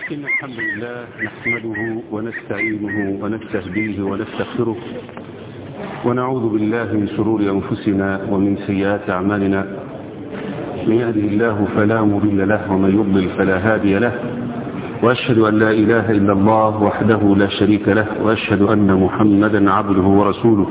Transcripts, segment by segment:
إن الحمد لله نحمده ونستعينه ونستهديه ونستغفره ونعوذ بالله من شرور أنفسنا ومن سيئات أعمالنا من يهده الله فلا مضل له ومن يضلل فلا هادي له وأشهد أن لا إله إلا الله وحده لا شريك له وأشهد أن محمدا عبده ورسوله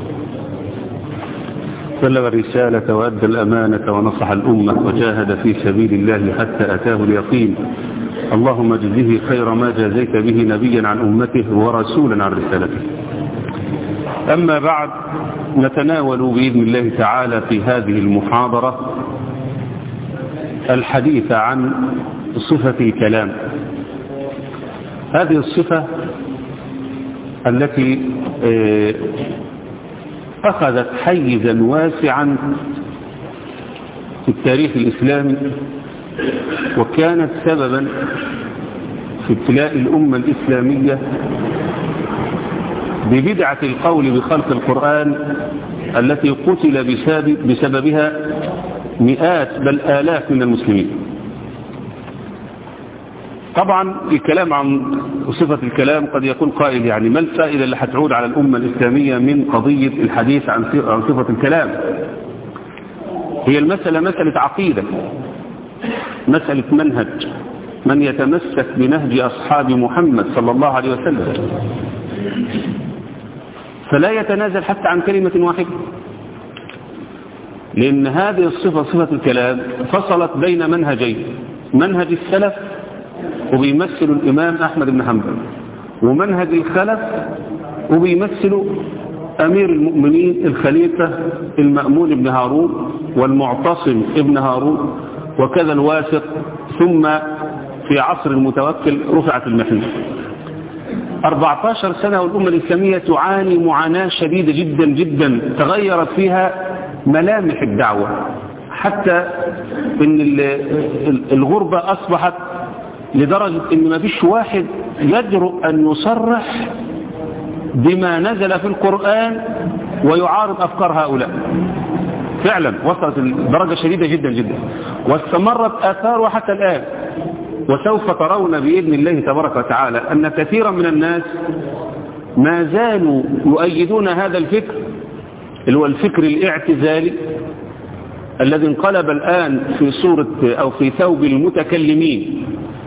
بلغ الرسالة وأدى الأمانة ونصح الأمة وجاهد في سبيل الله حتى أتاه اليقين اللهم اجزه خير ما جازيت به نبيا عن أمته ورسولا عن رسالته أما بعد نتناول بإذن الله تعالى في هذه المحاضرة الحديث عن صفة الكلام هذه الصفة التي أخذت حيزا واسعا في التاريخ الإسلامي وكانت سببا في ابتلاء الأمة الإسلامية ببدعة القول بخلق القرآن التي قتل بسببها مئات بل آلاف من المسلمين طبعا الكلام عن صفة الكلام قد يكون قائل يعني ما الفائدة اللي هتعود على الأمة الإسلامية من قضية الحديث عن صفة الكلام هي المسألة مسألة عقيدة مسألة منهج من يتمسك بنهج أصحاب محمد صلى الله عليه وسلم فلا يتنازل حتى عن كلمة واحدة لأن هذه الصفة صفة الكلام فصلت بين منهجين منهج السلف وبيمثل الإمام أحمد بن حنبل ومنهج الخلف وبيمثل أمير المؤمنين الخليفة المأمون بن هارون والمعتصم ابن هارون وكذا الواثق ثم في عصر المتوكل رفعت المحنة 14 سنة والأمة الإسلامية تعاني معاناة شديدة جدا جدا تغيرت فيها ملامح الدعوة حتى ان الغربة أصبحت لدرجة ان ما فيش واحد يجرؤ أن يصرح بما نزل في القرآن ويعارض أفكار هؤلاء فعلا وصلت الدرجة شديدة جدا جدا واستمرت آثارها حتى الآن وسوف ترون بإذن الله تبارك وتعالى أن كثيرا من الناس ما زالوا يؤيدون هذا الفكر اللي هو الفكر الاعتزالي الذي انقلب الآن في صورة أو في ثوب المتكلمين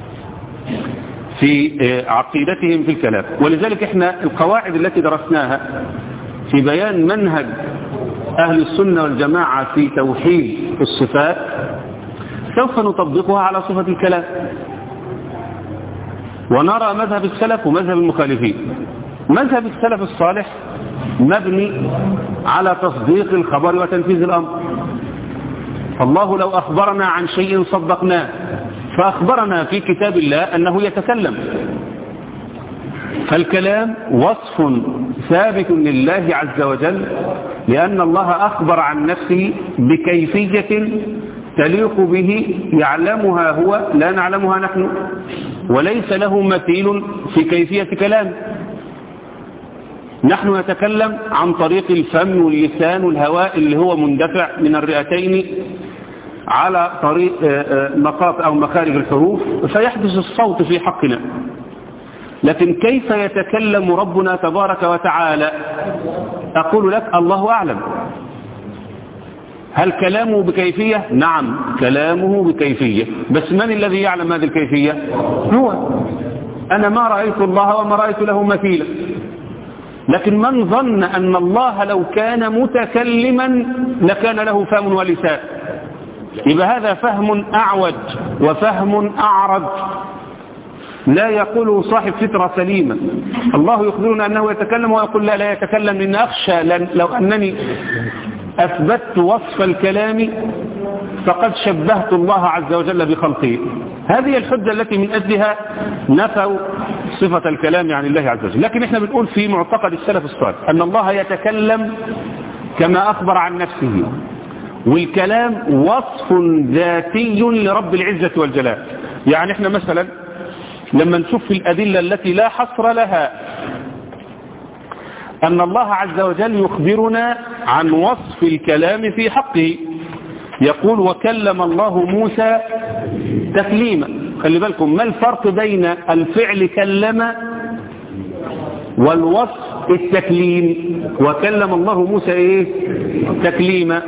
في عقيدتهم في الكلام ولذلك احنا القواعد التي درسناها في بيان منهج أهل السنة والجماعة في توحيد الصفات سوف نطبقها على صفة الكلام ونرى مذهب السلف ومذهب المخالفين مذهب السلف الصالح مبني على تصديق الخبر وتنفيذ الأمر فالله لو أخبرنا عن شيء صدقناه فأخبرنا في كتاب الله أنه يتكلم فالكلام وصف ثابت لله عز وجل لأن الله أخبر عن نفسه بكيفية تليق به يعلمها هو لا نعلمها نحن وليس له مثيل في كيفية كلام نحن نتكلم عن طريق الفم واللسان والهواء اللي هو مندفع من الرئتين على طريق مقاط أو مخارج الحروف فيحدث الصوت في حقنا لكن كيف يتكلم ربنا تبارك وتعالى أقول لك الله أعلم هل كلامه بكيفية نعم كلامه بكيفية بس من الذي يعلم هذه الكيفية هو أنا ما رأيت الله وما رأيت له مثيلا لكن من ظن أن الله لو كان متكلما لكان له فهم ولسان يبقى هذا فهم أعوج وفهم أعرج لا يقول صاحب فطرة سليمة الله يخبرنا أنه يتكلم ويقول لا لا يتكلم لأن أخشى لو أنني أثبت وصف الكلام فقد شبهت الله عز وجل بخلقه هذه الحجة التي من أجلها نفوا صفة الكلام عن الله عز وجل لكن احنا بنقول في معتقد السلف الصالح أن الله يتكلم كما أخبر عن نفسه والكلام وصف ذاتي لرب العزة والجلال يعني احنا مثلا لما نشوف في الأدلة التي لا حصر لها أن الله عز وجل يخبرنا عن وصف الكلام في حقه يقول وكلم الله موسى تكليما خلي بالكم ما الفرق بين الفعل كلم والوصف التكليم وكلم الله موسى ايه تكليما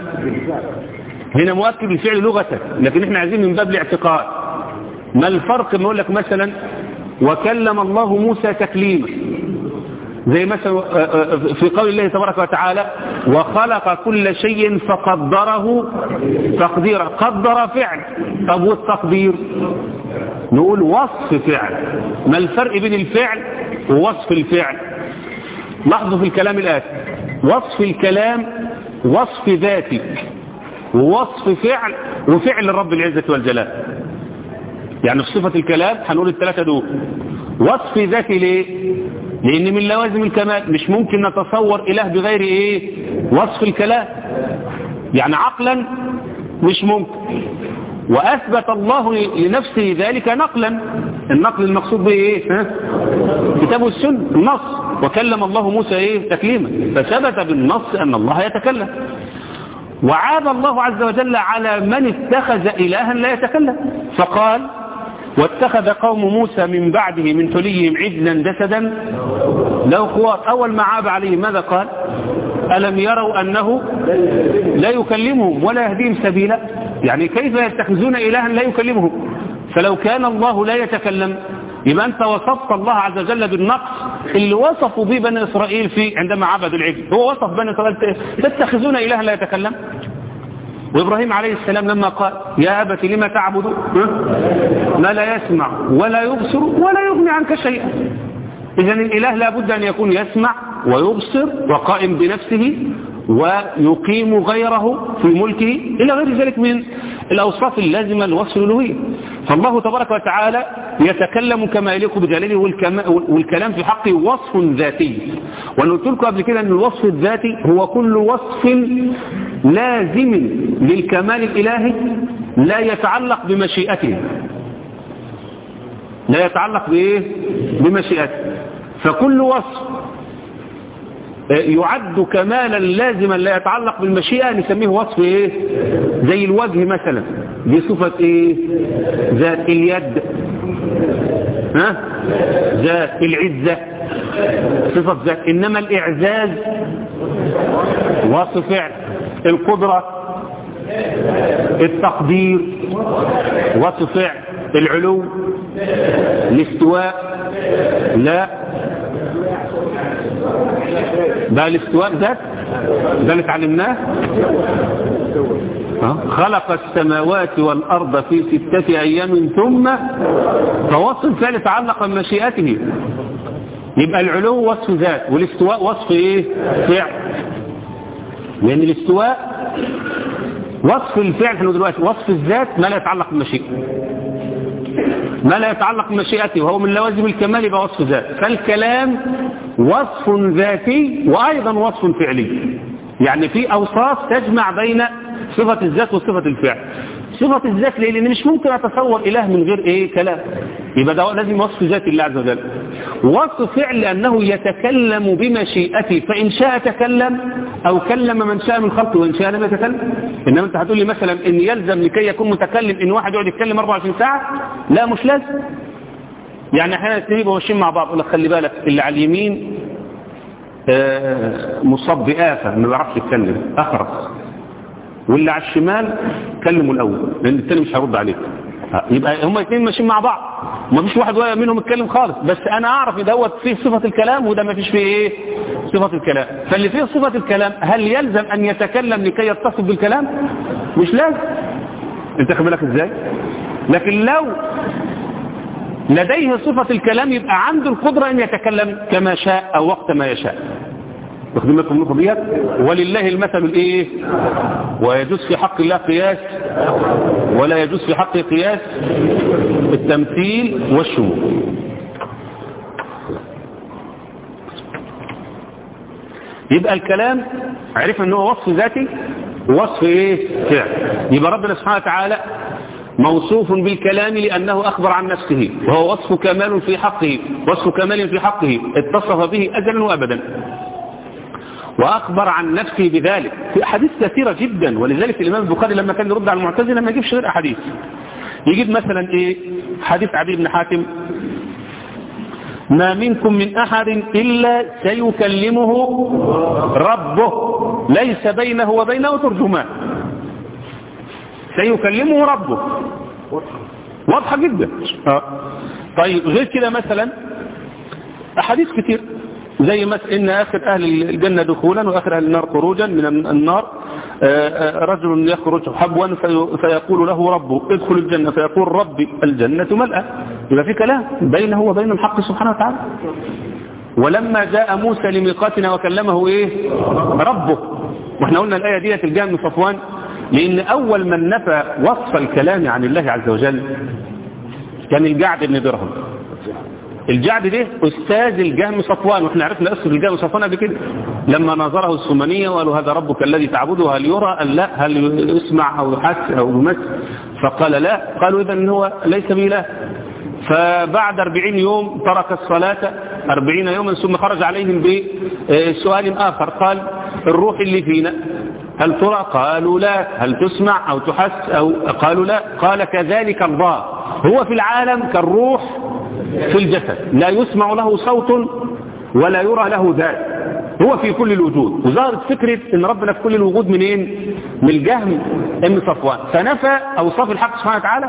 هنا مؤكد الفعل لغة لكن احنا عايزين من باب الاعتقاد ما الفرق ما يقول لك مثلا وكلم الله موسى تكليما زي مثلا في قول الله تبارك وتعالى وخلق كل شيء فقدره تقديرا قدر فعل طب والتقدير نقول وصف فعل ما الفرق بين الفعل ووصف الفعل لاحظوا في الكلام الآتي وصف الكلام وصف ذاتي ووصف فعل وفعل الرب العزة والجلال يعني في صفة الكلام هنقول الثلاثة دول وصف ذاتي ليه لان من لوازم الكمال مش ممكن نتصور اله بغير ايه وصف الكلام يعني عقلا مش ممكن واثبت الله لنفسه ذلك نقلا النقل المقصود به ايه ها؟ كتاب والسنه النص وكلم الله موسى ايه تكليما فثبت بالنص ان الله يتكلم وعاب الله عز وجل على من اتخذ الها لا يتكلم فقال واتخذ قوم موسى من بعده من حليهم عجلا جسدا له خوار أول ما عاب عليه ماذا قال ألم يروا أنه لا يكلمهم ولا يهديهم سبيلا يعني كيف يتخذون إلها لا يكلمهم فلو كان الله لا يتكلم يبقى أنت وصفت الله عز وجل بالنقص اللي وصفوا به بني إسرائيل في عندما عبدوا العجل هو وصف بني إسرائيل تتخذون إلها لا يتكلم وإبراهيم عليه السلام لما قال يا أبت لما تعبد ما لا يسمع ولا يبصر ولا يغني عنك شيئا إذا الإله لابد أن يكون يسمع ويبصر وقائم بنفسه ويقيم غيره في ملكه إلى غير ذلك من الأوصاف اللازمة لوصف الألوهية فالله تبارك وتعالى يتكلم كما يليق بجلاله والكلام في حقه وصف ذاتي وأنا قلت لكم قبل كده أن الوصف الذاتي هو كل وصف لازم للكمال الإلهي لا يتعلق بمشيئته لا يتعلق بإيه؟ بمشيئته فكل وصف يعد كمالا لازما لا يتعلق بالمشيئة نسميه وصف ايه زي الوجه مثلا دي صفة ايه ذات اليد ها ذات العزة صفة ذات انما الاعزاز وصف فعل القدرة التقدير وصف فعل العلو الاستواء لا ده الاستواء ذات ده اللي اتعلمناه خلق السماوات والأرض في ستة أيام ثم فوصف فعل تعلق بمشيئته يبقى العلو وصف ذات والاستواء وصف ايه فعل لأن الاستواء وصف الفعل احنا دلوقتي وصف الذات ما لا يتعلق بالمشيئة ما لا يتعلق بمشيئته وهو من لوازم الكمال يبقى وصف ذات فالكلام وصف ذاتي وأيضا وصف فعلي يعني في أوصاف تجمع بين صفة الذات وصفة الفعل صفة الذات ليه لأن مش ممكن أتصور إله من غير إيه كلام يبقى ده لازم وصف ذات الله عز وجل وصف فعل لأنه يتكلم بمشيئته فإن شاء تكلم أو كلم من شاء من خلقه وإن شاء لم يتكلم إنما أنت هتقول لي مثلا إن يلزم لكي يكون متكلم إن واحد يقعد يتكلم 24 ساعة لا مش لازم يعني احيانا اثنين يبقوا ماشيين مع بعض يقول لك خلي بالك اللي على اليمين مصاب بآفة ما بيعرفش يتكلم أخرس واللي على الشمال كلموا الأول لأن الثاني مش هيرد عليك يبقى هم الاثنين ماشيين مع بعض ما فيش واحد منهم يتكلم خالص بس انا اعرف ان دوت فيه صفة الكلام وده ما فيش فيه ايه صفة الكلام فاللي فيه صفة الكلام هل يلزم ان يتكلم لكي يتصف بالكلام مش لازم انت خد بالك ازاي لكن لو لديه صفة الكلام يبقى عنده القدرة ان يتكلم كما شاء او وقت ما يشاء واخدين بالكم النقطه ديت ولله المثل الايه ويجوز في حق الله قياس ولا يجوز في حق قياس التمثيل والشمول يبقى الكلام عرفنا ان هو وصف ذاتي ووصف ايه فعل يبقى ربنا سبحانه وتعالى موصوف بالكلام لأنه أخبر عن نفسه وهو وصف كمال في حقه وصف كمال في حقه اتصف به أزلا وأبدا وأخبر عن نفسه بذلك في أحاديث كثيرة جدا ولذلك الإمام البخاري لما كان يرد على المعتزلة ما يجيبش غير أحاديث يجيب مثلا ايه حديث عدي بن حاتم ما منكم من أحد إلا سيكلمه ربه ليس بينه وبينه ترجمان سيكلمه ربه واضحة جدا آه. طيب غير كده مثلا أحاديث كتير زي مثلا إن آخر أهل الجنة دخولا وآخر أهل النار خروجا من النار رجل يخرج حبوا فيقول له ربه ادخل الجنة فيقول ربي الجنة ملأة يبقى في كلام بينه وبين الحق سبحانه وتعالى ولما جاء موسى لميقاتنا وكلمه ايه ربه واحنا قلنا الآية ديت الجامع من صفوان لأن أول من نفى وصف الكلام عن الله عز وجل كان الجعد بن درهم الجعد ده أستاذ الجهم صفوان واحنا عرفنا قصة الجهم صفوان قبل كده لما نظره السمنية وقالوا هذا ربك الذي تعبده هل يرى هل لا هل يسمع أو يحس أو يمس فقال لا قالوا إذا هو ليس بإله فبعد أربعين يوم ترك الصلاة أربعين يوما ثم خرج عليهم بسؤال آخر قال الروح اللي فينا هل ترى قالوا لا هل تسمع أو تحس أو قالوا لا قال كذلك الله هو في العالم كالروح في الجسد لا يسمع له صوت ولا يرى له ذات هو في كل الوجود وظهرت فكرة ان ربنا في كل الوجود منين من الجهم ام صفوان فنفى اوصاف الحق سبحانه وتعالى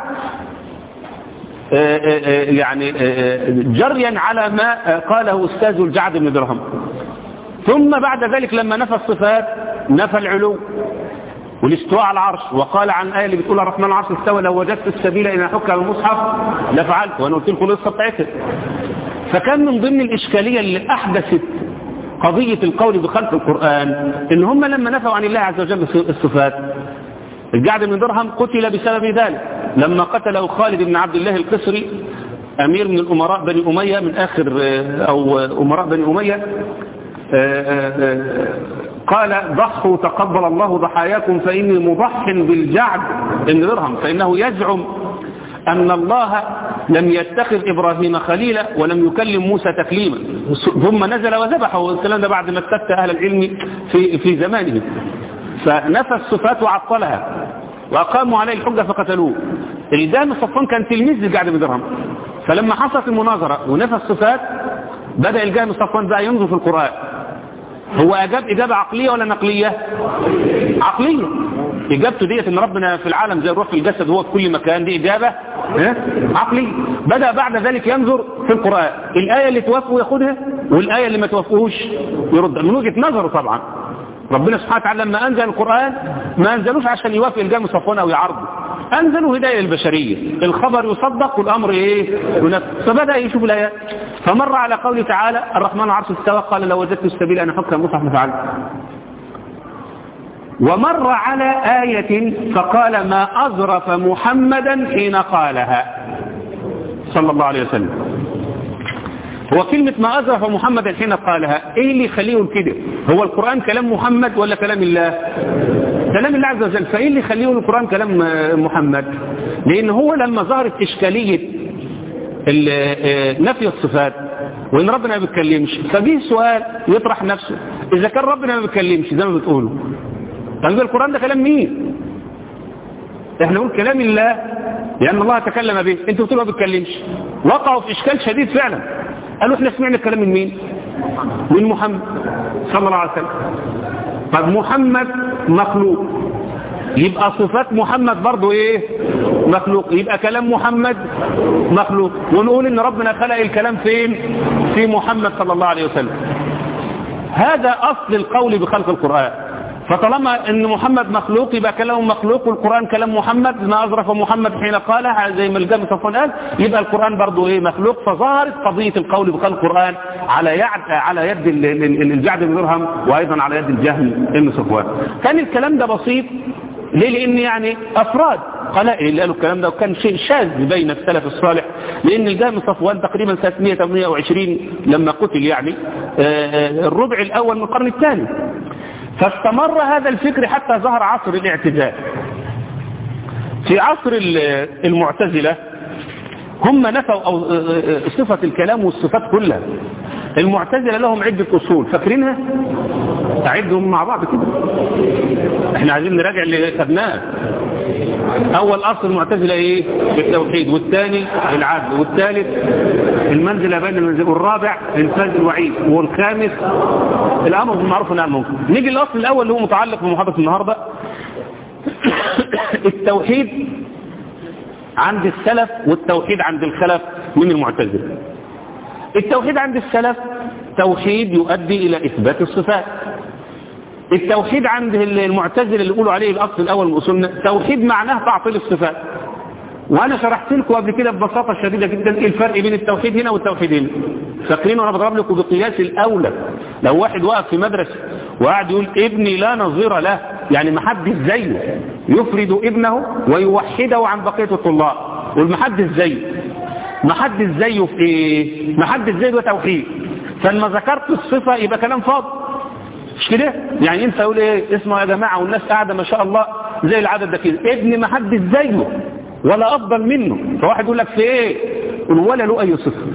يعني جريا على ما قاله استاذ الجعد بن درهم ثم بعد ذلك لما نفى الصفات نفى العلو والاستواء على العرش وقال عن آية اللي بتقول الرحمن العرش استوى لو وجدت السبيل إلى حكى المصحف لفعلت وأنا قلت لكم القصة بتاعتها فكان من ضمن الإشكالية اللي أحدثت قضية القول بخلق القرآن إن هم لما نفوا عن الله عز وجل الصفات الجعد بن درهم قتل بسبب ذلك لما قتله خالد بن عبد الله القسري أمير من الأمراء بني أمية من آخر أو أمراء بني أمية قال ضحوا تقبل الله ضحاياكم فإني مضح بالجعد بن درهم فإنه يزعم أن الله لم يتخذ إبراهيم خليلا ولم يكلم موسى تكليما ثم نزل وذبحه الكلام ده بعد ما استفتى أهل العلم في, في زمانه فنفى الصفات وعطلها وأقاموا عليه الحجة فقتلوه الجام صفوان كان تلميذ للجعد بن درهم فلما حصلت المناظرة ونفى الصفات بدأ الجام صفوان بقى ينظر في القرآن هو أجاب إجابة عقلية ولا نقلية عقلية إجابته ديت إن ربنا في العالم زي الروح في الجسد هو في كل مكان دي إجابة عقلية بدأ بعد ذلك ينظر في القرآن الآية اللي توافقه ياخدها والآية اللي ما توافقوش يرد من وجهة نظره طبعا ربنا سبحانه وتعالى لما أنزل القرآن ما أنزلوش عشان يوافق الجام صفوان أو يعرضه أنزلوا هداية للبشرية الخبر يصدق والأمر إيه ينفذ فبدأ يشوف الآيات فمر على قوله تعالى الرحمن العرش استوى قال لو وجدت السبيل أنا حكم مصحف فعلت ومر على آية فقال ما أظرف محمدا حين قالها صلى الله عليه وسلم هو كلمة ما أظرف محمدا حين قالها إيه اللي يخليه كده هو القرآن كلام محمد ولا كلام الله كلام الله عز وجل فإيه اللي يخليه القرآن كلام محمد لأن هو لما ظهرت إشكالية نفي الصفات وإن ربنا ما بيتكلمش فجيه سؤال يطرح نفسه إذا كان ربنا ما بيتكلمش زي ما بتقولوا طيب القرآن ده كلام مين احنا نقول كلام الله لأن الله تكلم به انتوا بتقولوا ما بيتكلمش وقعوا في إشكال شديد فعلا قالوا احنا سمعنا الكلام من مين من محمد صلى الله عليه وسلم طب محمد مخلوق يبقى صفات محمد برضو ايه مخلوق يبقى كلام محمد مخلوق ونقول ان ربنا خلق الكلام فين في محمد صلى الله عليه وسلم هذا اصل القول بخلق القرآن فطالما ان محمد مخلوق يبقى كلامه مخلوق والقرآن كلام محمد ما أظرف محمد حين قال زي ما الجامع صفوان قال يبقى القرآن برضه ايه مخلوق فظهرت قضية القول بخلق القرآن على يد على يد الجعد بن درهم وايضا على يد الجهم بن صفوان كان الكلام ده بسيط ليه لان يعني افراد قلائل اللي قالوا الكلام ده وكان شيء شاذ بين السلف الصالح لان الجهم صفوان تقريبا 328 لما قتل يعني الربع الاول من القرن الثاني فاستمر هذا الفكر حتى ظهر عصر الاعتزال في عصر المعتزلة هم نفوا أو صفة الكلام والصفات كلها المعتزلة لهم عدة أصول فاكرينها أعدهم مع بعض كده احنا عايزين نراجع اللي خدناه اول اصل المعتزله ايه التوحيد والثاني العدل والثالث المنزله بين المنزل والرابع انفاذ الوعيد والخامس الامر بالمعروف والنهي عن المنكر نيجي للاصل الاول اللي هو متعلق بمحاضره النهارده التوحيد عند السلف والتوحيد عند الخلف من المعتزله التوحيد عند السلف توحيد يؤدي الى اثبات الصفات التوحيد عند المعتزله اللي يقولوا عليه الاصل الاول من اصولنا توحيد معناه تعطيل الصفات وانا شرحت لكم قبل كده ببساطه شديده جدا ايه الفرق بين التوحيد هنا والتوحيد هنا فاكرين وانا بضرب لكم بقياس الاولى لو واحد وقف في مدرسه وقعد يقول ابني لا نظير له يعني ما حدش زيه يفرد ابنه ويوحده عن بقيه الطلاب والمحدث زيه ما حدش زيه في ايه ما حدش زيه ده توحيد فلما ذكرت الصفه يبقى كلام فاضي مش كده يعني انت تقول ايه اسمعوا يا جماعه والناس قاعده ما شاء الله زي العدد ده كده ابن ما حدش زيه ولا افضل منه فواحد يقول لك في ايه قل ولا له اي صفه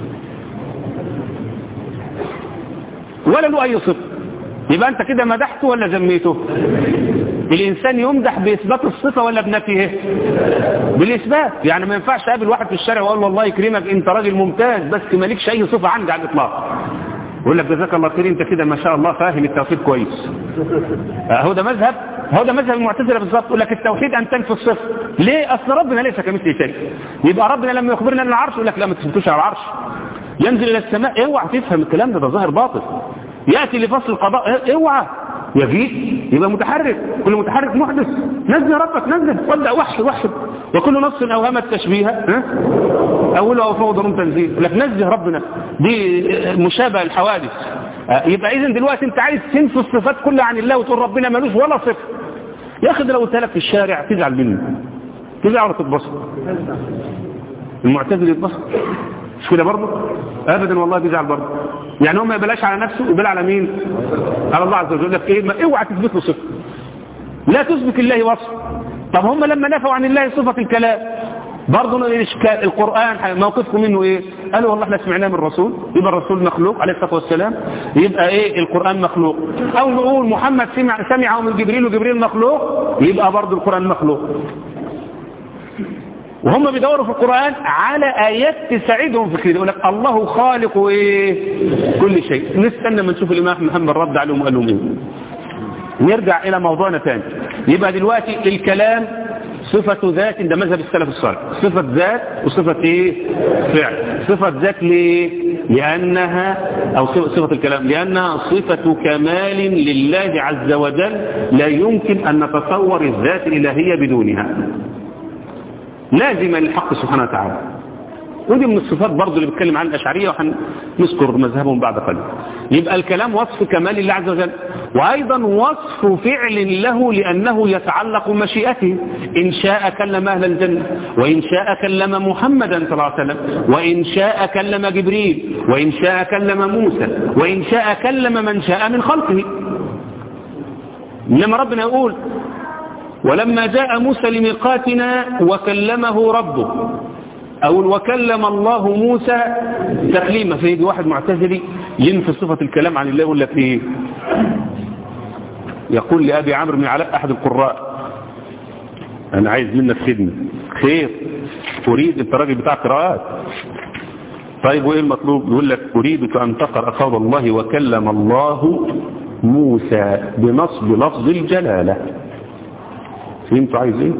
ولا له اي صفه يبقى انت كده مدحته ولا ذميته الانسان يمدح باثبات الصفه ولا بنفيه بالاثبات يعني ما ينفعش اقابل واحد في الشارع واقول له الله يكرمك انت راجل ممتاز بس مالكش اي صفه عندي على الاطلاق يقول لك جزاك الله خير انت كده ما شاء الله فاهم التوحيد كويس هو ده مذهب هو ده مذهب المعتزله بالظبط يقول لك التوحيد ان تنفي الصفر ليه اصل ربنا ليس كمثله شيء يبقى ربنا لما يخبرنا ان العرش يقول لك لا ما تثبتوش على العرش ينزل الى السماء اوعى تفهم الكلام ده ده ظاهر باطل ياتي لفصل القضاء اوعى يجيء يبقى متحرك كل متحرك محدث نزل ربك نزل وابدا وحد وحد وكل نص اوهمت تشبيها اوله او فوض ضمن تنزيل لك نزه ربنا دي مشابه الحوادث يبقى اذا دلوقتي انت عايز تنفي الصفات كلها عن الله وتقول ربنا ملوش ولا صفه يا اخي ده لو قلت لك في الشارع تزعل مني تزعل ولا تتبسط المعتزل يتبسط مش كده برضه ابدا والله بيزعل برضه يعني هو ما يبلاش على نفسه يبلا على مين على الله عز وجل لك ايه ما اوعى تثبت له صفه لا تثبت لله وصف طب هم لما نفوا عن الله صفه الكلام برضه الاشكال القران موقفكم منه ايه قالوا والله احنا سمعناه من الرسول يبقى الرسول مخلوق عليه الصلاه والسلام يبقى ايه القران مخلوق او نقول محمد سمع سمعه من جبريل وجبريل مخلوق يبقى برضه القران مخلوق وهم بيدوروا في القرآن على آيات تساعدهم في كده يقول لك الله خالق ايه كل شيء نستنى ما نشوف الإمام محمد رد عليهم وقال لهم ايه نرجع إلى موضوعنا تاني يبقى دلوقتي الكلام صفة ذات ده مذهب السلف الصالح صفة ذات وصفة ايه فعل صفة ذات ليه لأنها أو صفة الكلام لأنها صفة كمال لله عز وجل لا يمكن أن نتصور الذات الإلهية بدونها لازمة للحق سبحانه وتعالى ودي من الصفات برضو اللي بيتكلم عن الأشعرية وهنذكر مذهبهم بعد قليل يبقى الكلام وصف كمال الله عز وجل وأيضا وصف فعل له لأنه يتعلق بمشيئته إن شاء كلم أهل الجنة وإن شاء كلم محمدا صلى الله عليه وسلم وإن شاء كلم جبريل وإن شاء كلم موسى وإن شاء كلم من شاء من خلقه لما ربنا يقول ولما جاء موسى لميقاتنا وكلمه ربه أو وكلم الله موسى تكليما فيجي واحد معتزلي ينفي صفة الكلام عن الله يقول لك ايه يقول لأبي عمرو بن علاء أحد القراء أنا عايز منك خدمة خير أريد أنت راجل بتاع قراءات طيب وإيه المطلوب يقول لك أريدك أن تقرأ قول الله وكلم الله موسى بنصب لفظ الجلالة فهمتوا عايز ايه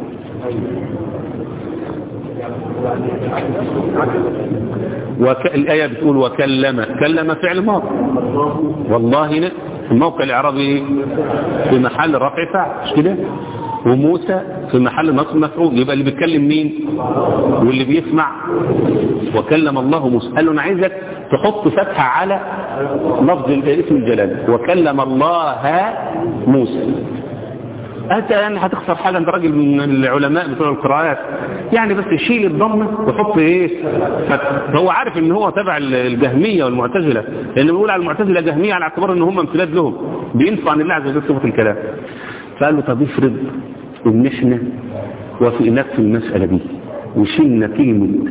وك... الآية بتقول وكلم كلم فعل ماضي والله الموقع الإعرابي في محل رفع فاعل مش كده وموسى في محل نصب مفعول يبقى اللي بيتكلم مين واللي بيسمع وكلم الله موسى قال له انا عايزك تحط فتحة على لفظ اسم الجلال وكلم الله موسى انت يعني هتخسر حاجة انت راجل من العلماء بتوع القراءات يعني بس يشيل الضمه ويحط ايه فتح هو عارف ان هو تبع الجهمية والمعتزلة لانه بيقول على المعتزلة جهمية على اعتبار ان هم امتداد لهم بينفع عن الله عز وجل صفة الكلام فقال له طب افرض ان احنا وافقناك في المسألة دي وشلنا كلمة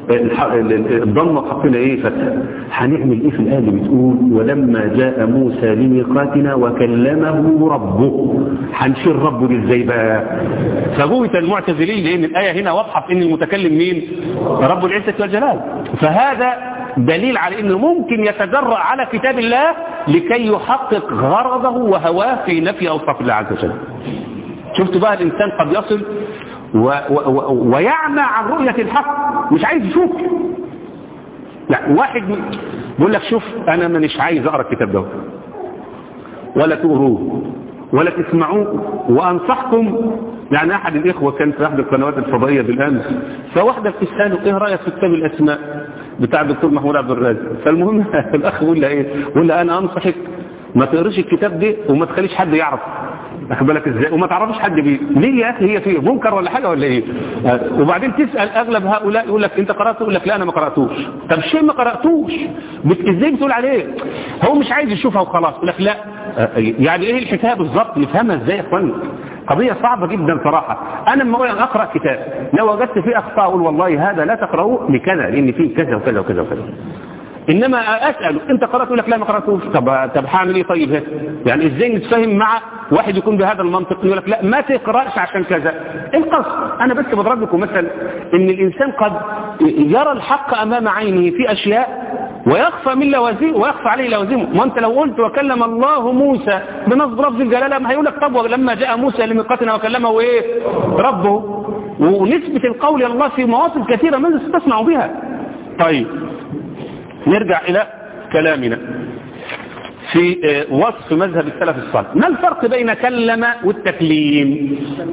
الضمة حطينا ايه فتح هنعمل ايه في الآية اللي بتقول ولما جاء موسى لميقاتنا وكلمه ربه هنشير ربه دي ازاي بقى فجوة المعتزلين لان الآية هنا واضحة في ان المتكلم مين رب العزة والجلال فهذا دليل على انه ممكن يتجرأ على كتاب الله لكي يحقق غرضه وهواه في نفي اوصاف الله عز وجل شفت بقى الانسان قد يصل و و و ويعمى عن رؤية الحق مش عايز يشوف لا واحد بيقول لك شوف انا مانيش عايز اقرا الكتاب ده ولا تقروه ولا تسمعوه وانصحكم يعني احد الاخوه كان في احد القنوات الفضائيه بالامس فواحده بتساله ايه رايك في كتاب الاسماء بتاع الدكتور محمود عبد الرازق فالمهم الاخ بيقول لها ايه بيقول لها انا انصحك ما تقريش الكتاب ده وما تخليش حد يعرف واخد بالك ازاي وما تعرفش حد بيه ليه يا اخي هي فيه منكر ولا حاجه ولا ايه آه وبعدين تسال اغلب هؤلاء يقول لك انت قراته يقول لك لا انا ما قراتوش طب شيء ما قراتوش بت... ازاي بتقول عليه هو مش عايز يشوفها وخلاص يقول لك لا آه يعني ايه الحكايه بالظبط نفهمها ازاي يا اخوان قضيه صعبه جدا صراحه انا لما اقول اقرا كتاب لو وجدت فيه اخطاء اقول والله هذا لا تقراه لكذا لان فيه كذا وكذا وكذا وكذا انما اساله انت قرات يقول لك لا ما قراتوش طب طب هعمل ايه طيب هنا يعني ازاي نتفاهم مع واحد يكون بهذا المنطق يقول لك لا ما تقراش عشان كذا القصد انا بس بضرب لكم مثل ان الانسان قد يرى الحق امام عينه في اشياء ويخفى من لوازمه ويخفى عليه لوازمه ما انت لو قلت وكلم الله موسى بنصب لفظ الجلاله ما هيقول لك طب لما جاء موسى لميقاتنا وكلمه ايه ربه ونسبه القول الى الله في مواطن كثيره من تسمع بها طيب نرجع إلى كلامنا في وصف مذهب السلف الصالح ما الفرق بين كلم والتكليم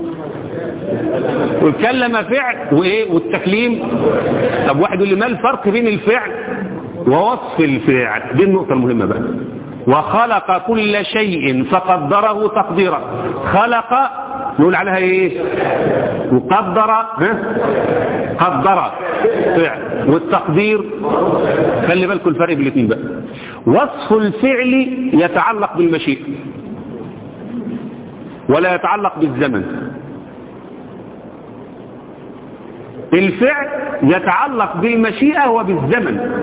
والكلم فعل وايه والتكليم طب واحد يقول لي ما الفرق بين الفعل ووصف الفعل دي النقطة المهمة بقى وخلق كل شيء فقدره تقديرا خلق نقول عليها ايه وقدر ها قدر فعل والتقدير خلي بالكم الفرق بين الاثنين بقى وصف الفعل يتعلق بالمشيئة ولا يتعلق بالزمن الفعل يتعلق بالمشيئة وبالزمن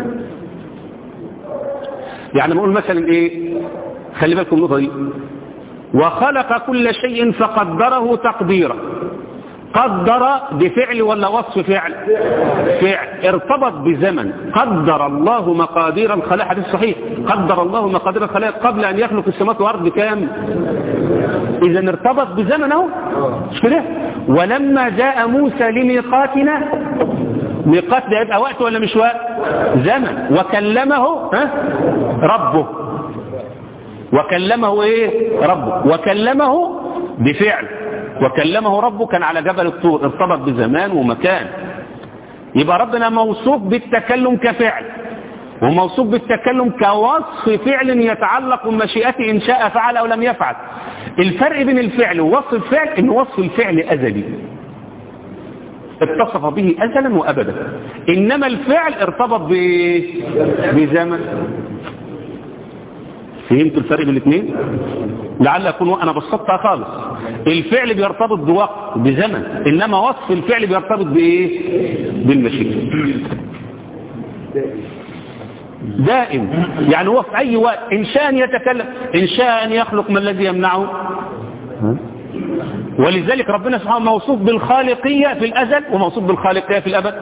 يعني بقول مثلا ايه خلي بالكم النقطة دي وخلق كل شيء فقدره تقديرا قدر بفعل ولا وصف فعل فعل ارتبط بزمن قدر الله مقادير الخلائق حديث صحيح قدر الله مقادير الخلائق قبل ان يخلق السماوات والارض بكام اذا ارتبط بزمن اهو مش كده ولما جاء موسى لميقاتنا ميقات ده يبقى وقت ولا مش وقت زمن وكلمه ها ربه وكلمه ايه ربه وكلمه بفعل وكلمه ربه كان على جبل الطور ارتبط بزمان ومكان يبقى ربنا موصوف بالتكلم كفعل وموصوف بالتكلم كوصف فعل يتعلق بمشيئته إن شاء فعل أو لم يفعل الفرق بين الفعل ووصف الفعل إن وصف الفعل أزلي اتصف به أزلا وأبدا إنما الفعل ارتبط بزمن فهمت الفرق بين الاثنين لعل اكون انا بسطتها خالص الفعل بيرتبط بوقت بزمن انما وصف الفعل بيرتبط بايه بالمشيئه دائم يعني هو في اي وقت ان شاء ان يتكلم ان شاء ان يخلق ما الذي يمنعه ولذلك ربنا سبحانه موصوف بالخالقيه في الازل وموصوف بالخالقيه في الابد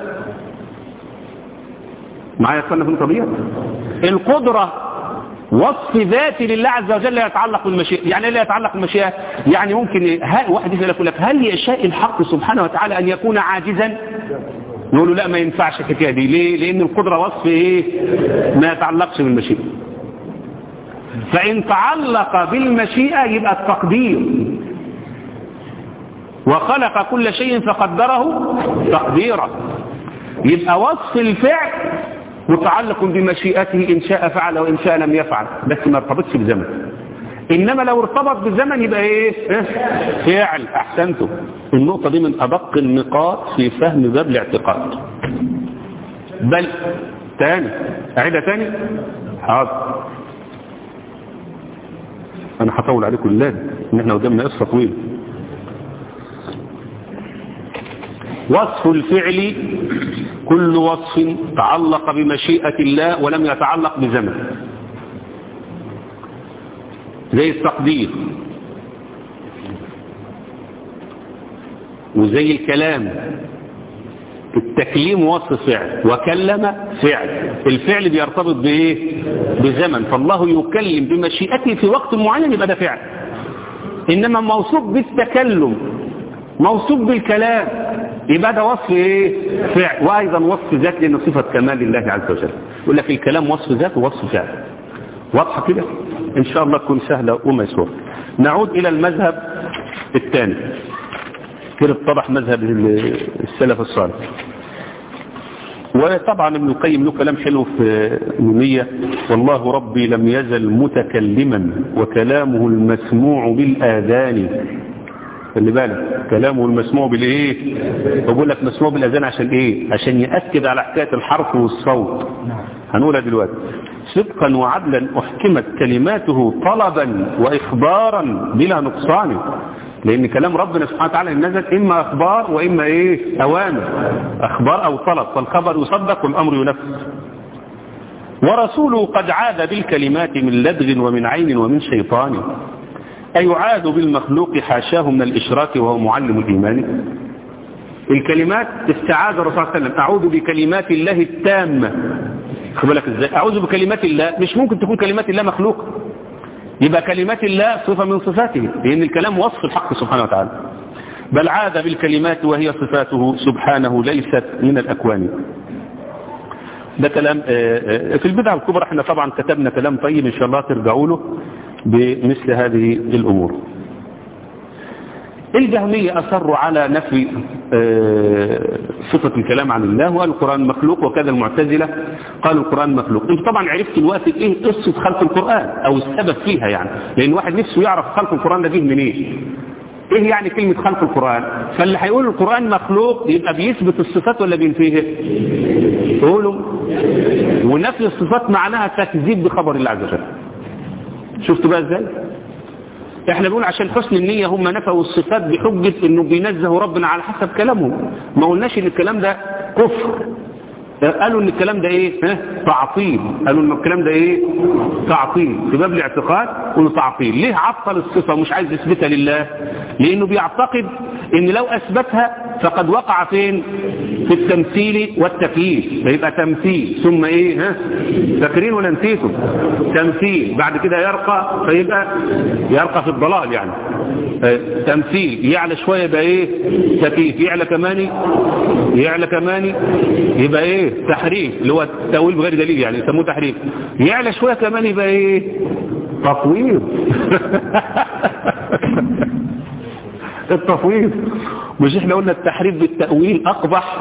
معايا يا في الطبيعه القدره وصف ذاتي لله عز وجل يتعلق بالمشيئة يعني ايه لا يتعلق بالمشيئة يعني ممكن هل واحد يقول لك هل يشاء الحق سبحانه وتعالى أن يكون عاجزا نقول له لا ما ينفعش الحكايه دي ليه لأن القدرة وصف ايه ما يتعلقش بالمشيئة فإن تعلق بالمشيئة يبقى التقدير وخلق كل شيء فقدره تقديرا يبقى وصف الفعل متعلق بمشيئته إن شاء فعل وإن شاء لم يفعل بس ما ارتبطش بزمن إنما لو ارتبط بالزمن يبقى إيه فعل أحسنته النقطة دي من أدق النقاط في فهم باب الاعتقاد بل تاني أعيدها تاني حاضر أنا هطول عليكم الليل إن إحنا قدامنا قصة طويلة وصف الفعل كل وصف تعلق بمشيئة الله ولم يتعلق بزمن زي التقدير وزي الكلام التكليم وصف فعل وكلم فعل الفعل بيرتبط بايه بزمن فالله يكلم بمشيئته في وقت معين يبقى ده فعل انما موصوف بالتكلم موصوف بالكلام يبقى ده وصف ايه فعل وايضا وصف ذات لانه صفه كمال لله عز وجل يقول لك الكلام وصف ذات ووصف فعل واضحه كده ان شاء الله تكون سهله وميسوره نعود الى المذهب الثاني كده اتضح مذهب السلف الصالح وطبعا ابن القيم له كلام حلو في نونية والله ربي لم يزل متكلما وكلامه المسموع بالآذان خلي بالك كلامه المسموع بالايه بقول لك مسموع بالاذان عشان ايه عشان ياكد على حكايه الحرف والصوت هنقولها دلوقتي صدقا وعدلا احكمت كلماته طلبا واخبارا بلا نقصان لان كلام ربنا سبحانه وتعالى نزل اما اخبار واما ايه اوامر اخبار او طلب فالخبر يصدق والامر ينفذ ورسوله قد عاد بالكلمات من لدغ ومن عين ومن شيطان أيعاد بالمخلوق حاشاه من الإشراك وهو معلم الإيمان الكلمات استعاذ الرسول صلى الله عليه وسلم أعوذ بكلمات الله التامة خد بالك ازاي أعوذ بكلمات الله مش ممكن تكون كلمات الله مخلوق يبقى كلمات الله صفة من صفاته لأن الكلام وصف الحق سبحانه وتعالى بل عاد بالكلمات وهي صفاته سبحانه ليست من الأكوان ده كلام في البدع الكبرى احنا طبعا كتبنا كلام طيب ان شاء الله ترجعوا له بمثل هذه الأمور الجهمية أصروا على نفي صفة الكلام عن الله وقالوا القرآن مخلوق وكذا المعتزلة قالوا القرآن مخلوق انت طبعا عرفت الوقت ايه قصة خلق القرآن او السبب فيها يعني لان واحد نفسه يعرف خلق القرآن ده جه منين ايه ايه يعني كلمة خلق القرآن فاللي هيقول القرآن مخلوق يبقى بيثبت الصفات ولا بينفيها قولوا ونفي الصفات معناها تكذيب بخبر الله عز وجل شفتوا بقى ازاي احنا بنقول عشان حسن النية هم نفوا الصفات بحجة انه بينزهوا ربنا على حسب كلامهم ما قلناش ان الكلام ده كفر قالوا ان الكلام ده ايه ها؟ تعطيل قالوا ان الكلام ده ايه تعطيل في باب الاعتقاد قالوا تعطيل ليه عطل الصفة مش عايز يثبتها لله لانه بيعتقد ان لو اثبتها فقد وقع فين في التمثيل والتكييف فيبقى تمثيل ثم ايه ها فاكرين ولا نسيتم تمثيل بعد كده يرقى فيبقى يرقى في الضلال يعني تمثيل يعلى شوية يبقى ايه تكييف يعلى كمان يعلى كمان يبقى ايه تحريف اللي هو التأويل بغير دليل يعني يسموه تحريف يعلى شوية كمان يبقى ايه تطوير التفويض مش احنا قلنا التحريف بالتأويل أقبح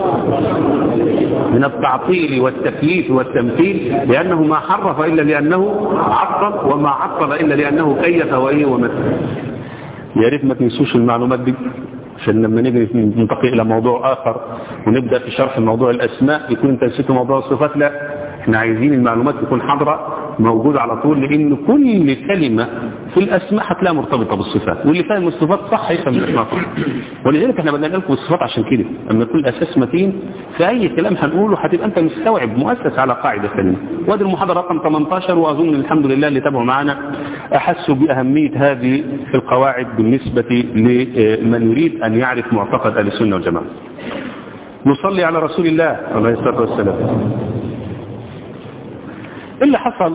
من التعطيل والتكييف والتمثيل لأنه ما حرف إلا لأنه عطل وما عطل إلا لأنه كيف وإيه ومثل يا ريت ما تنسوش المعلومات دي عشان لما نيجي ننتقل إلى موضوع آخر ونبدأ في شرح موضوع الأسماء يكون انت نسيتوا موضوع الصفات لا احنا عايزين المعلومات تكون حاضرة موجودة على طول لأن كل كلمة في الأسماء هتلاقيها مرتبطة بالصفات واللي فاهم الصفات صح يفهم الأسماء صح ولذلك احنا بدنا لكم الصفات عشان كده أما يكون الأساس متين في أي كلام هنقوله هتبقى أنت مستوعب مؤسس على قاعدة سليمة وادي المحاضرة رقم 18 وأظن الحمد لله اللي تابعوا معنا أحسوا بأهمية هذه القواعد بالنسبة لمن يريد أن يعرف معتقد أهل السنة والجماعة نصلي على رسول الله عليه الصلاة والسلام اللي حصل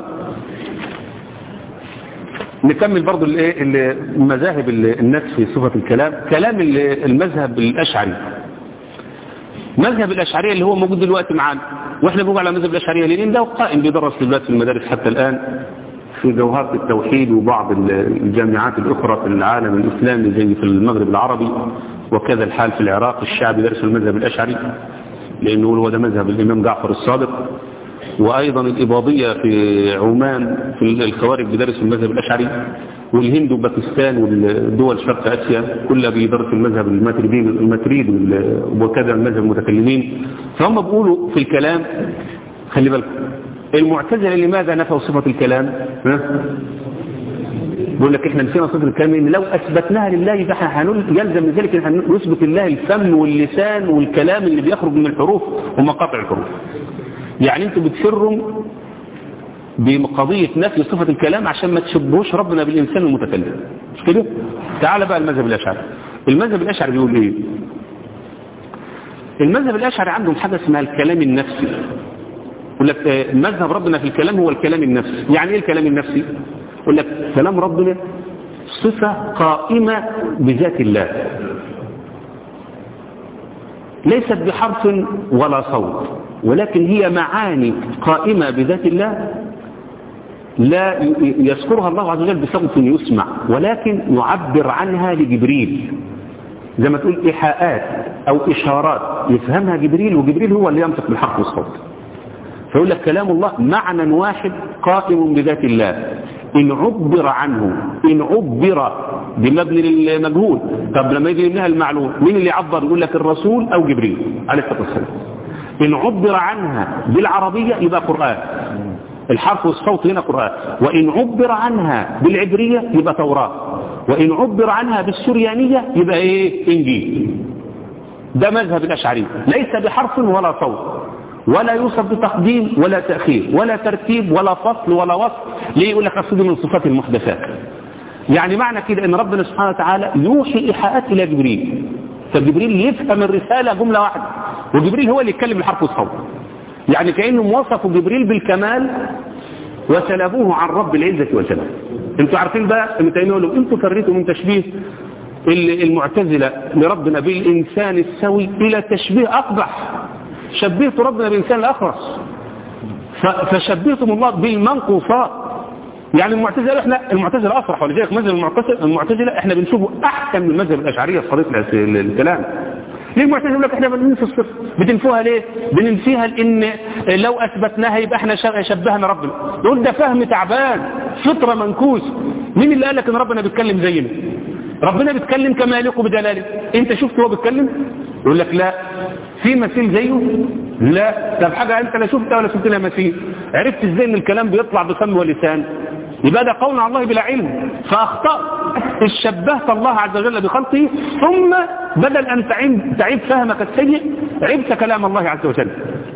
نكمل برضو المذاهب الناس في صفة الكلام كلام المذهب الأشعري مذهب الأشعرية اللي هو موجود دلوقتي معانا واحنا بنقول على مذهب الأشعرية لأن ده قائم بيدرس دلوقتي في المدارس حتى الآن في جوهرة التوحيد وبعض الجامعات الأخرى في العالم الإسلامي زي في المغرب العربي وكذا الحال في العراق الشعب يدرس المذهب الأشعري لأنه هو ده مذهب الإمام جعفر الصادق وأيضا الإباضية في عمان في الخوارج بيدرس المذهب الأشعري والهند وباكستان والدول شرق آسيا كلها بيدرس المذهب الماتريدي الماتريد وكذا المذهب المتكلمين فهم بيقولوا في الكلام خلي بالكم المعتزلة لماذا نفوا صفة الكلام بيقول لك احنا نسينا صفة الكلام ان لو اثبتناها لله يبقى احنا هنقول يلزم من ذلك ان نثبت لله الفم واللسان والكلام اللي بيخرج من الحروف ومقاطع الحروف يعني انتوا بتفروا بقضية نفي صفة الكلام عشان ما تشبهوش ربنا بالإنسان المتكلم مش كده؟ تعال بقى المذهب الأشعري المذهب الأشعري بيقول إيه؟ المذهب الأشعري عندهم حاجة اسمها الكلام النفسي يقول لك آه، مذهب ربنا في الكلام هو الكلام النفسي يعني ايه الكلام النفسي يقول لك كلام ربنا صفة قائمة بذات الله ليست بحرف ولا صوت ولكن هي معاني قائمة بذات الله لا ي- يذكرها الله عز وجل بصوت يسمع ولكن يعبر عنها لجبريل زي ما تقول إيحاءات أو إشارات يفهمها جبريل وجبريل هو اللي ينطق بالحق والصوت فيقول لك كلام الله معنى واحد قائم بذات الله إن عبر عنه إن عبر بمبني للمجهول طب لما يجي منها المعلوم مين اللي عبر يقول لك الرسول أو جبريل عليه الصلاة والسلام إن عبر عنها بالعربية يبقى قرآن الحرف والصوت هنا قرآن وإن عبر عنها بالعبرية يبقى توراة وإن عبر عنها بالسريانية يبقى إيه إنجيل ده مذهب الأشعري ليس بحرف ولا صوت ولا يوصف بتقديم ولا تأخير ولا ترتيب ولا فصل ولا وصف ليه يقول لك أصل دي من صفات المحدثات يعني معنى كده ان ربنا سبحانه وتعالى يوحي إيحاءات إلى جبريل فجبريل يفهم الرسالة جملة واحدة وجبريل هو اللي يتكلم الحرف والصوت يعني كأنهم وصفوا جبريل بالكمال وسلبوه عن رب العزة والجلال انتوا عارفين بقى ابن تيميه يقول انتوا فريتوا من تشبيه ال- المعتزلة لربنا بالإنسان السوي إلى تشبيه أقبح شبهتوا ربنا بالإنسان الأخرس ف- فشبهتم الله بالمنقوصات يعني المعتزلة احنا المعتزلة أصرح ولذلك مذهب المعتزلة المعتزلة احنا بنشوفه أحسن من مذهب الأشعرية في طريقة الأس- الكلام ليه المعتزلة يقول لك احنا بننفي الصفر بتنفوها ليه بننفيها لان لو اثبتناها يبقى احنا شا- شبهنا ربنا يقول ده فهم تعبان فطرة منكوس مين اللي قال لك ان ربنا بيتكلم زينا ربنا بيتكلم كما يليق بجلاله انت شفت هو بيتكلم يقول لك لا في مثيل زيه لا طب حاجة انت لا شفتها ولا شفت لها مثيل عرفت ازاي ان الكلام بيطلع بفم ولسان يبقى ده قول على الله بلا علم فاخطأت شبهت الله عز وجل بخلقه ثم بدل ان تعيب, تعيب فهمك السيء عبت كلام الله عز وجل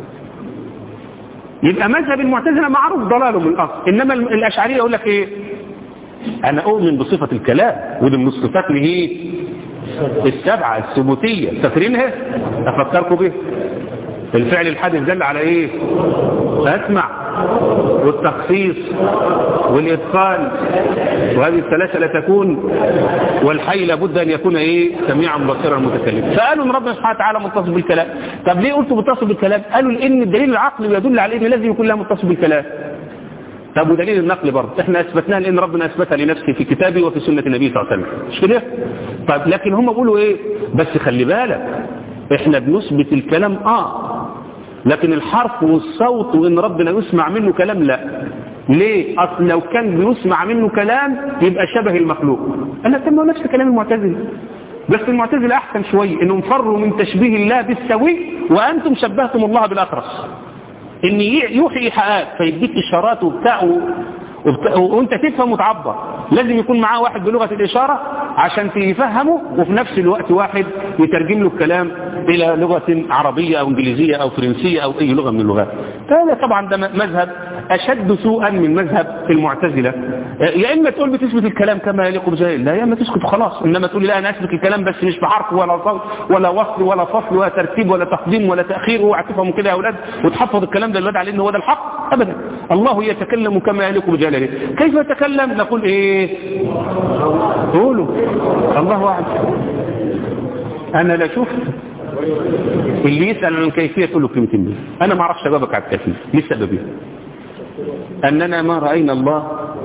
يبقى مذهب المعتزلة معروف ضلاله من الأصل إنما الأشعرية يقول لك إيه أنا أؤمن بصفة الكلام ودي من الصفات اللي هي السبعة الثبوتية فاكرينها أفكركم به الفعل الحادث دل على إيه أسمع والتخصيص والإتقان وهذه الثلاثة لا تكون والحي لابد أن يكون إيه سميعا بصيرا متكلما فقالوا إن ربنا سبحانه وتعالى متصف بالكلام طب ليه قلتوا متصف بالكلام قالوا لأن الدليل العقلي يدل على أن لازم يكون لها متصف بالكلام طب ودليل النقل برضه احنا اثبتناها لان ربنا اثبتها لنفسه في كتابه وفي سنه النبي صلى الله عليه وسلم مش كده طيب لكن هم بيقولوا ايه بس خلي بالك احنا بنثبت الكلام اه لكن الحرف والصوت وان ربنا يسمع منه كلام لا ليه اصل لو كان بيسمع منه كلام يبقى شبه المخلوق انا طب ما هو نفس كلام المعتزله بس المعتزله احسن شويه انهم فروا من تشبيه الله بالسوي وانتم شبهتم الله بالاخرس ان يوحي ايحاءات فيديك اشارات وبتاع وبتاع وانت تفهم وتعبر لازم يكون معاه واحد بلغة الاشارة عشان تفهمه وفي نفس الوقت واحد يترجم له الكلام الى لغة عربية او انجليزية او فرنسية او اي لغة من اللغات فهذا طبعا ده مذهب اشد سوءا من مذهب المعتزلة يا اما تقول بتثبت الكلام كما يليق بجاهل لا يا اما تسكت خلاص انما تقول لا انا اثبت الكلام بس مش بحرف ولا صوت ولا وصل ولا فصل ولا ترتيب ولا تقديم ولا تاخير اوعى تفهموا كده يا اولاد وتحفظ الكلام ده الولاد على انه هو ده الحق ابدا الله يتكلم كما يليق بجلاله كيف يتكلم نقول ايه قولوا الله اعلم انا لا شفت اللي يسأل عن الكيفية تقول له كلمتين دي انا ما اعرفش اجاوبك على الكيفية لسببين اننا ما رأينا الله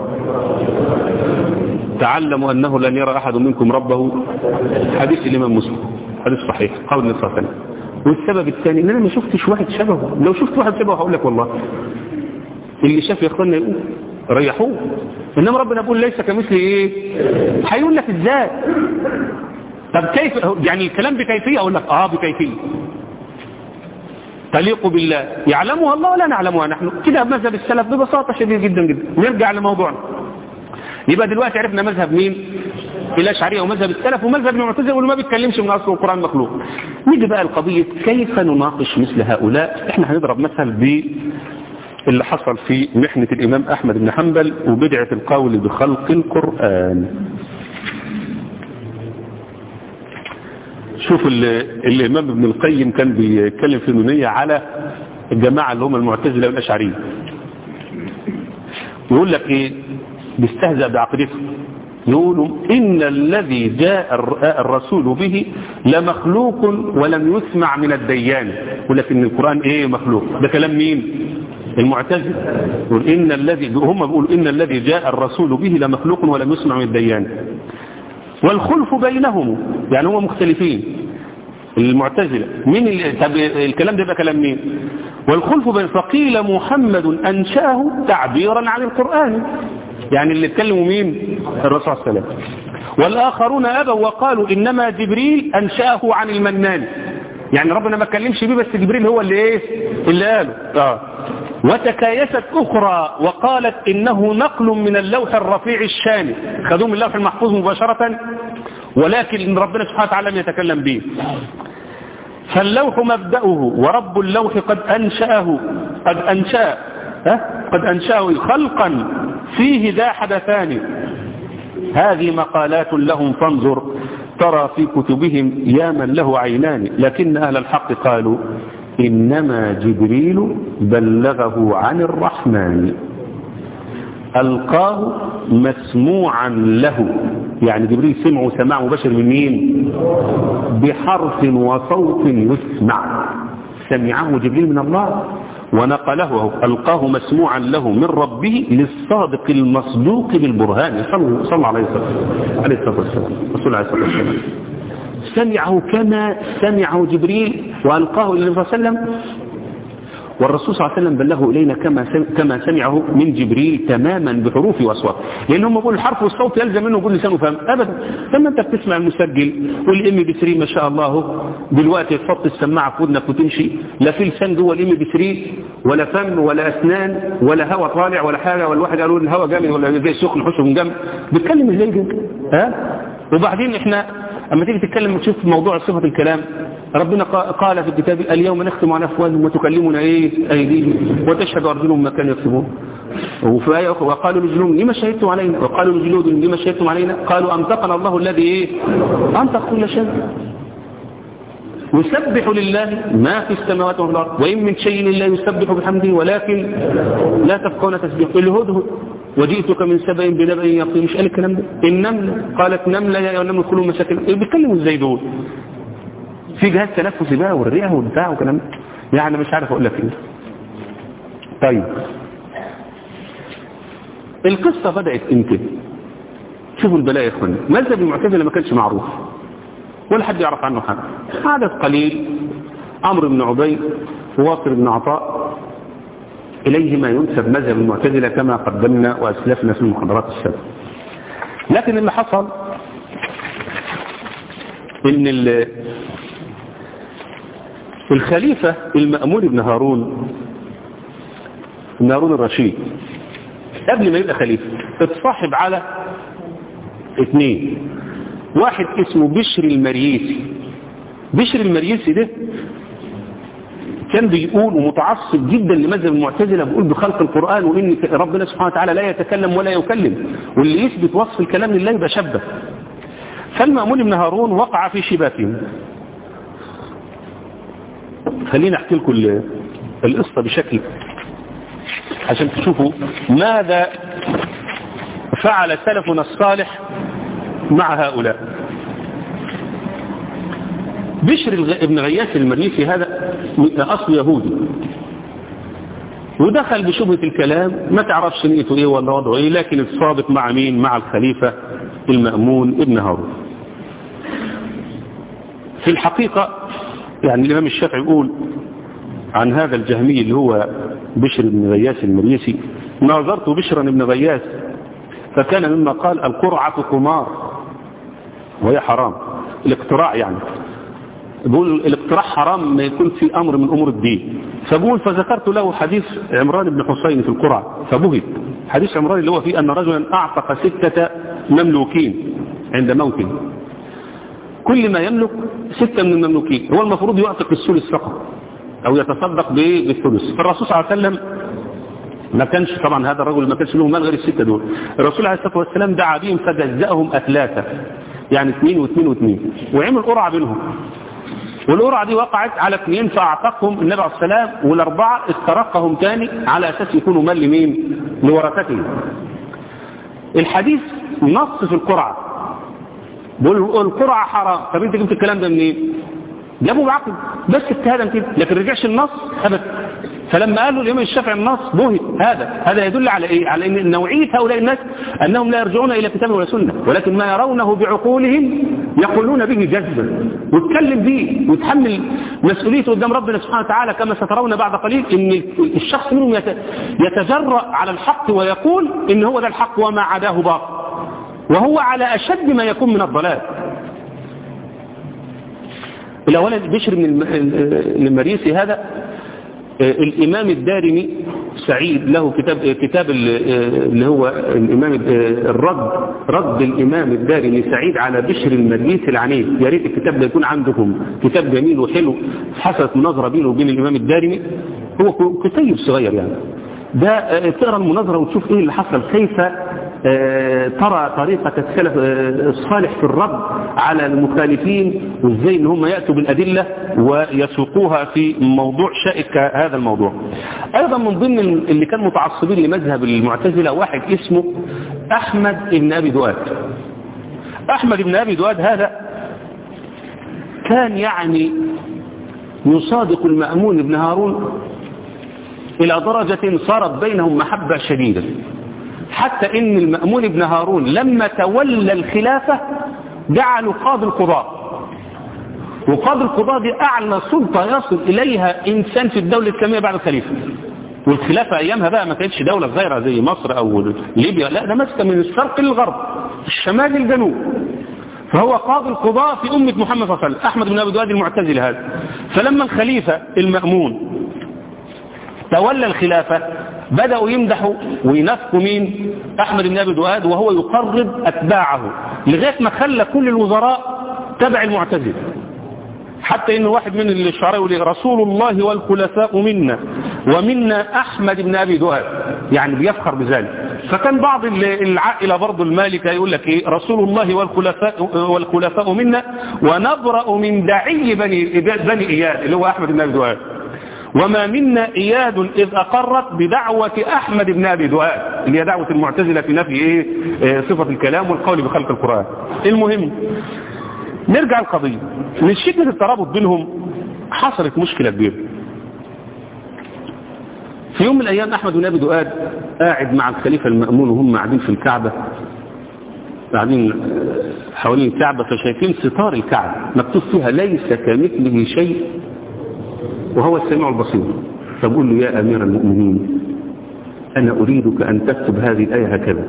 تعلموا انه لن يرى احد منكم ربه حديث الامام مسلم حديث صحيح قول النبي صلى الله عليه وسلم والسبب الثاني ان انا ما شفتش واحد شبهه لو شفت واحد شبهه هقول لك والله اللي شاف يا اخوانا يقول ريحوه انما ربنا يقول ليس كمثله ايه هيقول لك ازاي طب كيف يعني الكلام بكيفيه اقول لك اه بكيفيه تليق بالله يعلمها الله ولا نعلمها نحن كده مذهب السلف ببساطه شديده جدا جدا نرجع لموضوعنا يبقى دلوقتي عرفنا مذهب مين الاشعريه ومذهب السلف ومذهب المعتزله واللي ما بيتكلمش من اصل القران مخلوق نيجي بقى القضيه كيف نناقش مثل هؤلاء احنا هنضرب مثل ب اللي حصل في محنة الإمام أحمد بن حنبل وبدعة القول بخلق القرآن شوف الإمام ابن القيم كان بيتكلم في النونية على الجماعة اللي هم المعتزلة والأشعرية يقول لك إيه بيستهزأ بعقيدته يقولوا إن الذي جاء الرسول به لمخلوق ولم يسمع من الديان يقول لك إن القرآن إيه مخلوق ده كلام مين المعتزله يقول إن الذي هم بيقولوا إن الذي جاء الرسول به لمخلوق ولم يسمع من الديان والخلف بينهم يعني هم مختلفين المعتزلة مين ال... طب الكلام ده يبقى كلام مين والخلف بين فقيل محمد أنشأه تعبيرا عن القرآن يعني اللي اتكلموا مين الرسول صلى الله عليه وسلم والآخرون أبوا وقالوا إنما جبريل أنشأه عن المنان يعني ربنا ما اتكلمش بيه بس جبريل هو اللي ايه اللي قاله اه وتكايست أخرى وقالت إنه نقل من اللوح الرفيع الشان خذوه من اللوح المحفوظ مباشرة ولكن ربنا سبحانه وتعالى لم يتكلم به فاللوح مبدأه ورب اللوح قد أنشأه قد أنشأ قد أنشأه خلقا فيه ذا حدثان هذه مقالات لهم فانظر ترى في كتبهم يا من له عينان لكن أهل الحق قالوا إنما جبريل بلغه عن الرحمن ألقاه مسموعا له يعني جبريل سمعه سماع مباشر من مين بحرف وصوت يسمع سمعه جبريل من الله ونقله ألقاه مسموعا له من ربه للصادق المصدوق بالبرهان صلى الله عليه وسلم عليه الصلاة والسلام رسول عليه الصلاة والسلام سمعه كما سمعه جبريل وألقاه إلى النبي صلى الله عليه وسلم والرسول صلى الله عليه وسلم بلغه إلينا كما كما سمعه من جبريل تماما بحروف وأصوات لأن هم بيقولوا الحرف والصوت يلزم منه كل لسانه فهم أبدا لما أنت بتسمع المسجل والإم بي 3 ما شاء الله دلوقتي تحط السماعة في ودنك وتمشي لا في لسان جوه الإم بي 3 ولا فم ولا أسنان ولا هواء طالع ولا حاجة ولا واحد قالوا الهواء جامد ولا زي سخن حشه من جنب بيتكلم ازاي ده ها وبعدين احنا اما تيجي تتكلم وتشوف موضوع صفة الكلام ربنا قال في الكتاب اليوم نختم على افواههم وتكلمنا ايه ايديهم وتشهد ارجلهم ما كانوا يكسبون وفي آية أخرى وقالوا لجلودهم لما شهدتم علينا وقالوا لجلودهم لما شهدتم علينا قالوا أنطقنا الله الذي إيه أنطق كل شيء يسبح لله ما في السماوات والأرض وإن من شيء إلا يسبح بحمده ولكن لا تفقون تسبيح الهدهد وجئتك من سبأ بنبأ يقين مش قال الكلام ده النملة قالت نملة يا أيها النمل ادخلوا مساكن بيتكلموا ازاي دول في جهاز تنفسي بقى والرئه والبتاع وكلام يعني مش عارف اقول لك ايه طيب القصة بدأت امتى شوفوا البلاء يا اخواني مذهب المعتزله ما كانش معروف ولا حد يعرف عنه حاجه عدد قليل عمرو بن عبيد وواصل بن عطاء إليهما ينسب مذهب المعتزلة كما قدمنا وأسلفنا في المحاضرات السابقة لكن اللي حصل ان الخليفة المأمون بن هارون بن هارون الرشيد قبل ما يبقى خليفة اتصاحب على اثنين واحد اسمه بشر المريسي بشر المريسي ده كان بيقول ومتعصب جدا لمذهب المعتزلة بيقول بخلق القرآن وإن ربنا سبحانه وتعالى لا يتكلم ولا يكلم واللي يثبت وصف الكلام لله يبقى شبه فالمأمون بن هارون وقع في شباكهم خليني احكي لكم القصة بشكل عشان تشوفوا ماذا فعل سلفنا الصالح مع هؤلاء بشر ابن غياث المريسي هذا أصل يهودي ودخل بشبهة الكلام ما تعرفش نيته ايه ولا وضعه ايه لكن الصادق مع مين مع الخليفة المأمون ابن هارون في الحقيقة يعني الإمام الشافعي يقول عن هذا الجهمي اللي هو بشر بن غياث المريسي ناظرت بشرا بن غياث فكان مما قال القرعة قمار وهي حرام الاقتراع يعني بقول الاقتراع حرام ما يكون في أمر من أمور الدين فبقول فذكرت له حديث عمران بن حسين في القرعة فبهت حديث عمران اللي هو فيه أن رجلا أعتق ستة مملوكين عند موته كل ما يملك ستة من المملوكين هو المفروض يعتق الثلث فقط أو يتصدق بالثلث فالرسول صلى الله عليه وسلم ما كانش طبعا هذا الرجل ما كانش له مال غير الستة دول الرسول عليه الصلاة والسلام دعا بهم فجزأهم أثلاثة يعني اثنين واثنين واثنين وعمل قرعة بينهم والقرعة دي وقعت على اثنين فأعتقهم النبي عليه السلام والأربعة استرقهم تاني على أساس يكونوا مال لمين لورثته الحديث نص في القرعة بيقول القرعة حرام طب انت جبت الكلام ده منين جابوا بعقل بس اجتهادا كده لكن رجعش النص ابدا فلما قالوا الامام الشافعي النص بهت هذا هذا يدل على ايه على ان نوعيه هؤلاء الناس انهم لا يرجعون الى كتاب ولا سنه ولكن ما يرونه بعقولهم يقولون به جذبا واتكلم به ويتحمل مسؤوليته قدام ربنا سبحانه وتعالى كما سترون بعد قليل ان الشخص منهم يتجرأ على الحق ويقول ان هو ده الحق وما عداه باطل وهو على اشد ما يكون من الضلال الأولا بشر من المريسي هذا الإمام الدارمي سعيد له كتاب كتاب اللي هو الإمام الرد رد الإمام الدارمي سعيد على بشر المريسي العنيف يا ريت الكتاب ده يكون عندكم كتاب جميل وحلو حصلت مناظرة بينه وبين الإمام الدارمي هو كتيب صغير يعني ده تقرا المناظرة وتشوف ايه اللي حصل كيف ترى طريقة السلف الصالح في الرد على المخالفين وازاي ان هم يأتوا بالأدلة ويسوقوها في موضوع شائك هذا الموضوع ايضا من ضمن اللي كان متعصبين لمذهب المعتزلة واحد اسمه احمد بن ابي دواد احمد بن ابي دواد هذا كان يعني يصادق المأمون بن هارون إلى درجة صارت بينهم محبة شديدة حتى إن المأمون بن هارون لما تولى الخلافة جعلوا قاضي القضاء وقاضي القضاء دي أعلى سلطة يصل إليها إنسان في الدولة الإسلامية بعد الخليفة والخلافة أيامها بقى ما كانتش دولة صغيرة زي مصر أو ليبيا لا ده ماسكة من الشرق للغرب الشمال للجنوب فهو قاضي القضاء في أمة محمد صلى الله عليه وسلم أحمد بن أبي دواد المعتزلي هذا فلما الخليفة المأمون تولى الخلافة بدأوا يمدحوا وينافقوا مين أحمد بن أبي دواد وهو يقرب أتباعه لغاية ما خلى كل الوزراء تبع المعتزلة حتى إن واحد من الشعراء يقول رسول الله والخلفاء منا ومنا أحمد بن أبي دواد يعني بيفخر بذلك فكان بعض العائلة برضو المالكة يقول لك إيه رسول الله والخلفاء, والخلفاء منا ونبرأ من دعي بني, بني إياد اللي هو أحمد بن أبي دواد وما منا إياد إذ أقرت بدعوة أحمد بن أبي دؤاد اللي هي دعوة المعتزلة في نفي إيه صفة الكلام والقول بخلق القرآن المهم نرجع القضية من شدة الترابط بينهم حصلت مشكلة كبيرة في يوم من الأيام أحمد بن أبي دؤاد قاعد مع الخليفة المأمون وهم قاعدين في الكعبة قاعدين حوالين الكعبة فشايفين ستار الكعبة مكتوب فيها ليس كمثله شيء وهو السميع البصير فبقول له يا أمير المؤمنين أنا أريدك أن تكتب هذه الآية هكذا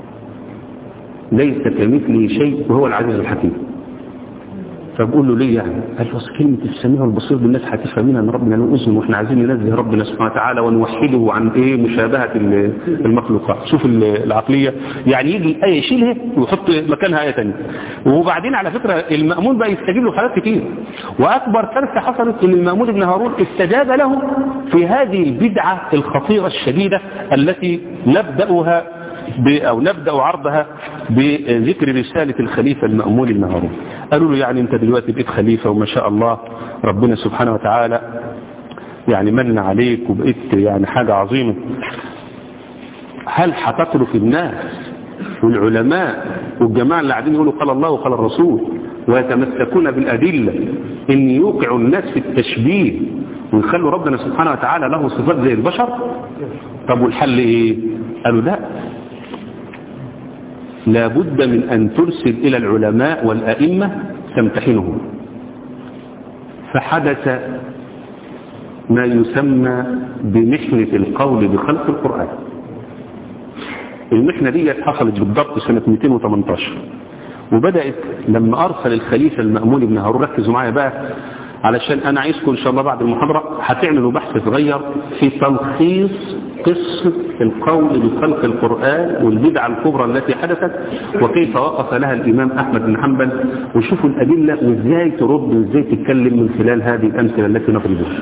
ليس كمثله شيء وهو العزيز الحكيم فبقول له ليه يعني قال له كلمة السميع البصير بالناس هتفهمينها ان ربنا له اذن واحنا عايزين ننزه ربنا سبحانه وتعالى ونوحده عن ايه مشابهة المخلوقات شوف العقلية يعني يجي الآية يشيلها ويحط مكانها آية ثانيه وبعدين على فكرة المأمون بقى يستجيب له حالات كتير وأكبر كارثة حصلت ان المأمون بن هارون استجاب له في هذه البدعة الخطيرة الشديدة التي نبدأها أو نبدأ عرضها بذكر رسالة الخليفة المأمون بن هارون قالوا له يعني انت دلوقتي بقيت خليفة وما شاء الله ربنا سبحانه وتعالى يعني من عليك وبقيت يعني حاجة عظيمة هل هتترك الناس والعلماء والجماعة اللي قاعدين يقولوا قال الله وقال الرسول ويتمسكون بالأدلة ان يوقعوا الناس في التشبيه ويخلوا ربنا سبحانه وتعالى له صفات زي البشر طب والحل ايه قالوا لا لابد من أن ترسل إلى العلماء والأئمة تمتحنهم فحدث ما يسمى بمحنة القول بخلق القرآن المحنة دي حصلت بالضبط سنة 218 وبدأت لما أرسل الخليفة المأمون بن هارون ركزوا معايا بقى علشان أنا عايزكم إن شاء الله بعد المحاضرة هتعملوا بحث صغير في تلخيص قصة القول بخلق القرآن والبدعة الكبرى التي حدثت وكيف وقف لها الإمام أحمد بن حنبل وشوفوا الأدلة وإزاي ترد وإزاي تتكلم من خلال هذه الأمثلة التي نضربها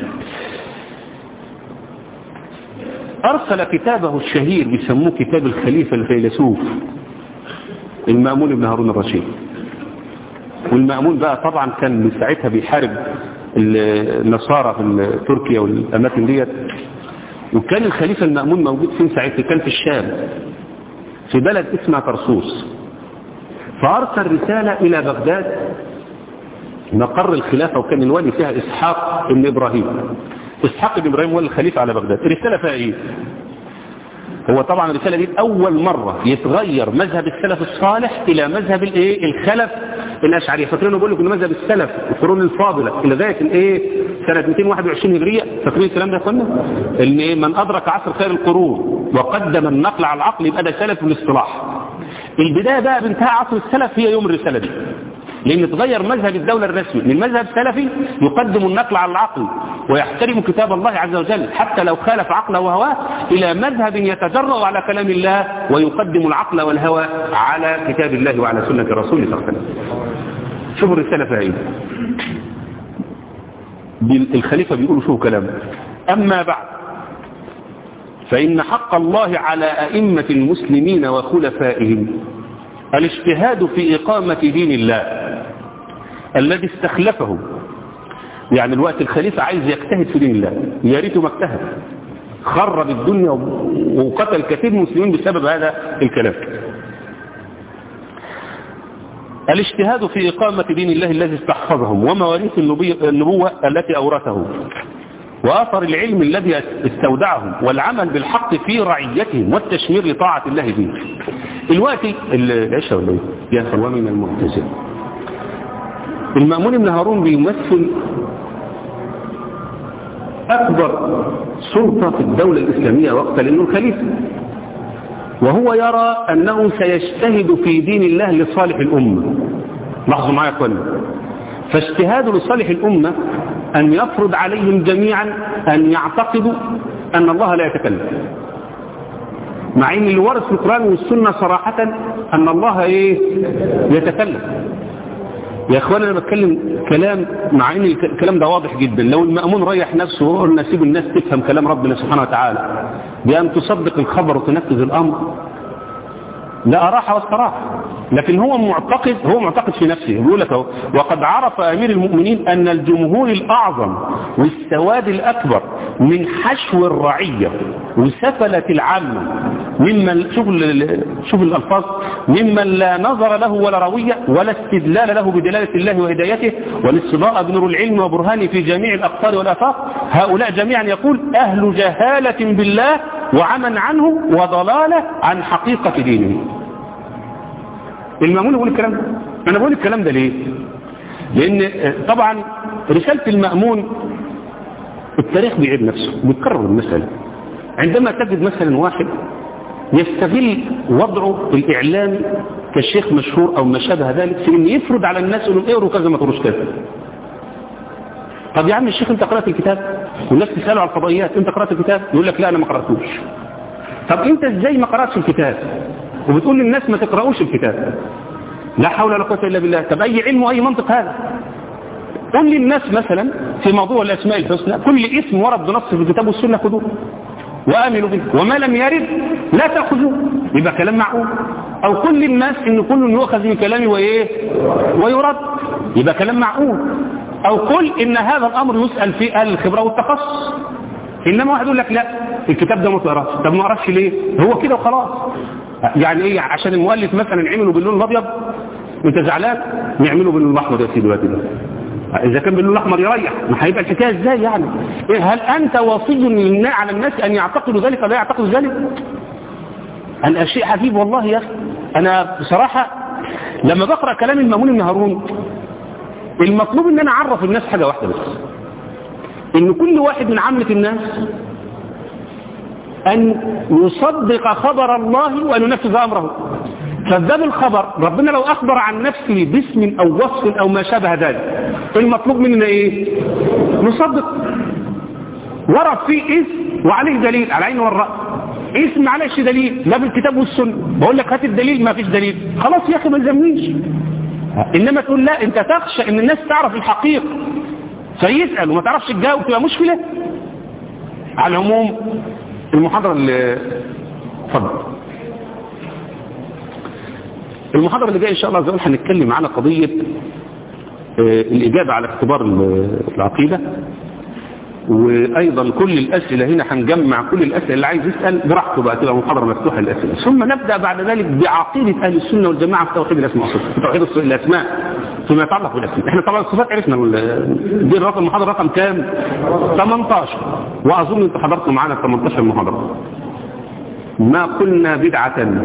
أرسل كتابه الشهير بيسموه كتاب الخليفة الفيلسوف المأمون بن هارون الرشيد والمأمون بقى طبعا كان من ساعتها بيحارب النصارى في تركيا والأماكن ديت وكان الخليفة المأمون موجود فين ساعتها كان في الشام في بلد اسمها طرسوس فأرسل رسالة إلى بغداد مقر الخلافة وكان الوالي فيها إسحاق بن إبراهيم إسحاق بن إبراهيم هو الخليفة على بغداد الرسالة فيها إيه هو طبعا الرسالة دي أول مرة يتغير مذهب السلف الصالح إلى مذهب الإيه الخلف الأشعرية فاكرين بقول لكم مذهب السلف القرون الفاضلة إلى ذلك الإيه سنة 221 هجرية فاكرين الكلام ده يا اخوانا إن إيه من أدرك عصر خير القرون وقدم النقل على العقل يبقى ده سلف الاصطلاح البداية بقى بانتهاء عصر السلف هي يوم الرسالة دي لأن تغير مذهب الدولة الرسمي من مذهب سلفي يقدم النقل على العقل ويحترم كتاب الله عز وجل حتى لو خالف عقله وهواه إلى مذهب يتجرأ على كلام الله ويقدم العقل والهوى على كتاب الله وعلى سنة رسوله صلى الله عليه وسلم شوفوا الرسالة فيها ايه الخليفة بيقولوا شوفوا كلام أما بعد فإن حق الله على أئمة المسلمين وخلفائهم الاجتهاد في إقامة دين الله الذي استخلفه يعني الوقت الخليفة عايز يجتهد في دين الله يا ريته ما اجتهد خرب الدنيا وقتل كثير من المسلمين بسبب هذا الكلام الاجتهاد في إقامة دين الله الذي استحفظهم ومواريث النبوة التي أورثه وآثر العلم الذي استودعهم والعمل بالحق في رعيتهم والتشمير لطاعة الله دين الوقت العشاء ولا ايه؟ يا سلوى من المعتزل المأمون بن هارون بيمثل أكبر سلطة في الدولة الإسلامية وقتا لأنه الخليفة وهو يرى أنه سيجتهد في دين الله لصالح الأمة لاحظوا معايا يا فاجتهاد لصالح الأمة أن يفرض عليهم جميعا أن يعتقدوا أن الله لا يتكلم مع أن اللي ورد في القرآن والسنة صراحة أن الله إيه يتكلم يا اخوان انا بتكلم كلام مع ان الكلام ده واضح جدا لو المأمون ريح نفسه وقال نسيب الناس تفهم كلام ربنا سبحانه وتعالى بأن تصدق الخبر وتنفذ الأمر لا أراح واستراح لكن هو معتقد هو معتقد في نفسه يقول لك وقد عرف أمير المؤمنين أن الجمهور الأعظم والسواد الأكبر من حشو الرعية وسفلة العامة ممن شوف شوف الألفاظ ممن لا نظر له ولا روية ولا استدلال له بدلالة الله وهدايته والاستضاء بنور العلم وبرهانه في جميع الأقطار والآفاق هؤلاء جميعا يقول أهل جهالة بالله وعمن عنه وضلالة عن حقيقة دينه المأمون يقول الكلام ده أنا بقول الكلام ده ليه لأن طبعا رسالة المأمون التاريخ بيعيد نفسه بيكرر المسألة عندما تجد مثلا واحد يستغل وضعه الإعلامي كشيخ مشهور أو ما شابه ذلك في أن يفرض على الناس أنهم اقروا كذا ما تقروش كذا طب يا عم الشيخ انت قرأت الكتاب والناس تسأله على الفضائيات انت قرأت الكتاب يقول لك لا انا ما قرأتوش طب انت ازاي ما قرأتش الكتاب وبتقول للناس ما تقرأوش الكتاب لا حول ولا قوة الا بالله طب اي علم واي منطق هذا قل للناس مثلا في موضوع الاسماء الحسنى كل اسم ورد بنص في الكتاب والسنة خذوه وآمنوا به وما لم يرد لا تأخذوه يبقى كلام معقول أو كل الناس إن كل يؤخذ من كلامي وإيه ويرد يبقى كلام معقول أو قل إن هذا الأمر يسأل في أهل الخبرة والتخصص إنما واحد يقول لك لا الكتاب ده ما تقراش طب ما اعرفش ليه هو كده وخلاص يعني إيه عشان المؤلف مثلا عمله باللون الأبيض أنت زعلان نعمله باللون الأحمر يا سيدي دلوقتي ده إذا كان باللون الأحمر يريح ما هيبقى الحكاية إزاي يعني إيه هل أنت وصي على الناس أن يعتقدوا ذلك ولا يعتقدوا ذلك الأشياء حبيب والله يا أخي أنا بصراحة لما بقرأ كلام المامون بن هارون المطلوب ان انا اعرف الناس حاجة واحدة بس ان كل واحد من عامة الناس ان يصدق خبر الله وان ينفذ امره فباب الخبر ربنا لو اخبر عن نفسه باسم او وصف او ما شابه ذلك المطلوب مننا ايه نصدق ورد فيه اسم وعليه دليل على عين والرأس اسم معلش دليل لا بالكتاب والسنة بقول لك هات الدليل ما فيش دليل خلاص يا اخي ما تلزمنيش انما تقول لا انت تخشى ان الناس تعرف الحقيقة فيسأل وما تعرفش تجاوب تبقى مشكلة على العموم المحاضرة اللي اتفضل المحاضرة اللي جاية ان شاء الله عز وجل هنتكلم على قضية آه، الإجابة على اختبار ال- العقيدة وأيضا كل الأسئلة هنا هنجمع كل الأسئلة اللي عايز يسأل براحته بقى تبقى محاضرة مفتوحة للأسئلة ثم نبدأ بعد ذلك بعقيدة أهل السنة والجماعة في توحيد الأسماء والصفات في توحيد الص- الأسماء فيما يتعلق بالأسماء احنا طبعا الصفات عرفنا ال- دي الرقم المحاضرة رقم كام 18 وأظن أنتوا حضرتوا معانا 18 محاضرة ما قلنا بدعة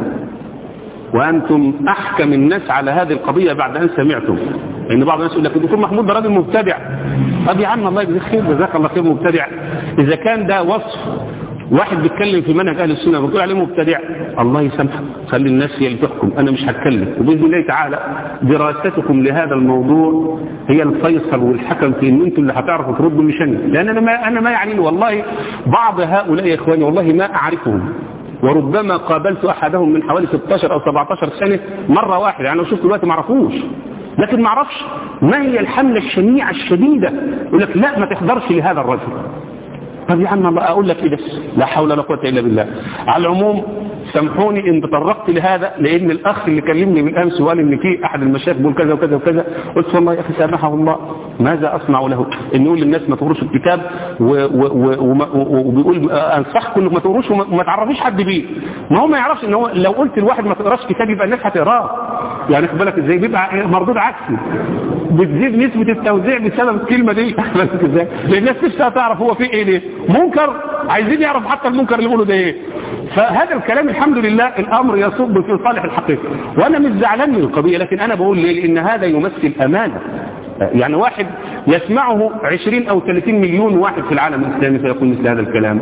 وأنتم أحكم الناس على هذه القضية بعد أن سمعتم لأن بعض الناس يقول لك الدكتور محمود ده راجل مبتدع طب يا عم الله يجزيك خير جزاك الله خير مبتدع إذا كان ده وصف واحد بيتكلم في منهج أهل السنة بتقول عليه مبتدع الله يسامحك خلي الناس هي اللي تحكم أنا مش هتكلم وبإذن الله تعالى دراستكم لهذا الموضوع هي الفيصل والحكم في إن أنتم اللي هتعرفوا تردوا مش أنا لأن أنا ما أنا ما يعني والله بعض هؤلاء يا إخواني والله ما أعرفهم وربما قابلت أحدهم من حوالي 16 أو 17 سنة مرة واحدة يعني لو شفت دلوقتي ما اعرفوش لكن ما اعرفش ما هي الحملة الشنيعة الشديدة يقول لك لا ما تحضرش لهذا الرجل طب يا عم الله أقول لك إيه بس لا حول ولا قوة إلا بالله على العموم سامحوني إن تطرقت لهذا لأن الأخ اللي كلمني بالأمس وقال إن في أحد المشايخ بيقول كذا وكذا وكذا قلت والله يا أخي سامحه الله ماذا أصنع له إن يقول للناس ما تقروش الكتاب و- و- و- وما- و- وبيقول أنصحكم إنكم ما تقروش وما وما تعرفيش حد بيه ما هو ما يعرفش إن هو لو قلت لواحد ما تقراش كتاب يبقى الناس هتقراه يعني خد بالك إزاي بيبقى مردود عكسي بتزيد نسبة التوزيع بسبب الكلمة دي بالك ازاي لان الناس نفسها تعرف هو في ايه ليه منكر عايزين يعرف حتى المنكر اللي بيقولوا ده ايه فهذا الكلام الحمد لله الامر يصب في صالح الحقيقة وانا مش زعلان من القضية لكن انا بقول ليه لان هذا يمثل امانة يعني واحد يسمعه 20 او 30 مليون واحد في العالم الاسلامي فيقول مثل هذا الكلام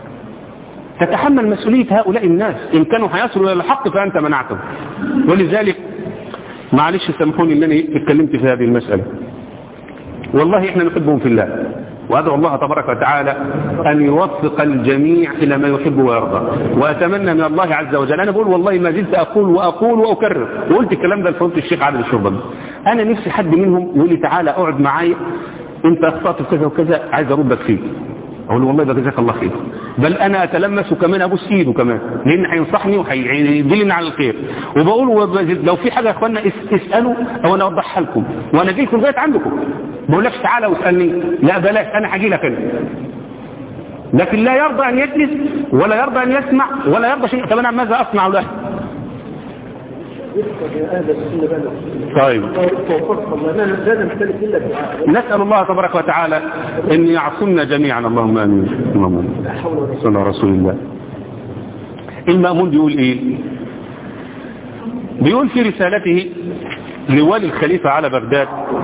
تتحمل مسؤولية هؤلاء الناس إن كانوا هيصلوا إلى الحق فأنت منعتهم ولذلك معلش سامحوني ان انا اتكلمت في هذه المسألة والله احنا نحبهم في الله وادعو الله تبارك وتعالى ان يوفق الجميع الى ما يحب ويرضى واتمنى من الله عز وجل انا بقول والله ما زلت اقول واقول واكرر وقلت الكلام ده لفضيله الشيخ عادل الشربجي انا نفسي حد منهم يقول لي تعالى اقعد معايا انت اخطات في كذا وكذا عايز اردك فيه اقول له والله ده جزاك الله خير بل انا اتلمس وكمان ابوس ايده كمان لان هينصحني وهيدلني على الخير وبقول وبزيد لو في حاجه يا اخوانا اس- اسالوا او انا اوضحها لكم وانا اجي لكم لغايه عندكم ما بقولكش تعالى واسالني لا بلاش انا هاجي لك انا لكن لا يرضى ان يجلس ولا يرضى ان يسمع ولا يرضى شيء طب انا ماذا اصنع له طيب نسأل الله تبارك وتعالى أن يعصمنا جميعا اللهم آمين اللهم آمين صلى الله رسول الله المأمون بيقول إيه بيقول في رسالته لوالي الخليفة على بغداد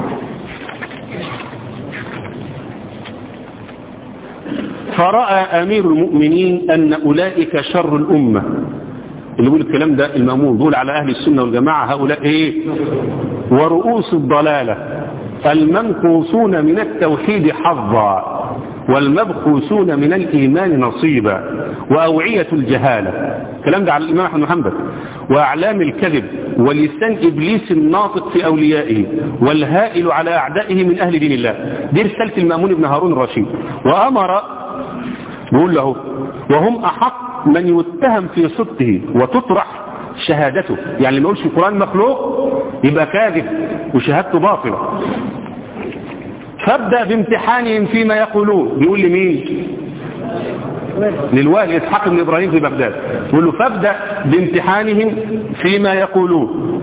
فرأى أمير المؤمنين أن أولئك شر الأمة اللي بيقول الكلام ده المأمون بيقول على أهل السنة والجماعة هؤلاء إيه ورؤوس الضلالة المنقوصون من التوحيد حظا والمبخوسون من الإيمان نصيبا وأوعية الجهالة الكلام ده على الإمام أحمد محمد وأعلام الكذب ولسان إبليس الناطق في أوليائه والهائل على أعدائه من أهل دين الله دي رسالة المأمون بن هارون الرشيد وأمر بيقول له وهم أحق من يتهم في صدقه وتطرح شهادته يعني ما يقولش القرآن مخلوق يبقى كاذب وشهادته باطلة فابدأ بامتحانهم فيما يقولون بيقول لمين للوالي إسحاق بن إبراهيم في بغداد يقول له فابدأ بامتحانهم فيما يقولون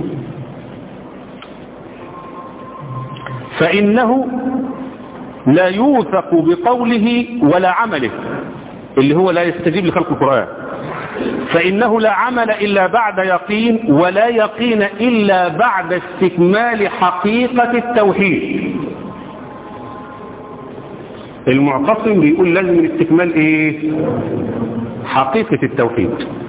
فإنه لا يوثق بقوله ولا عمله اللي هو لا يستجيب لخلق القرآن فإنه لا عمل إلا بعد يقين ولا يقين إلا بعد استكمال حقيقة التوحيد المعتصم بيقول لازم الاستكمال ايه حقيقة التوحيد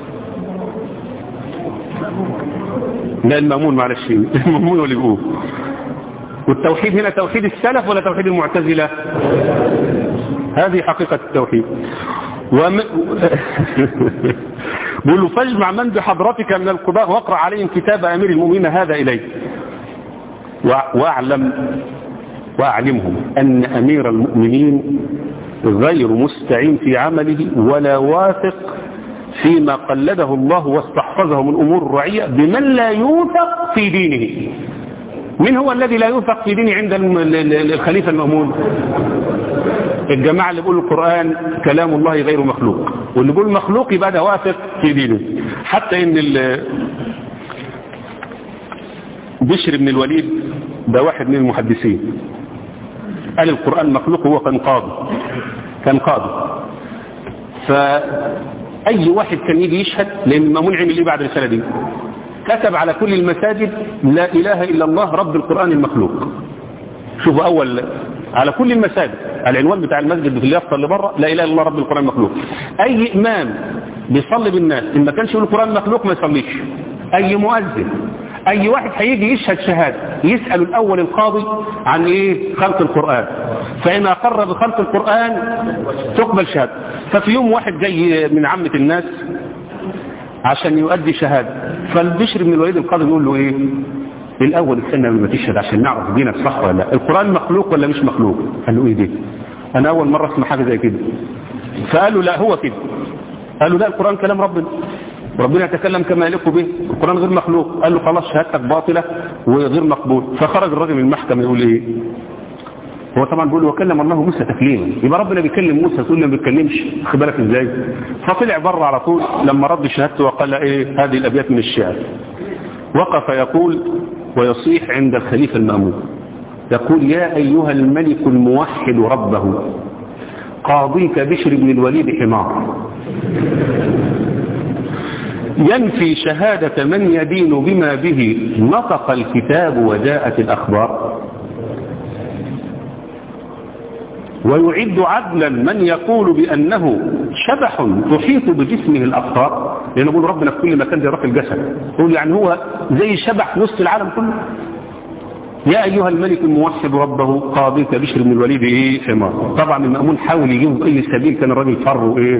لا المأمون معلش المأمون هو اللي بيقول والتوحيد هنا توحيد السلف ولا توحيد المعتزلة هذه حقيقة التوحيد وم... بيقول له فاجمع من بحضرتك من القضاء واقرأ عليهم كتاب أمير المؤمنين هذا إليك واعلم واعلمهم أن أمير المؤمنين غير مستعين في عمله ولا واثق فيما قلده الله واستحفظه من أمور الرعية بمن لا يوثق في دينه من هو الذي لا يوثق في دينه عند الخليفة المأمون الجماعة اللي بيقولوا القرآن كلام الله غير مخلوق واللي بيقول مخلوق يبقى ده واثق في دينه حتى ان بشر بن الوليد ده واحد من المحدثين قال القرآن مخلوق وهو كان قاضي كان قاضي فأي واحد كان يجي يشهد لأن المأمون عمل ايه بعد الرسالة دي كتب على كل المساجد لا إله إلا الله رب القرآن المخلوق شوفوا أول على كل المساجد العنوان بتاع المسجد في اليافطة اللي بره لا إله إلا الله رب القرآن المخلوق أي إمام بيصلي بالناس إن ما كانش يقول القرآن مخلوق ما يصليش أي مؤذن أي واحد هيجي يشهد شهادة يسأل الأول القاضي عن إيه خلق القرآن فإن أقر بخلق القرآن تقبل شهادة ففي يوم واحد جاي من عامة الناس عشان يؤدي شهادة فالبشر من الوليد القاضي يقول له إيه الأول استنى ما تشهد عشان نعرف دينك صح ولا لا القرآن مخلوق ولا مش مخلوق قال له إيه دي أنا أول مرة أسمع حاجة زي كده فقال له لا هو كده قال له لا القرآن كلام ربنا ربنا يتكلم كما يليق به القرآن غير مخلوق قال له خلاص شهادتك باطلة وغير مقبول فخرج الراجل من المحكمة يقول ايه هو طبعا بيقول وكلم الله موسى تكليما يبقى ربنا بيكلم موسى تقول له ما بيتكلمش خد بالك ازاي فطلع بره على طول لما رد شهادته وقال ايه هذه الابيات من الشعر وقف يقول ويصيح عند الخليفة المأمون يقول يا أيها الملك الموحد ربه قاضيك بشر بن الوليد حمار ينفي شهادة من يدين بما به نطق الكتاب وجاءت الأخبار ويعد عدلا من يقول بأنه شبح تحيط بجسمه الأبطار لأنه يقول ربنا في كل مكان يراك الجسد يقول يعني هو زي شبح وسط العالم كله يا أيها الملك الموحد ربه قاضيك بشر من الوليد إيه حمار طبعا المأمون حاول يجيبه بأي سبيل كان الراجل فر وإيه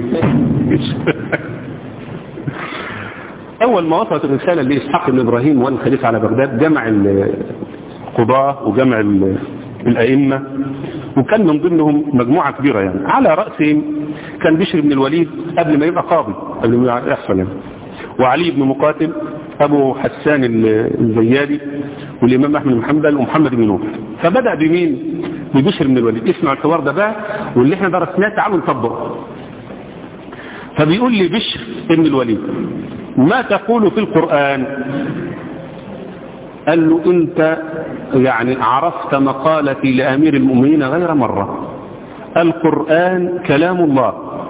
أول ما وصلت الرسالة لإسحاق بن إبراهيم والخليفة على بغداد جمع القضاة وجمع الأئمة وكان من ضمنهم مجموعة كبيرة يعني على رأسهم كان بشر بن الوليد قبل ما يبقى قاضي قبل ما يحصل يعني وعلي بن مقاتل أبو حسان الزيادي والإمام أحمد بن حنبل ومحمد بن نوح فبدأ بمين ببشر بن الوليد اسمع الحوار ده بقى واللي احنا درسناه تعالوا نطبقه فبيقول لي بشر بن الوليد ما تقول في القرآن قال له انت يعني عرفت مقالتي لأمير المؤمنين غير مرة القرآن كلام الله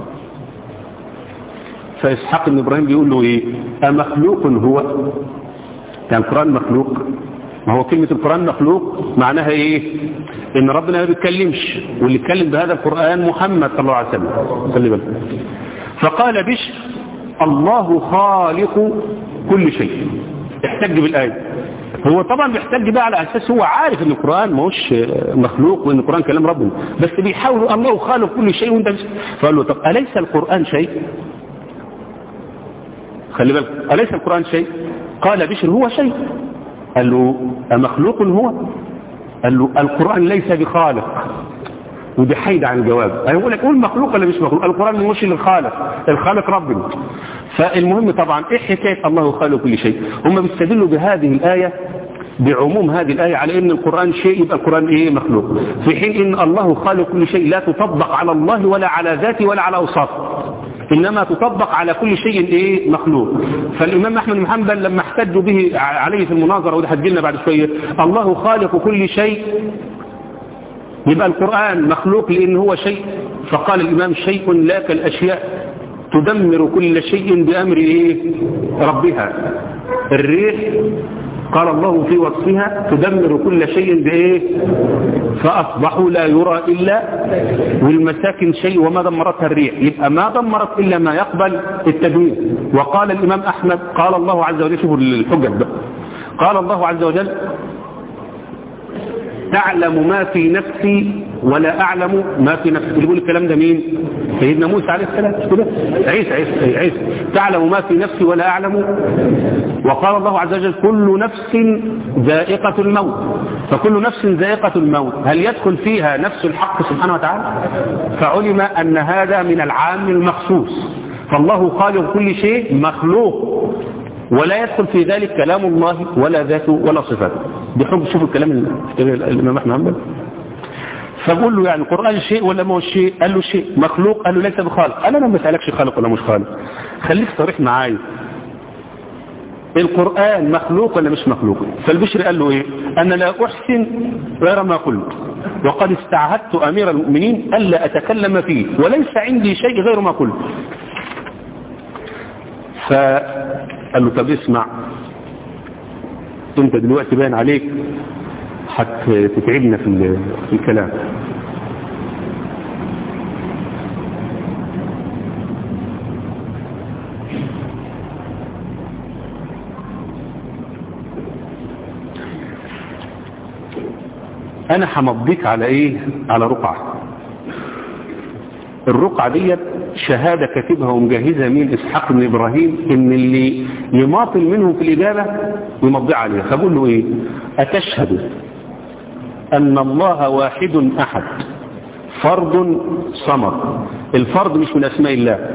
فإسحاق بن إبراهيم بيقول له إيه أمخلوق هو كان القرآن مخلوق ما هو كلمة القرآن مخلوق معناها إيه إن ربنا ما بيتكلمش واللي يتكلم بهذا القرآن محمد صلى الله عليه وسلم خلي بالك فقال بشر الله خالق كل شيء احتج بالآية هو طبعا بيحتج بقى على أساس هو عارف ان القرآن ما هوش مخلوق وان القرآن كلام ربنا بس بيحاول الله خالق كل شيء وانت فقال له طب أليس القرآن شيء خلي بالك أليس القرآن شيء قال بشر هو شيء قال له أمخلوق هو قال له القرآن ليس بخالق ودي حيد عن الجواب انا بقول لك قول مخلوق ولا مش مخلوق القرآن مش الخالق الخالق ربنا فالمهم طبعا ايه حكاية الله خالق كل شيء هم بيستدلوا بهذه الآية بعموم هذه الآية على ان القرآن شيء يبقى القرآن ايه مخلوق في حين ان الله خالق كل شيء لا تطبق على الله ولا على ذاته ولا على اوصافه إنما تطبق على كل شيء إيه مخلوق فالإمام أحمد بن حنبل لما احتجوا به عليه في المناظرة وده هتجيلنا بعد شوية الله خالق كل شيء يبقى القرآن مخلوق لأن هو شيء فقال الإمام شيء لا كالأشياء تدمر كل شيء بأمر إيه ربها الريح قال الله في وصفها تدمر كل شيء بإيه فأصبحوا لا يرى إلا والمساكن شيء وما دمرتها الريح يبقى ما دمرت إلا ما يقبل التدمير وقال الإمام أحمد قال الله عز وجل شوفوا الحجج بقى قال الله عز وجل تعلم ما في نفسي ولا أعلم ما في نفسي اللي بيقول الكلام ده مين سيدنا موسى عليه السلام مش كده عيسى عيسى عيسى تعلم ما في نفسي ولا أعلم وقال الله عز وجل كل نفس ذائقة الموت فكل نفس ذائقة الموت هل يدخل فيها نفس الحق سبحانه وتعالى فعلم أن هذا من العام المخصوص فالله خالق كل شيء مخلوق ولا يدخل في ذلك كلام الله ولا ذاته ولا صفاته بحب شوفوا الكلام الإمام أحمد حنبل فقول له يعني القرآن شيء ولا ما هو شيء قال له شيء مخلوق قال له ليس بخالق قال انا ما بسألكش خالق ولا مش خالق خليك صريح معايا القرآن مخلوق ولا مش مخلوق فالبشر قال له ايه انا لا احسن غير ما قلت وقد استعهدت امير المؤمنين الا اتكلم فيه وليس عندي شيء غير ما قلت فقال له طب اسمع انت دلوقتي باين عليك هتتعبنا في في الكلام انا همضيك على ايه على رقعة الرقعة ديت شهادة كاتبها ومجهزها مين اسحاق بن ابراهيم ان اللي يماطل منهم في الاجابة يمضي عليها فبقول له ايه اتشهد ان الله واحد احد فرد صمد الفرد مش من اسماء الله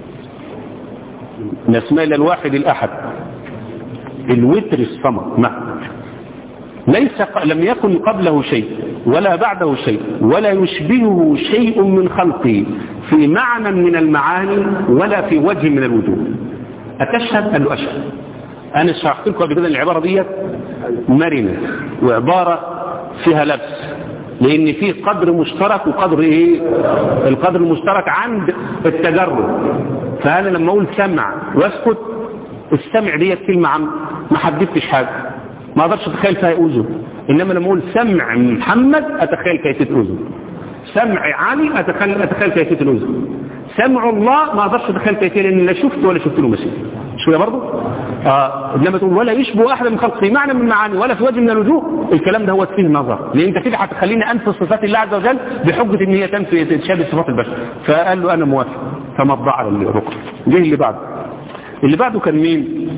من اسماء الله الواحد الاحد الوتر الصمد ما ليس لم يكن قبله شيء ولا بعده شيء ولا يشبهه شيء من خلقه في معنى من المعاني ولا في وجه من الوجوه أتشهد قال له أشهد أنا شرحت لكم قبل كده العبارة دي مرنة وعبارة فيها لبس لأن في قدر مشترك وقدر إيه القدر المشترك عند التجرد فأنا لما أقول سمع واسكت السمع دي كلمة عم ما حددتش حاجة ما اقدرش اتخيل فيها اذن انما لما اقول سمع محمد اتخيل كيفيه اذن سمع علي اتخيل اتخيل كيفيه الاذن سمع الله ما اقدرش اتخيل كيفيه لان لا شفت ولا شفت له مثيل شويه برضه اه لما تقول ولا يشبه احد من خلقه في معنى من المعاني ولا في وجه من الوجوه الكلام ده هو فيه النظر لان انت كده هتخليني انفي صفات الله عز وجل بحجه ان هي تنفي تشابه صفات البشر فقال له انا موافق فمضى على الركن جه اللي بعده اللي بعده كان مين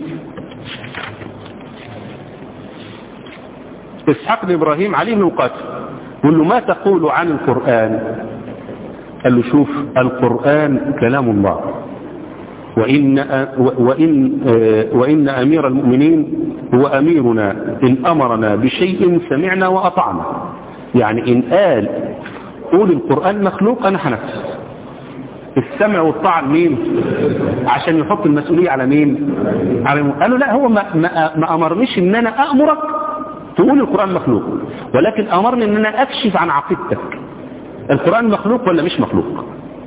إسحاق بن إبراهيم علي بن مقاتل يقول له ما تقول عن القرآن قال له شوف القرآن كلام الله وإن, وإن, وإن أمير المؤمنين هو أميرنا إن أمرنا بشيء سمعنا وأطعنا يعني إن قال قول القرآن مخلوق أنا هنفذ السمع والطاعة مين عشان يحط المسؤولية على مين على مين. قالوا لا هو ما, ما, ما أمرنيش إن أنا أأمرك تقول القرآن مخلوق ولكن أمرني أن أنا أكشف عن عقيدتك القرآن مخلوق ولا مش مخلوق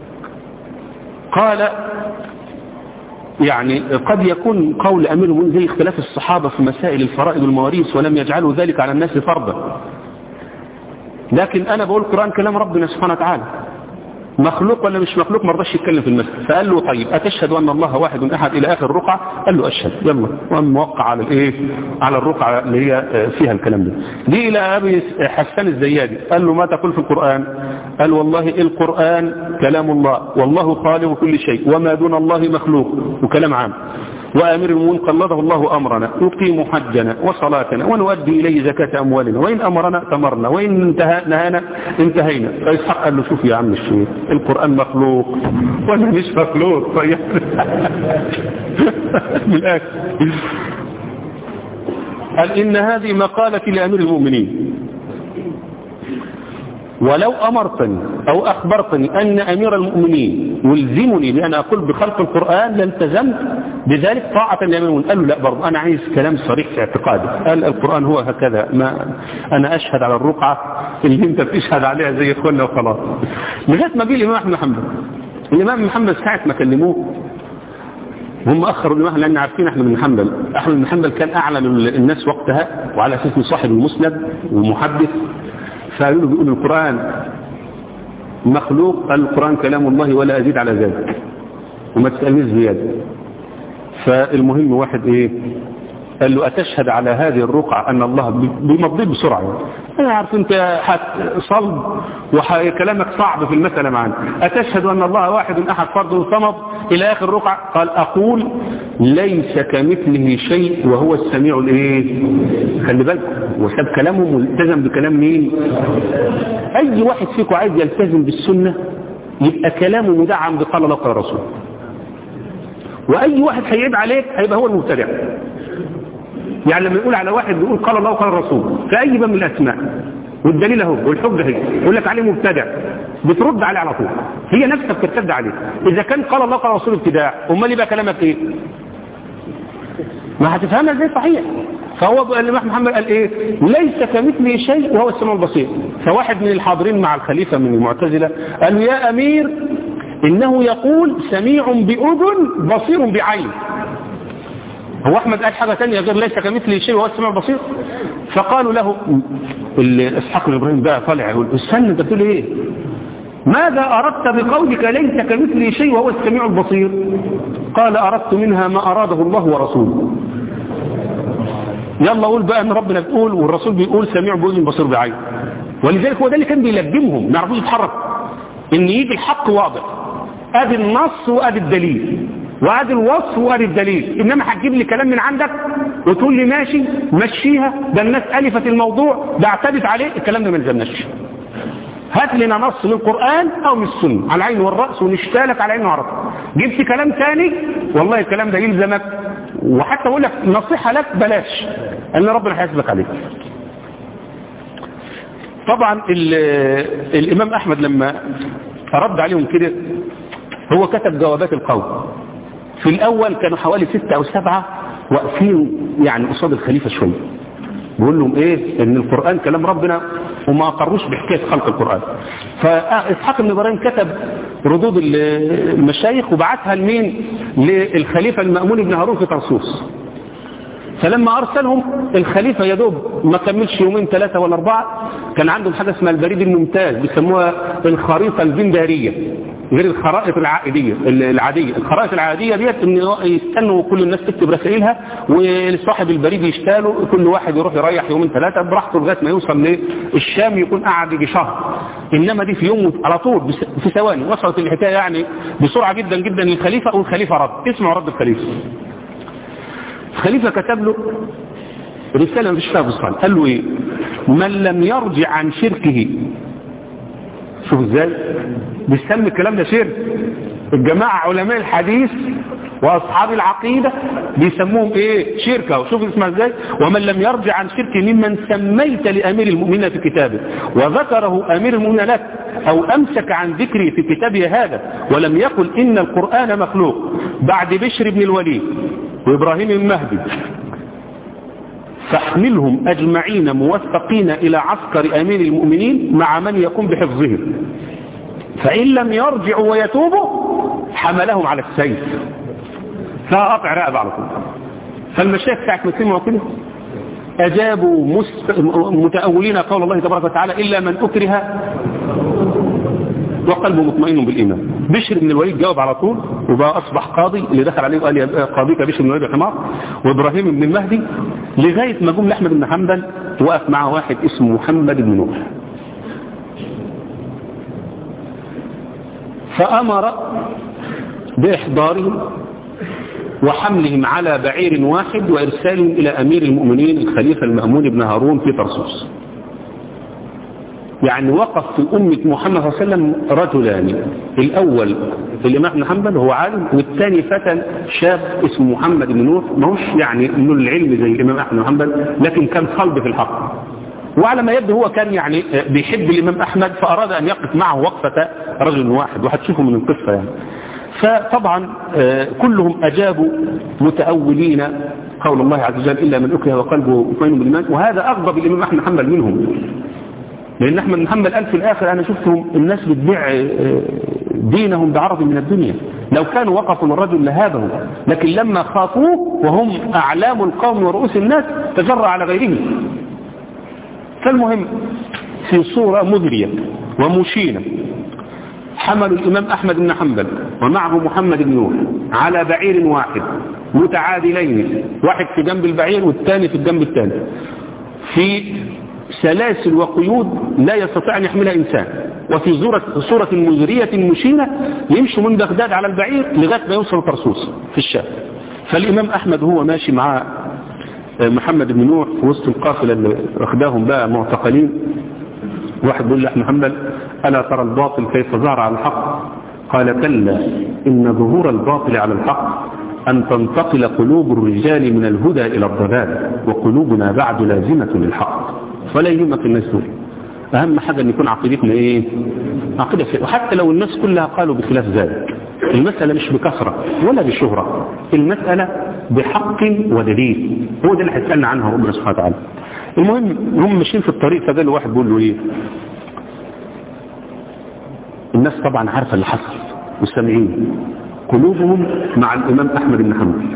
قال يعني قد يكون قول أمير المؤمنين زي اختلاف الصحابة في مسائل الفرائض والمواريث ولم يجعلوا ذلك على الناس فرضا لكن أنا بقول القرآن كلام ربنا سبحانه وتعالى مخلوق ولا مش مخلوق ما رضاش يتكلم في المسألة فقال له طيب أتشهد أن الله واحد أحد إلى آخر الرقعة قال له أشهد يلا وأن موقع على الإيه على الرقعة اللي هي فيها الكلام ده دي إلى أبي حسان الزيادي قال له ما تقول في القرآن قال والله القرآن كلام الله والله خالق كل شيء وما دون الله مخلوق وكلام عام وأمير المؤمنين قلده الله أمرنا نقيم حجنا وصلاتنا ونؤدي إليه زكاة أموالنا وإن أمرنا تمرنا وإن انتهى نهانا انتهينا فإسحاق قال له شوف يا عم الشيخ القرآن مخلوق وأنا مش مخلوق طيب من الآخر قال إن هذه مقالتي لأمير المؤمنين ولو أمرتني أو أخبرتني أن أمير المؤمنين يلزمني بأن أقول بخلق القرآن لالتزمت بذلك طاعة لأمير المؤمنين قال له لا برضه أنا عايز كلام صريح في اعتقادي قال القرآن هو هكذا ما أنا أشهد على الرقعة اللي أنت بتشهد عليها زي إخواننا وخلاص لغاية ما جه الإمام أحمد محمد الإمام محمد ساعة ما كلموه هم أخروا الإمام لأن عارفين أحمد بن حنبل أحمد بن حنبل كان أعلم الناس وقتها وعلى أساس صاحب المسند ومحدث فقالوا له بيقول القرآن مخلوق قال القرآن كلام الله ولا أزيد على ذلك وما تسألنيش زيادة فالمهم واحد ايه قال له أتشهد على هذه الرقعة أن الله بيمضيه بسرعة انا عارف انت صلب وكلامك صعب في المسألة معنا اتشهد ان الله واحد احد فرد صمد الى اخر ركعة قال اقول ليس كمثله شيء وهو السميع الايه خلي بالكم وساب كلامه ملتزم بكلام مين اي واحد فيكم عايز يلتزم بالسنة يبقى كلامه مدعم بقال الله قال الرسول واي واحد هيعيب عليك هيبقى هو المبتدع يعني لما يقول على واحد بيقول قال الله وقال الرسول في اي باب من الاسماء والدليل اهو والحجه هي يقول لك عليه مبتدع بترد عليه على طول هي نفسها بترتد عليه اذا كان قال الله وقال الرسول ابتداع امال يبقى كلامك ايه ما هتفهمها ازاي صحيح فهو الامام محمد قال ايه ليس كمثله شيء وهو السميع البصير فواحد من الحاضرين مع الخليفه من المعتزله قال يا امير انه يقول سميع باذن بصير بعين هو احمد قال حاجه ثانيه غير ليس كمثله شيء وهو السميع البصير فقالوا له اسحاق بن ابراهيم بقى طالع يقول استنى انت بتقول ايه ماذا اردت بقولك ليس كمثله شيء وهو السميع البصير قال اردت منها ما اراده الله ورسوله يلا قول بقى ان ربنا بيقول والرسول بيقول سميع باذن بصير بعين ولذلك هو ده اللي كان بيلجمهم ما يعرفوش يتحركوا ان يجي الحق واضح ادي النص وادي الدليل وادي الوصف وادي الدليل انما هتجيب لي كلام من عندك وتقول لي ماشي مشيها ده الناس الفت الموضوع ده اعتدت عليه الكلام ده ما يلزمناش هات لنا نص من القران او من السنه على العين والراس ونشتالك على العين والراس جبت كلام ثاني والله الكلام ده يلزمك وحتى اقول لك نصيحه لك بلاش ان ربنا هيحاسبك عليه طبعا الامام احمد لما رد عليهم كده هو كتب جوابات القوم في الأول كانوا حوالي ستة أو سبعة واقفين يعني قصاد الخليفة شوية بيقول لهم إيه إن القرآن كلام ربنا وما أقروش بحكاية خلق القرآن فإسحاق بن إبراهيم كتب ردود المشايخ وبعتها لمين للخليفة المأمون بن هارون في طرسوس فلما أرسلهم الخليفة يا دوب ما كملش يومين ثلاثة ولا أربعة كان عندهم حاجة اسمها البريد الممتاز بيسموها الخريطة البندارية غير الخرائط العائدية العادية الخرائط العادية ديت ان يستنوا كل الناس تكتب رسائلها وصاحب البريد يشتاله كل واحد يروح يريح يومين ثلاثة براحته لغاية ما يوصل للشام يكون قاعد يجي شهر انما دي في يوم على طول في ثواني وصلت الحكاية يعني بسرعة جدا جدا للخليفة والخليفة رد اسمعوا رد الخليفة الخليفة كتب له رسالة مفيش فيها بصال قال له ايه من لم يرجع عن شركه شوف ازاي بيسمي الكلام ده شرك الجماعة علماء الحديث واصحاب العقيدة بيسموهم ايه شركة وشوف اسمها ازاي ومن لم يرجع عن شرك ممن سميت لامير المؤمنين في كتابه وذكره امير المؤمنين لك او امسك عن ذكري في كتابه هذا ولم يقل ان القرآن مخلوق بعد بشر بن الوليد وابراهيم المهدي فاحملهم أجمعين موثقين إلى عسكر أمير المؤمنين مع من يقوم بحفظهم فإن لم يرجعوا ويتوبوا حملهم على السيف فقطع رقب على طول فالمشايخ ساعة ما سمعوا كده أجابوا مست... متأولين قول الله تبارك وتعالى إلا من أكره وقلبه مطمئن بالإيمان بشر بن الوليد جاوب على طول وبقى أصبح قاضي اللي دخل عليه وقال يا قاضيك بشر بن الوليد الحمار وإبراهيم بن المهدي لغاية ما جم لأحمد بن حنبل وقف معه واحد اسمه محمد بن نوح فأمر بإحضارهم وحملهم على بعير واحد وإرسالهم إلى أمير المؤمنين الخليفة المأمون بن هارون في طرسوس يعني وقف في أمة محمد صلى الله عليه وسلم رجلان الأول الإمام بن حنبل هو عالم والثاني فتى شاب اسمه محمد بن نور ما هوش يعني انه العلم زي الإمام أحمد بن حنبل لكن كان صلب في الحق وعلى ما يبدو هو كان يعني بيحب الإمام أحمد فأراد أن يقف معه وقفة رجل واحد وهتشوفوا من القصة يعني فطبعا كلهم أجابوا متأولين قول الله عز وجل إلا من أكره وقلبه مطمئن بالإيمان وهذا أغضب الإمام أحمد بن حنبل منهم لأن أحمد بن حنبل قال في الآخر أنا شفتهم الناس بتبيع دينهم بعرض من الدنيا لو كانوا وقفوا للرجل لهابه لكن لما خافوه وهم أعلام القوم ورؤوس الناس تجرى على غيرهم فالمهم في صورة مذرية ومشينة حملوا الإمام أحمد بن حنبل ومعه محمد بن نوح على بعير واحد متعادلين واحد في جنب البعير والثاني في الجنب الثاني في سلاسل وقيود لا يستطيع أن يحملها إنسان وفي صورة, صورة مزرية مشينة يمشي من بغداد على البعير لغاية ما يوصل طرسوس في الشام فالإمام أحمد هو ماشي مع محمد بن نوح في وسط القافلة اللي أخداهم بقى معتقلين واحد بيقول لأحمد محمد ألا ترى الباطل كيف ظهر على الحق قال كلا إن ظهور الباطل على الحق أن تنتقل قلوب الرجال من الهدى إلى الضلال وقلوبنا بعد لازمة للحق فلا يهمك الناس دول أهم حاجة أن يكون عقيدتنا إيه عقيدة فيه. وحتى لو الناس كلها قالوا بخلاف ذلك المسألة مش بكثرة ولا بشهرة المسألة بحق ودليل هو ده اللي هيسألنا عنها ربنا سبحانه وتعالى المهم هم ماشيين في الطريق فقال له واحد بيقول له ايه الناس طبعا عارفة اللي حصل وسامعين قلوبهم مع الإمام أحمد بن حنبل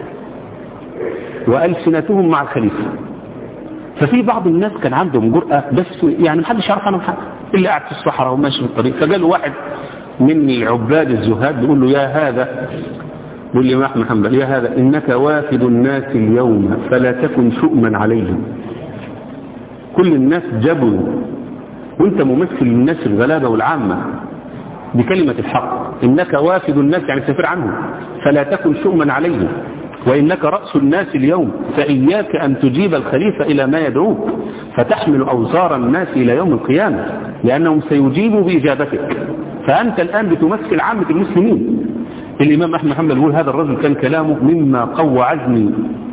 وألسنتهم مع الخليفة ففي بعض الناس كان عندهم جرأة بس يعني محدش يعرف عنهم حاجة اللي قاعد في الصحراء وماشي في الطريق فقال واحد من العباد الزهاد بيقول له يا هذا بيقول لي أحمد حنبل يا هذا إنك وافد الناس اليوم فلا تكن شؤما عليهم كل الناس جبوا وانت ممثل للناس الغلابة والعامة بكلمة الحق إنك وافد الناس يعني سفر عنهم فلا تكن شؤما عليهم وإنك رأس الناس اليوم فإياك أن تجيب الخليفة إلى ما يدعوك فتحمل أوزار الناس إلى يوم القيامة لأنهم سيجيبوا بإجابتك فأنت الآن بتمثل عامة المسلمين الإمام أحمد محمد يقول هذا الرجل كان كلامه مما قوى عزمي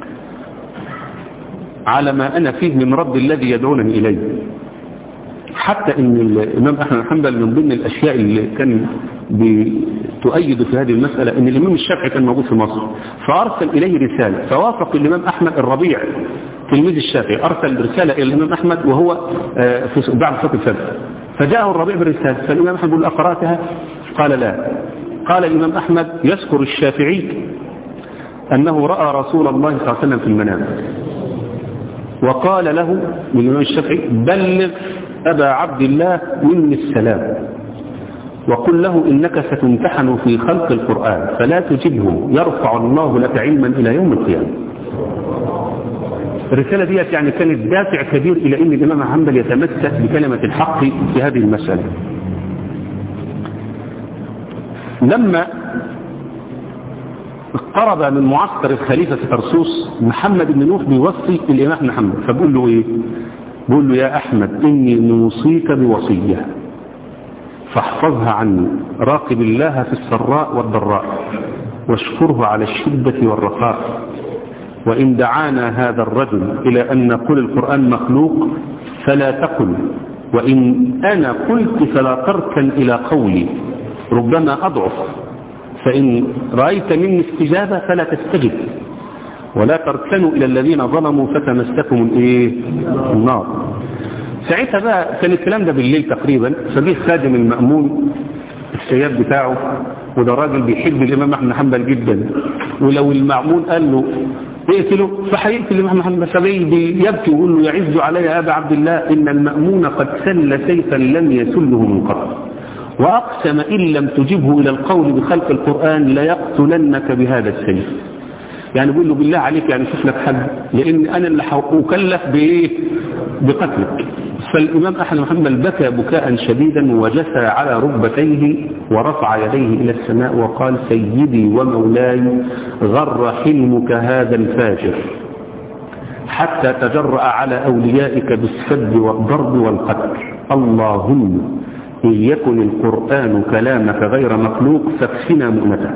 على ما أنا فيه من رب الذي يدعونني إليه حتى ان الامام احمد بن حنبل من ضمن الاشياء اللي كان بتؤيد في هذه المسألة ان الامام الشافعي كان موجود في مصر فارسل اليه رسالة فوافق الامام احمد الربيع تلميذ الشافعي ارسل رسالة الى الامام احمد وهو في بعد صلاة الفجر فجاءه الربيع بالرسالة فالامام احمد يقول اقراتها قال لا قال الامام احمد يذكر الشافعي انه رأى رسول الله صلى الله عليه وسلم في المنام وقال له الامام الشافعي بلغ أبا عبد الله مني السلام وقل له إنك ستمتحن في خلق القرآن فلا تجبه يرفع الله لك علما إلى يوم القيامة الرسالة ديت يعني كانت دافع كبير إلى أن الإمام حنبل يتمسك بكلمة الحق في هذه المسألة لما اقترب من معسكر الخليفة في طرسوس محمد بن نوح بيوصي الإمام بن حنبل فبقول له إيه بقول له يا أحمد إني نوصيك بوصية فاحفظها عني راقب الله في السراء والضراء واشكره على الشدة والرخاء وإن دعانا هذا الرجل إلى أن نقول القرآن مخلوق فلا تقل وإن أنا قلت فلا تركن إلى قولي ربما أضعف فإن رأيت مني استجابة فلا تستجب ولا تركنوا إلى الذين ظلموا فتمسكم الايه النار ساعتها بقى كان الكلام ده بالليل تقريبا فجه خادم المأمون السياد بتاعه وده راجل بيحب الإمام أحمد حنبل جدا ولو المأمون قال له اقتله فهيقتل الإمام أحمد حنبل فبي يبكي ويقول له يعز علي يا أبا عبد الله إن المأمون قد سل سيفا لم يسله من قبل وأقسم إن لم تجبه إلى القول بخلق القرآن ليقتلنك بهذا السيف يعني بيقول له بالله عليك يعني شوف لك حد لان انا اللي اكلف بايه بقتلك فالامام احمد محمد بكى بكاء شديدا وجثى على ركبتيه ورفع يديه الى السماء وقال سيدي ومولاي غر حلمك هذا الفاجر حتى تجرأ على اوليائك بالسب والضرب والقتل اللهم ان يكن القران كلامك غير مخلوق فاكفنا مؤنته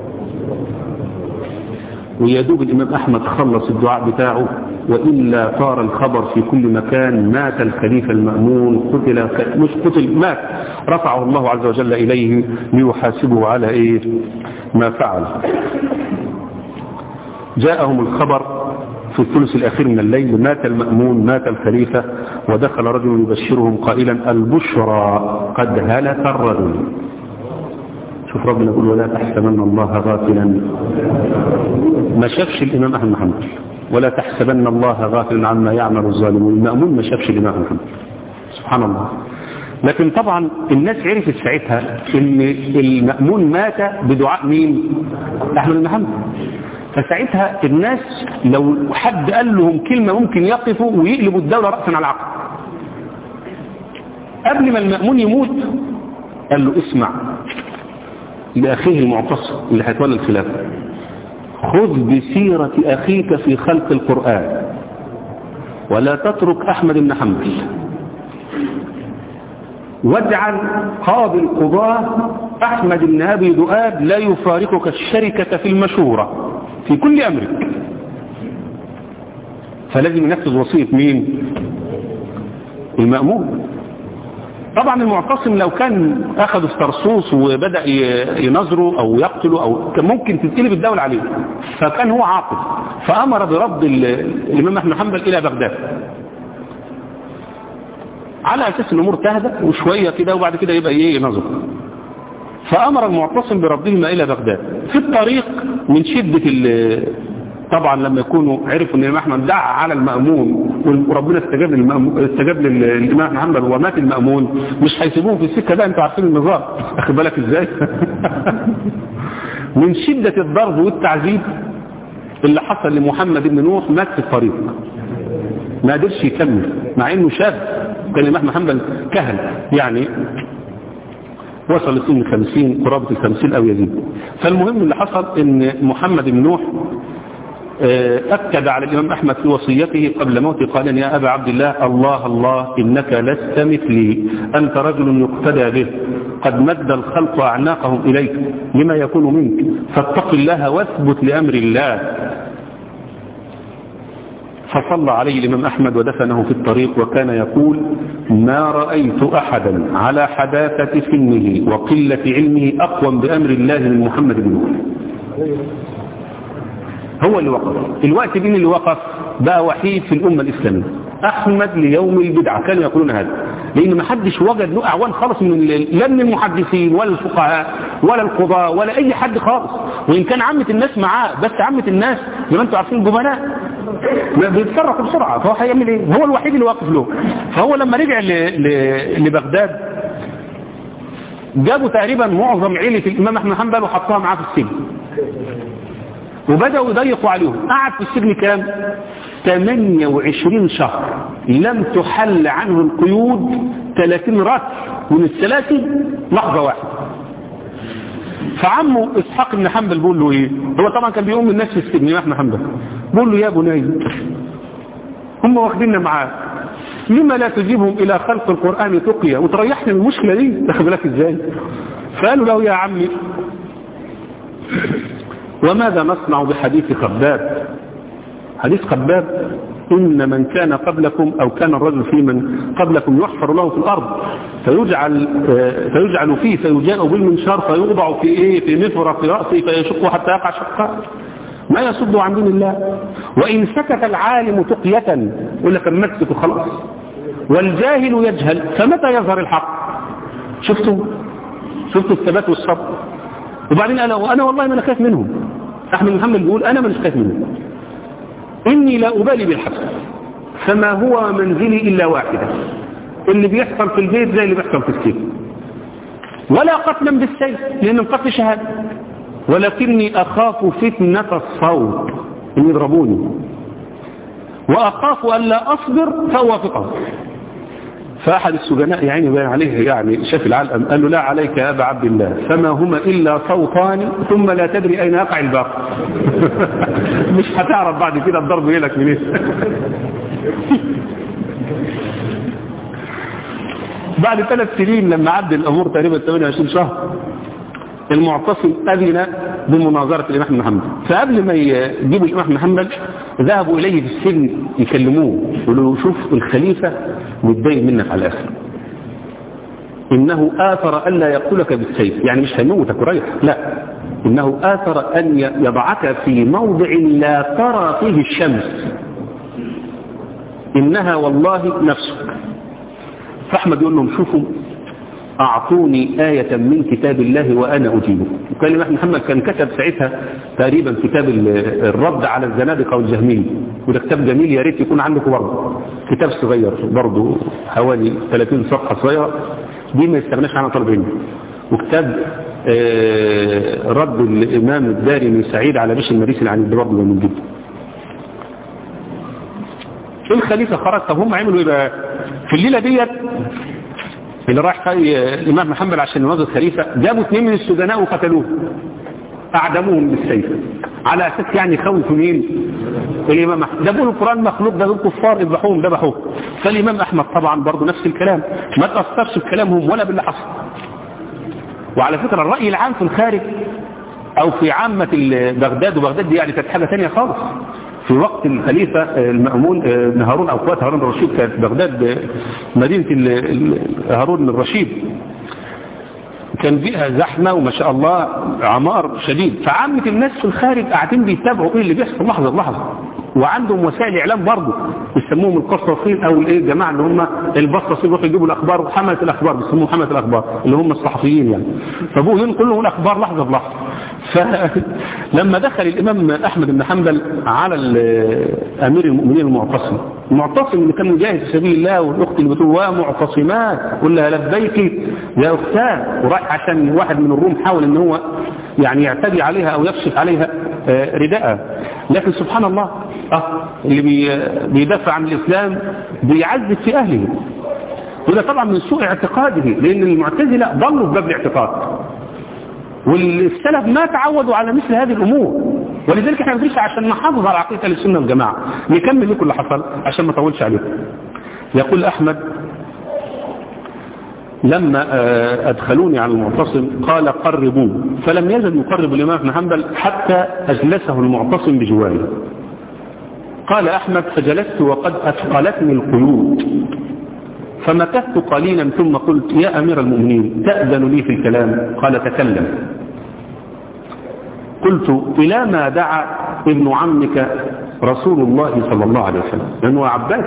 ويدوب الإمام أحمد خلص الدعاء بتاعه وإلا طار الخبر في كل مكان مات الخليفة المأمون قتل مش قتل مات رفعه الله عز وجل إليه ليحاسبه على إيه ما فعل جاءهم الخبر في الثلث الأخير من الليل مات المأمون مات الخليفة ودخل رجل يبشرهم قائلا البشرى قد هلك الرجل شوف ربنا يقول ولا تحسبن الله غافلا ما شافش الإمام أحمد محمد ولا تحسبن الله غافلا عما يعمل الظالمون المأمون ما شافش الإمام أحمد محمد سبحان الله لكن طبعا الناس عرفت ساعتها ان المأمون مات بدعاء مين أحمد بن محمد فساعتها الناس لو حد قال لهم كلمة ممكن يقفوا ويقلبوا الدولة رأسا على عقب قبل ما المأمون يموت قال له اسمع لأخيه المعتصم اللي هيتولى الخلافة خذ بسيرة أخيك في خلق القرآن ولا تترك أحمد بن حنبل واجعل قاضي القضاة أحمد بن أبي دؤاب لا يفارقك الشركة في المشورة في كل أمرك فلازم ينفذ وصية مين المأمون طبعا المعتصم لو كان أخذ استرسوس وبدأ ينظره أو يقتله أو كان ممكن تتقلب الدولة عليه فكان هو عاقل فأمر برد الإمام أحمد حنبل إلى بغداد على أساس الأمور تهدى وشوية كده وبعد كده يبقى إيه ينظر فأمر المعتصم بردهما إلى بغداد في الطريق من شدة طبعا لما يكونوا عرفوا ان الامام احمد دعا على المأمون وربنا استجاب للمأمون استجاب للامام حنبل ومات المأمون مش هيسيبوهم في السكه ده انتوا عارفين النظام اخد بالك ازاي من شدة الضرب والتعذيب اللي حصل لمحمد بن نوح مات في الطريق ما قدرش يكمل مع انه شاب كان الامام محمد كهل يعني وصل لسن 50 قرابة الخمسين او يزيد فالمهم اللي حصل ان محمد بن نوح أكد على الإمام أحمد في وصيته قبل موته قال يا أبا عبد الله الله الله إنك لست مثلي أنت رجل يقتدى به قد مد الخلق أعناقهم إليك لما يكون منك فاتق الله واثبت لأمر الله فصلى عليه الإمام أحمد ودفنه في الطريق وكان يقول ما رأيت أحدا على حداثة سنه وقلة علمه أقوم بأمر الله من محمد بن نوح هو اللي وقف الوقت مين اللي وقف بقى وحيد في الأمة الإسلامية أحمد ليوم البدعة كانوا يقولون هذا لأن ما حدش وجد له أعوان خالص من لا من المحدثين ولا الفقهاء ولا القضاء ولا أي حد خالص وإن كان عامة الناس معاه بس عامة الناس زي ما أنتم عارفين جبناء بيتصرفوا بسرعة فهو هيعمل إيه هو الوحيد اللي واقف له فهو لما رجع ل... ل... لبغداد جابوا تقريبا معظم عيلة الإمام أحمد حنبل وحطوها معاه في السجن وبدأوا يضيقوا عليهم قعد في السجن كام 28 شهر لم تحل عنه القيود 30 رأس من السلاسل لحظة واحدة فعمه إسحاق بن حنبل بيقول له إيه هو طبعا كان بيقوم الناس في السجن يا أحمد حنبل بيقول له يا بني هم واخديننا معاك لما لا تجيبهم إلى خلق القرآن تقيا وتريحني من المشكلة دي تاخد بالك إزاي فقالوا له يا عمي وماذا نصنع بحديث خباب حديث خباب إن من كان قبلكم أو كان الرجل في من قبلكم يحفر له في الأرض فيجعل, فيجعل فيه فيجاء بالمنشار فيوضع في إيه في مفرة في رأسه فيشقه حتى يقع شقاء ما يصد عن دين الله وإن سكت العالم تقية يقول لك امسك خلاص والجاهل يجهل فمتى يظهر الحق شفتوا شفتوا الثبات والصبر وبعدين أنا, أنا والله ما أنا خايف منهم أحمد محمد بيقول أنا ما خايف منهم إني لا أبالي بالحبس فما هو منزلي إلا واحدة اللي بيحصل في البيت زي اللي بيحصل في السجن ولا قتلا بالسيف لأن القتل شهادة ولكني أخاف فتنة الصوت إن يضربوني وأخاف أن لا أصبر فأوافقه فأحد السجناء يعني بين عليه يعني شاف العلقم قال له لا عليك يا أبا عبد الله فما هما إلا صوتان ثم لا تدري أين يقع الباقي مش هتعرف بعد كده الضرب يلك منين بعد ثلاث سنين لما عدى الأمور تقريبا 28 شهر المعتصم أذن بمناظرة الإمام محمد فقبل ما يجيبوا الإمام محمد ذهبوا إليه في السجن يكلموه يقولوا له شوف الخليفة متضايق منك على الآخر إنه آثر أن لا يقتلك بالسيف يعني مش هيموتك وريح لا إنه آثر أن يضعك في موضع لا ترى فيه الشمس إنها والله نفسك فأحمد يقول لهم شوفوا أعطوني آية من كتاب الله وأنا أجيبه وكان الإمام محمد كان كتب ساعتها تقريبا كتاب الرد على الزنادقة والجهمية وده كتاب جميل يا ريت يكون عندكم برضه كتاب صغير برضه حوالي 30 صفحة صغيرة دي ما يستغناش عنها طالب علم وكتاب رد الإمام الدارمي سعيد على بشر المريسي عن برضه من جدا الخليفة خرج طب هم عملوا ايه بقى في الليلة ديت اللي راح الإمام محمد عشان ينظر خليفة جابوا اثنين من السجناء وقتلوه أعدموهم بالسيف على أساس يعني يخوفوا مين الإمام أحمد ده بيقولوا القرآن مخلوق ده دول كفار اذبحوهم ذبحوه فالإمام أحمد طبعا برضه نفس الكلام ما تأثرش بكلامهم ولا باللي حصل وعلى فكرة الرأي العام في الخارج أو في عامة بغداد وبغداد دي يعني كانت حاجة ثانيه خالص في وقت الخليفة المأمون بن هارون أو قوات هارون الرشيد كانت بغداد مدينة هارون الرشيد كان فيها زحمة وما شاء الله عمار شديد فعامة الناس في الخارج قاعدين بيتابعوا ايه اللي بيحصل لحظة بلحظة وعندهم وسائل اعلام برضه بيسموهم القصاصين او الايه الجماعه اللي هم البصاصين يروحوا يجيبوا الاخبار وحمله الاخبار بيسموهم حمله الاخبار اللي هم الصحفيين يعني فبقوا ينقلوا الاخبار لحظه بلحظه فلما دخل الامام احمد بن حنبل على امير المؤمنين المعتصم المعتصم اللي كان مجاهد في سبيل الله والاخت اللي بتقول ومعتصمات قول لها لبيك يا اختاه وراح عشان واحد من الروم حاول ان هو يعني يعتدي عليها او يكشف عليها رداءها لكن سبحان الله اه اللي بي بيدافع عن الاسلام بيعذب في اهله وده طبعا من سوء اعتقاده لان المعتزله ضلوا في باب الاعتقاد والسلف ما تعودوا على مثل هذه الامور ولذلك احنا بندرس عشان نحافظ على عقيده السنه والجماعه نكمل لكم اللي حصل عشان ما اطولش عليكم يقول احمد لما أدخلوني على المعتصم قال قربوه فلم يزل يقرب الإمام بن حنبل حتى أجلسه المعتصم بجواره قال أحمد فجلست وقد أثقلتني القيود فمكثت قليلا ثم قلت يا أمير المؤمنين تأذن لي في الكلام قال تكلم قلت إلى ما دعا ابن عمك رسول الله صلى الله عليه وسلم لأنه عباس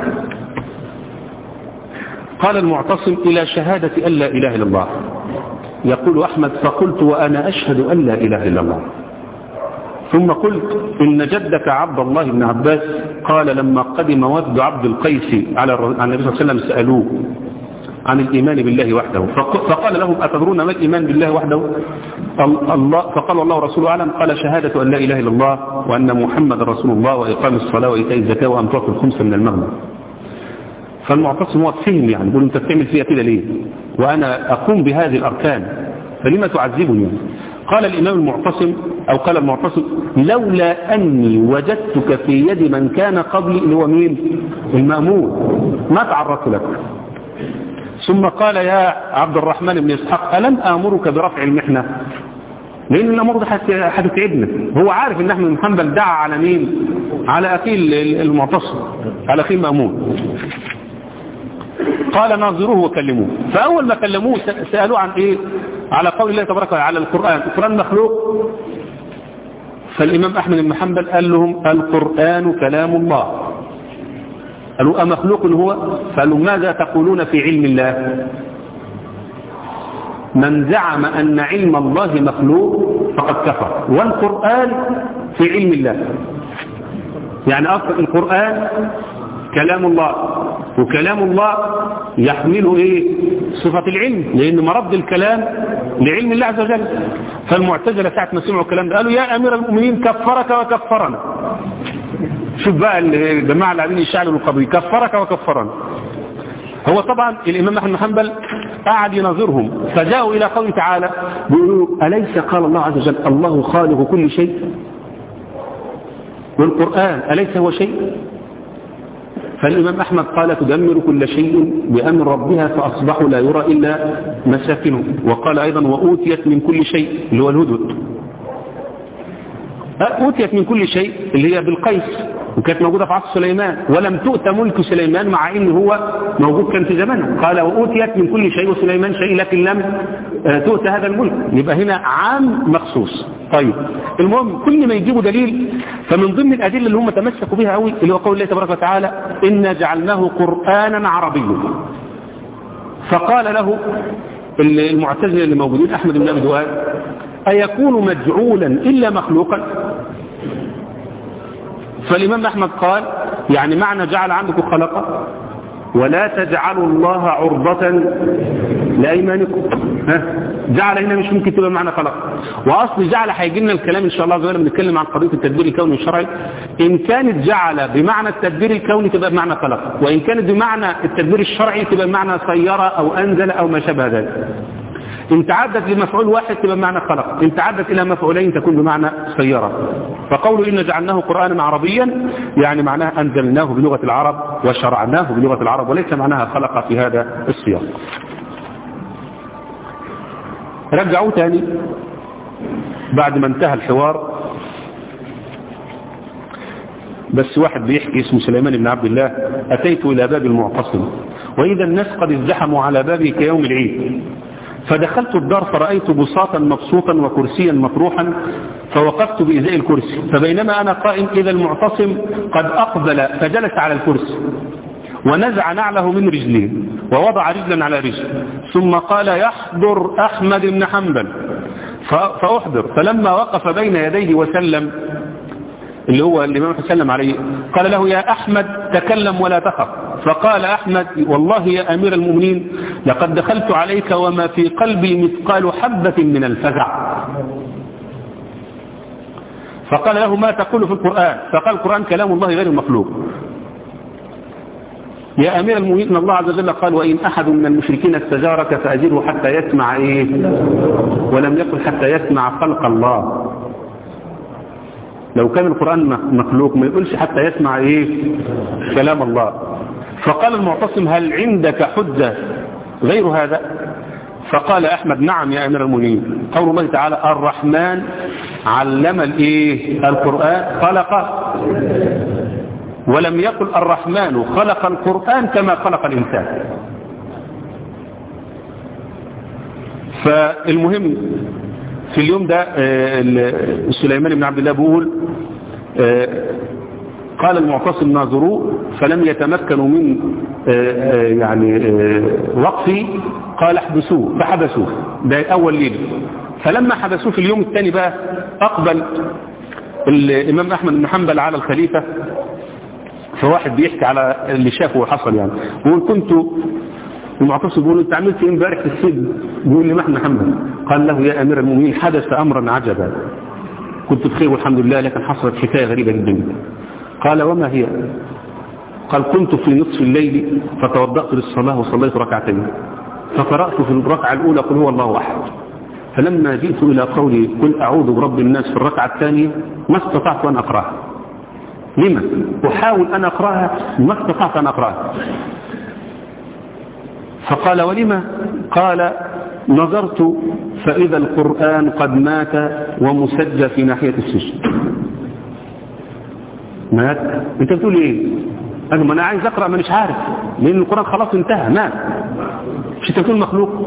قال المعتصم إلى شهادة أن لا إله إلا الله يقول أحمد فقلت وأنا أشهد أن لا إله إلا الله ثم قلت إن جدك عبد الله بن عباس قال لما قدم وفد عبد القيس على النبي صلى الله عليه وسلم سألوه عن الإيمان بالله وحده فقال لهم أتدرون ما الإيمان بالله وحده الله فقال الله ورسوله أعلم قال شهادة أن لا إله إلا الله وأن محمد رسول الله وإقام الصلاة وإيتاء الزكاة وأن تعطي الخمسة من المغنم فالمعتصم هو فهم يعني يقول انت بتعمل فيها كده ليه وانا اقوم بهذه الاركان فلما تعذبني يعني قال الامام المعتصم او قال المعتصم لولا اني وجدتك في يد من كان قبلي اللي هو مين المامون ما تعرضت لك ثم قال يا عبد الرحمن بن اسحاق الم امرك برفع المحنه لان الامر ده هتتعبنا هو عارف ان احمد بن حنبل دعا على مين على اخيه المعتصم على اخيه المامون قال ناظروه وكلموه فأول ما كلموه سألوه عن إيه على قول الله تبارك وتعالى على القرآن القرآن مخلوق فالإمام أحمد بن حنبل قال لهم القرآن كلام الله قالوا أمخلوق هو فقالوا ماذا تقولون في علم الله من زعم أن علم الله مخلوق فقد كفر والقرآن في علم الله يعني أصلا القرآن كلام الله وكلام الله يحمله ايه صفة العلم لان مرد الكلام لعلم الله عز وجل فالمعتزلة ساعة ما سمعوا الكلام ده قالوا يا امير المؤمنين كفرك وكفرنا شوف بقى الجماعة اللي قاعدين يشعلوا القبر كفرك وكفرنا هو طبعا الامام احمد حنبل قعد يناظرهم فجاءوا الى قوله تعالى بيقولوا اليس قال الله عز وجل الله خالق كل شيء والقرآن أليس هو شيء فالإمام أحمد قال تدمر كل شيء بأمر ربها فأصبحوا لا يرى إلا مساكنه وقال أيضا وأوتيت من كل شيء اللي هو الهدهد أوتيت من كل شيء اللي هي بالقيس وكانت موجودة في عصر سليمان ولم تؤت ملك سليمان مع إن هو موجود كان في زمانه قال وأوتيت من كل شيء وسليمان شيء لكن لم تؤت هذا الملك يبقى هنا عام مخصوص طيب المهم كل ما يجيبوا دليل فمن ضمن الأدلة اللي هم تمسكوا بها قوي اللي هو قول الله تبارك وتعالى إنا جعلناه قرآنا عربيا فقال له المعتزله اللي موجودين أحمد بن أبي دواد أيكون مجعولا إلا مخلوقا فالإمام أحمد قال يعني معنى جعل عندكم خلقه ولا تجعلوا الله عرضة لأيمانكم ها جعل هنا مش ممكن تبقى معنى خلق وأصل جعل هيجي لنا الكلام إن شاء الله غير بنتكلم عن قضية التدبير الكوني الشرعي إن كانت جعل بمعنى التدبير الكوني تبقى بمعنى خلق وإن كانت بمعنى التدبير الشرعي تبقى بمعنى سيرة أو أنزل أو ما شابه ذلك إن تعدت لمفعول واحد تبقى بمعنى خلق إن تعدت إلى مفعولين تكون بمعنى سيارة فقول إن جعلناه قرآنا عربيا يعني معناه أنزلناه بلغة العرب وشرعناه بلغة العرب وليس معناها خلق في هذا السياق رجعوا تاني بعد ما انتهى الحوار بس واحد بيحكي اسمه سليمان بن عبد الله أتيت إلى باب المعتصم وإذا الناس قد ازدحموا على بابي كيوم العيد فدخلت الدار فرأيت بساطا مبسوطا وكرسيا مطروحا فوقفت بإزاء الكرسي فبينما أنا قائم إذا المعتصم قد أقبل فجلس على الكرسي ونزع نعله من رجليه ووضع رجلا على رجل ثم قال يحضر أحمد بن حنبل فأحضر فلما وقف بين يديه وسلم اللي هو الإمام سلم عليه قال له يا أحمد تكلم ولا تخف فقال أحمد والله يا أمير المؤمنين لقد دخلت عليك وما في قلبي مثقال حبة من الفزع فقال له ما تقول في القرآن فقال القرآن كلام الله غير مخلوق يا أمير المؤمنين إن الله عز وجل قال وإن أحد من المشركين استجارك فأجره حتى يسمع إيه ولم يقل حتى يسمع خلق الله لو كان القرآن مخلوق ما يقولش حتى يسمع إيه كلام الله فقال المعتصم هل عندك حجة غير هذا فقال أحمد نعم يا أمير المؤمنين قول الله تعالى الرحمن علم الإيه القرآن خلق ولم يقل الرحمن خلق القرآن كما خلق الإنسان فالمهم في اليوم ده سليمان بن عبد الله بيقول قال المعتصم ناظروه فلم يتمكنوا من يعني وقفي قال احبسوه فحبسوه ده اول ليله فلما حبسوه في اليوم الثاني بقى اقبل الامام احمد بن حنبل على الخليفه فواحد بيحكي على اللي شافه وحصل يعني بيقول كنت المعتصم بيقول انت عملت ايه امبارح في السجن بيقول لي احمد محمد قال له يا امير المؤمنين حدث امرا عجبا كنت بخير والحمد لله لكن حصلت حكايه غريبه جدا قال وما هي قال كنت في نصف الليل فتوضأت للصلاة وصليت ركعتين فقرأت في الركعة الأولى قل هو الله أحد فلما جئت إلى قولي قل أعوذ برب الناس في الركعة الثانية ما استطعت أن أقرأها لما أحاول أن أقرأها ما استطعت أن أقرأها فقال ولما قال نظرت فإذا القرآن قد مات ومسجى في ناحية السجن مات انت بتقول ايه قال ما انا عايز اقرا ما مش عارف لان القران خلاص انتهى مات مش انت بتقول مخلوق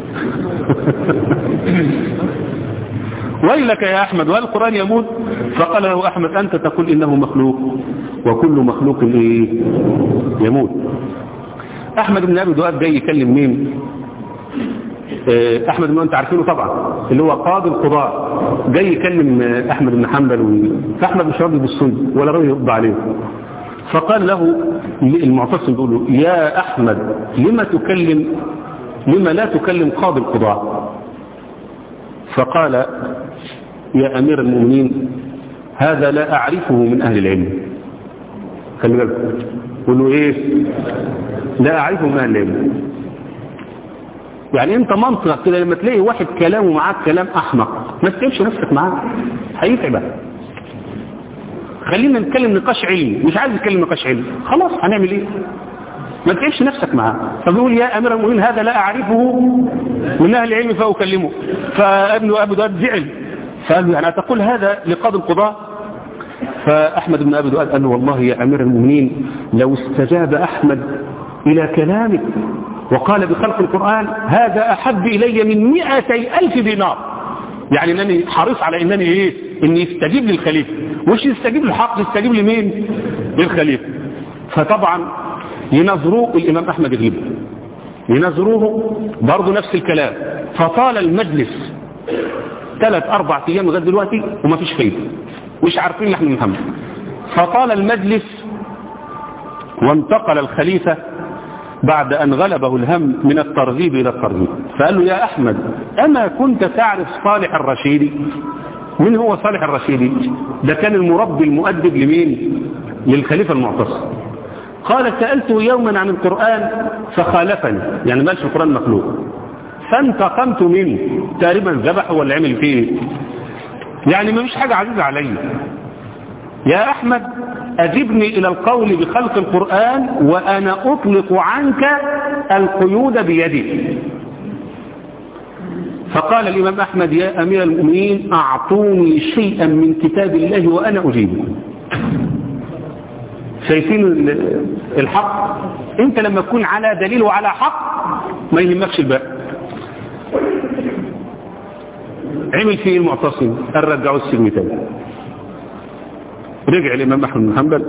ويلك يا احمد والقران يموت فقال له احمد انت تقول انه مخلوق وكل مخلوق ايه يموت احمد بن ابي دؤاد جاي يكلم مين احمد بن انت عارفينه طبعا اللي هو قاضي القضاء جاي يكلم احمد بن حنبل و... فاحمد مش راضي بالصلب ولا راضي يرد عليه فقال له المعتصم بيقول له يا احمد لما تكلم لما لا تكلم قاضي القضاء فقال يا امير المؤمنين هذا لا اعرفه من اهل العلم خلي بالك قول له ايه لا اعرفه من اهل العلم يعني انت منطقك كده لما تلاقي واحد كلامه معاك كلام احمق ما تتعبش نفسك معاه هيتعبك خلينا نتكلم نقاش علمي مش عايز نتكلم نقاش علمي خلاص هنعمل ايه ما تتعبش نفسك معاه فبيقول يا امير المؤمنين هذا لا اعرفه من اهل العلم فاكلمه فابنه ابو دؤاد زعل فقال له يعني تقول هذا لقاضي القضاء فاحمد بن ابي دؤاد قال له والله يا امير المؤمنين لو استجاب احمد الى كلامك وقال بخلق القرآن هذا أحب إلي من مئتي ألف دينار يعني أنني حريص على أنني إيه أني يستجيب للخليفة مش يستجيب للحق يستجيب لمين للخليفة فطبعا ينظروه الإمام أحمد غلب ينظروه برضه نفس الكلام فطال المجلس ثلاث أربع أيام لغايه دلوقتي وما فيش فايدة مش عارفين نحن محمد فطال المجلس وانتقل الخليفة بعد أن غلبه الهم من الترغيب إلى الترغيب فقال له يا أحمد أما كنت تعرف صالح الرشيدي من هو صالح الرشيدي ده كان المربي المؤدب لمين للخليفة المعتصم قال سألته يوما عن القرآن فخالفني يعني مالش القرآن مخلوق فانتقمت منه تقريبا ذبحه ولا عمل فيه يعني ما مش حاجة عزيزة علي يا أحمد أجبني إلى القول بخلق القرآن وأنا أطلق عنك القيود بيدي فقال الإمام أحمد يا أمير المؤمنين أعطوني شيئا من كتاب الله وأنا أجيبه شايفين الحق انت لما تكون على دليل وعلى حق ما يهمكش الباقي عمل فيه المعتصم قال رجعوا السجن تاني رجع الامام احمد بن حنبل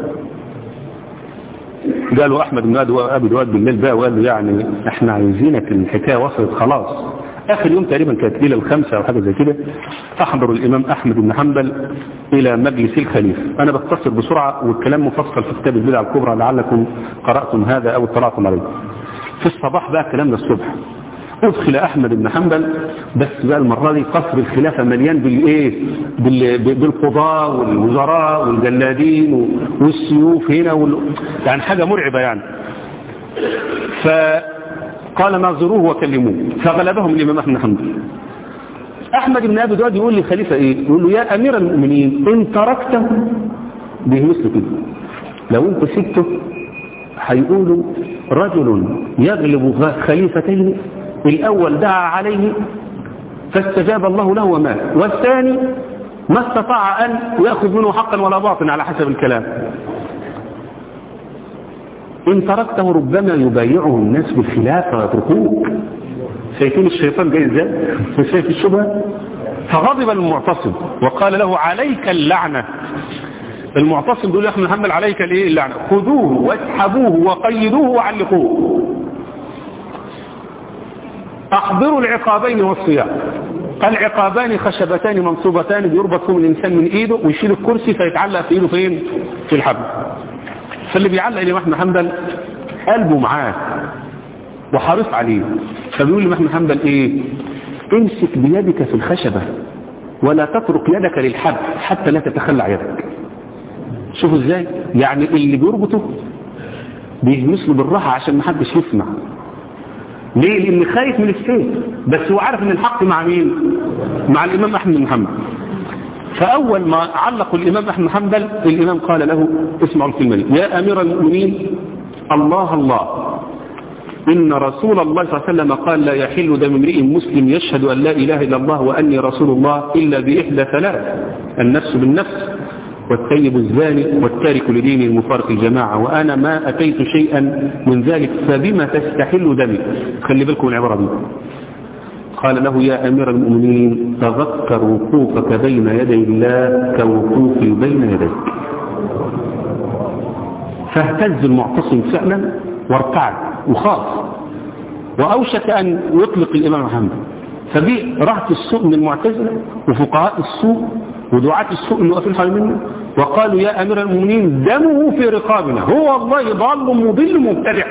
قالوا احمد بن ابي دواد بالليل بقى وقال له يعني احنا عايزينك الحكايه وصلت خلاص اخر يوم تقريبا كانت ليله الخمسه او حاجه زي كده احضر الامام احمد بن حنبل الى مجلس الخليفه انا بختصر بسرعه والكلام مفصل في كتاب البدع الكبرى لعلكم قراتم هذا او اطلعتم عليه في الصباح بقى كلامنا الصبح ادخل احمد بن حنبل بس بقى المره دي قصر الخلافه مليان بالايه بالقضاه والوزراء والجلادين والسيوف هنا وال... يعني حاجه مرعبه يعني فقال ناظروه وكلموه فغلبهم الامام احمد بن حنبل احمد بن ابي دواد يقول للخليفه ايه يقول له يا امير المؤمنين ان تركته بمثل كده لو انت سبته هيقولوا رجل يغلب خليفتين الأول دعا عليه فاستجاب الله له ومات والثاني ما استطاع أن يأخذ منه حقا ولا باطن على حسب الكلام إن تركته ربما يبايعه الناس بالخلافة ويتركوك شايفين الشيطان جاي ازاي شايف الشبهة فغضب المعتصم وقال له عليك اللعنة المعتصم بيقول يا اخي محمد عليك الايه اللعنة خذوه واسحبوه وقيدوه وعلقوه احضروا العقابين والصيام العقابان خشبتان منصوبتان بيربط فيهم الانسان من ايده ويشيل الكرسي فيتعلق في ايده فين في الحبل فاللي بيعلق الامام احمد حنبل قلبه معاه وحريص عليه فبيقول الامام احمد حنبل ايه امسك بيدك في الخشبة ولا تترك يدك للحبل حتى لا تتخلع يدك شوفوا ازاي يعني اللي بيربطه بيهمس له بالراحة عشان ما حدش يسمع ليه لان خايف من السيف بس هو عارف ان الحق مع مين مع الامام احمد بن محمد فاول ما علقوا الامام احمد بن حنبل الامام قال له اسمعوا الكلمه دي يا امير المؤمنين الله الله إن رسول الله صلى الله عليه وسلم قال لا يحل دم امرئ مسلم يشهد أن لا إله إلا الله وأني رسول الله إلا بإحدى ثلاث النفس بالنفس والثيب الزاني والتارك لدينه المفارق الجماعة وأنا ما أتيت شيئا من ذلك فبما تستحل دمي خلي بالكم العبارة دي قال له يا أمير المؤمنين تذكر وقوفك بين يدي الله كوقوفي بين يديك فاهتز المعتصم فعلا وارتعد وخاف وأوشك أن يطلق الإمام محمد فدي رهط السوء من المعتزلة وفقهاء السوء ودعاة السوء اللي واقفين حوالين منه وقالوا يا أمير المؤمنين دمه في رقابنا هو والله ضال مضل مبتدع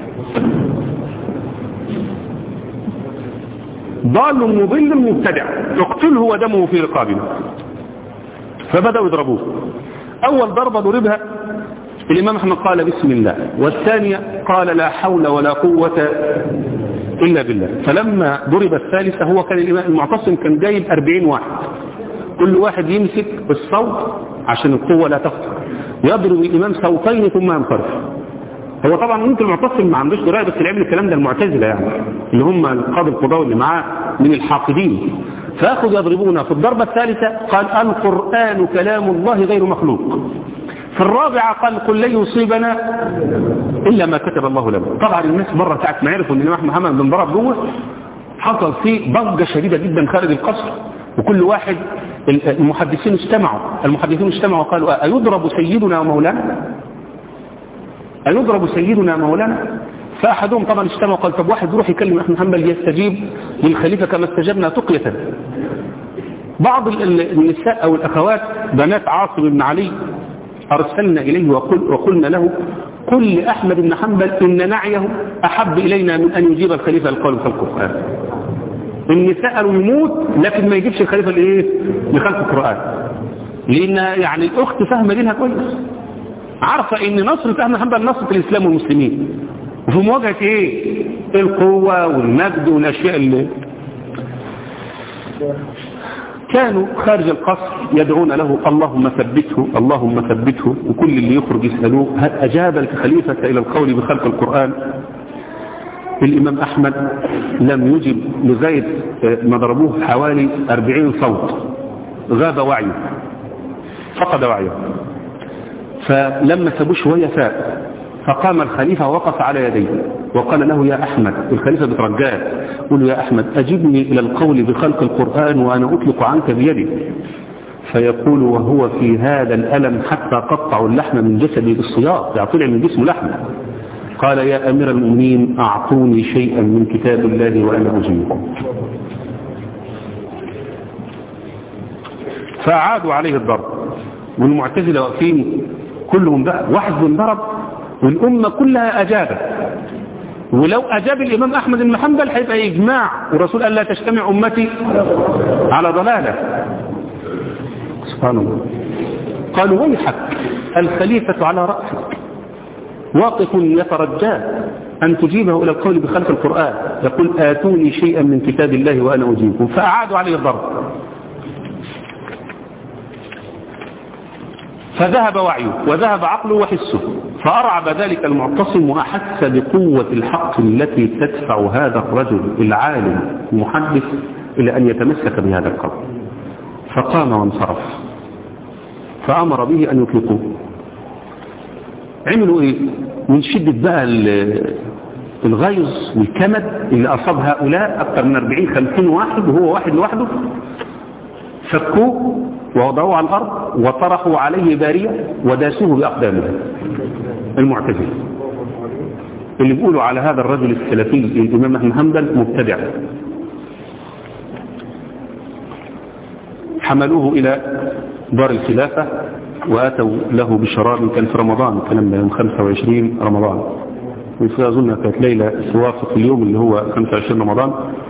ضال مضل مبتدع اقتله ودمه في رقابنا فبدأوا يضربوه أول ضربة ضربها الإمام أحمد قال بسم الله والثانية قال لا حول ولا قوة إلا بالله فلما ضرب الثالثة هو كان الإمام المعتصم كان جايب أربعين واحد كل واحد يمسك بالصوت عشان القوة لا تخطر يضرب الإمام صوتين ثم ينصرف هو طبعا ممكن المعتصم ما عندوش درايه بس اللي عمل الكلام ده المعتزله يعني اللي هم القاضي القضاء اللي معاه من الحاقدين فاخذ يضربون في الضربه الثالثه قال القران كلام الله غير مخلوق في الرابعة قال قل لن يصيبنا إلا ما كتب الله لنا طبعا الناس مرة ساعة ما عرفوا أن الإمام محمد بن ضرب جوه حصل فيه ضجة شديدة جدا خارج القصر وكل واحد المحدثين اجتمعوا المحدثين اجتمعوا وقالوا أيضرب سيدنا ومولانا أيضرب سيدنا ومولانا فأحدهم طبعا اجتمع وقال طب واحد يروح يكلم أحمد محمد يستجيب للخليفة كما استجبنا تقية بعض النساء أو الأخوات بنات عاصم بن علي أرسلنا إليه وقل وقلنا له قل لأحمد بن حنبل إن نعيه أحب إلينا من أن يجيب الخليفة القول في القرآن إن سألوا يموت لكن ما يجيبش الخليفة الإيه لخلق القرآن لأن يعني الأخت فاهمة دينها كويس عارفة إن نصر أحمد حنبل نصرة الإسلام والمسلمين وفي مواجهة إيه القوة والمجد والأشياء اللي كانوا خارج القصر يدعون له اللهم ثبته اللهم ثبته وكل اللي يخرج يسألوه هل أجاب الخليفة إلى القول بخلق القرآن الإمام أحمد لم يجب لغاية ما ضربوه حوالي 40 صوت غاب وعيه فقد وعيه فلما سابوه شوية فاق فقام الخليفة ووقف على يديه وقال له يا أحمد الخليفة بترجاه قل له يا أحمد أجبني إلى القول بخلق القرآن وأنا أطلق عنك بيدي فيقول وهو في هذا الألم حتى قطعوا اللحم من جسدي بالصياط يعني طلع من جسمه لحم قال يا أمير المؤمنين أعطوني شيئا من كتاب الله وأنا أجيبكم فأعادوا عليه الضرب والمعتزلة واقفين كلهم بقى واحد ضرب والأمة كلها أجابت ولو أجاب الإمام أحمد بن حنبل هيبقى إجماع والرسول قال لا تجتمع أمتي على ضلالة سبحان الله قالوا ويحك الخليفة على رأسك واقف يترجاه أن تجيبه إلى القول بخلق القرآن يقول آتوني شيئا من كتاب الله وأنا أجيبكم فأعادوا عليه الضرب فذهب وعيه وذهب عقله وحسه فأرعب ذلك المعتصم وأحس بقوة الحق التي تدفع هذا الرجل العالم المحدث إلى أن يتمسك بهذا القول فقام وانصرف فأمر به أن يطلقوه عملوا إيه من شدة بقى الغيظ والكمد اللي أصاب هؤلاء أكثر من 40-50 واحد وهو واحد لوحده فكوه ووضعوه على الأرض وطرحوا عليه بارية وداسوه بأقدامه المعتزلة اللي بيقولوا على هذا الرجل السلفي الإمام أحمد حنبل مبتدع حملوه إلى دار الخلافة وأتوا له بشراب كان في رمضان الكلام ده يوم 25 رمضان وفي أظن كانت ليلة توافق اليوم اللي هو 25 رمضان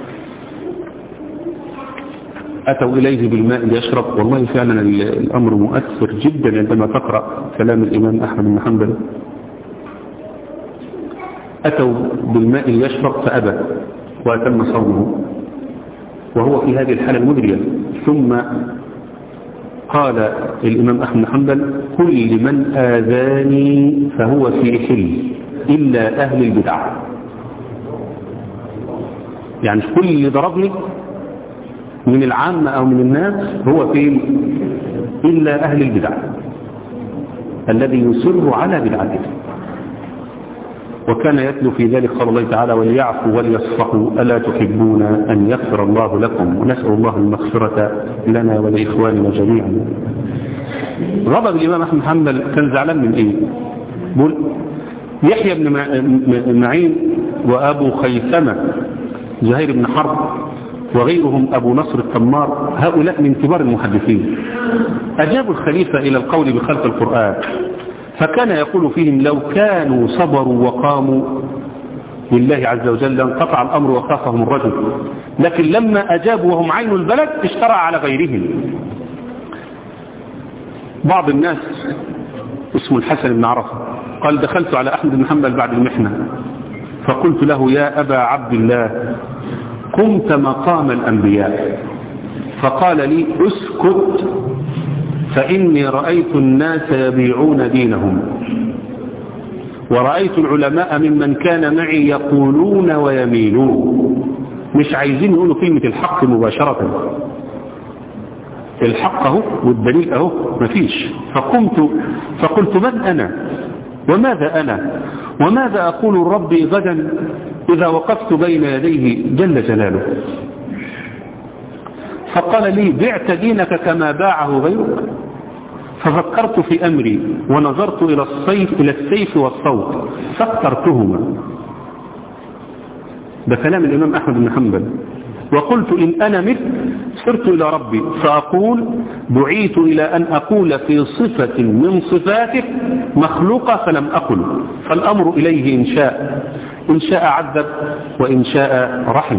أتوا إليه بالماء ليشرب والله فعلا الأمر مؤثر جدا عندما تقرأ كلام الإمام أحمد بن حنبل أتوا بالماء ليشرب فأبى وأتم صومه وهو في هذه الحالة المدرية ثم قال الإمام أحمد بن حنبل كل من آذاني فهو في حل إلا أهل البدع يعني كل اللي ضربني من العامة أو من الناس هو فين إلا أهل البدع الذي يصر على بدعته وكان يتلو في ذلك قال الله تعالى وليعفوا وليصفحوا ألا تحبون أن يغفر الله لكم ونسأل الله المغفرة لنا ولإخواننا جميعا غضب الإمام أحمد حنبل كان زعلان من إيه بقول يحيى بن معين وأبو خيثمة زهير بن حرب وغيرهم أبو نصر التمار هؤلاء من كبار المحدثين أجابوا الخليفة إلى القول بخلق القرآن فكان يقول فيهم لو كانوا صبروا وقاموا لله عز وجل انقطع الأمر وخافهم الرجل لكن لما أجابوا وهم عين البلد اشترى على غيرهم بعض الناس اسمه الحسن بن عرفة قال دخلت على أحمد بن حنبل بعد المحنة فقلت له يا أبا عبد الله قمت مقام الأنبياء فقال لي اسكت فإني رأيت الناس يبيعون دينهم ورأيت العلماء ممن كان معي يقولون ويميلون مش عايزين يقولوا كلمة الحق مباشرة الحق اهو والدليل اهو مفيش فقمت فقلت من أنا وماذا أنا وماذا أقول ربي غدا إذا وقفت بين يديه جل جلاله فقال لي بعت دينك كما باعه غيرك ففكرت في أمري ونظرت إلى الصيف إلى السيف والصوت فاخترتهما ده كلام الإمام أحمد بن حنبل وقلت إن أنا مت سرت إلى ربي فأقول دعيت إلى أن أقول في صفة من صفاتك مخلوقة فلم أقل فالأمر إليه إن شاء إن شاء عذب وإن شاء رحم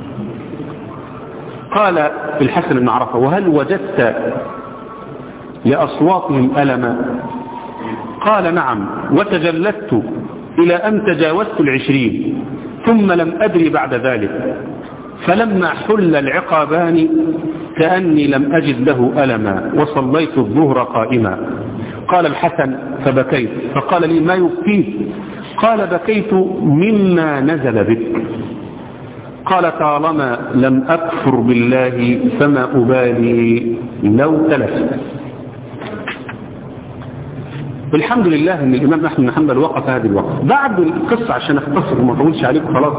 قال الحسن بن عرفة وهل وجدت لأصواتهم ألما قال نعم وتجلدت إلى أن تجاوزت العشرين ثم لم أدري بعد ذلك فلما حل العقابان كأني لم أجد له ألما وصليت الظهر قائما قال الحسن فبكيت فقال لي ما يبكيك قال بكيت مما نزل بك قال طالما لم أكفر بالله فما أبالي لو تلفت الحمد لله ان الامام احمد بن حنبل وقف هذه الوقت بعد القصه عشان اختصر وما اطولش عليكم خلاص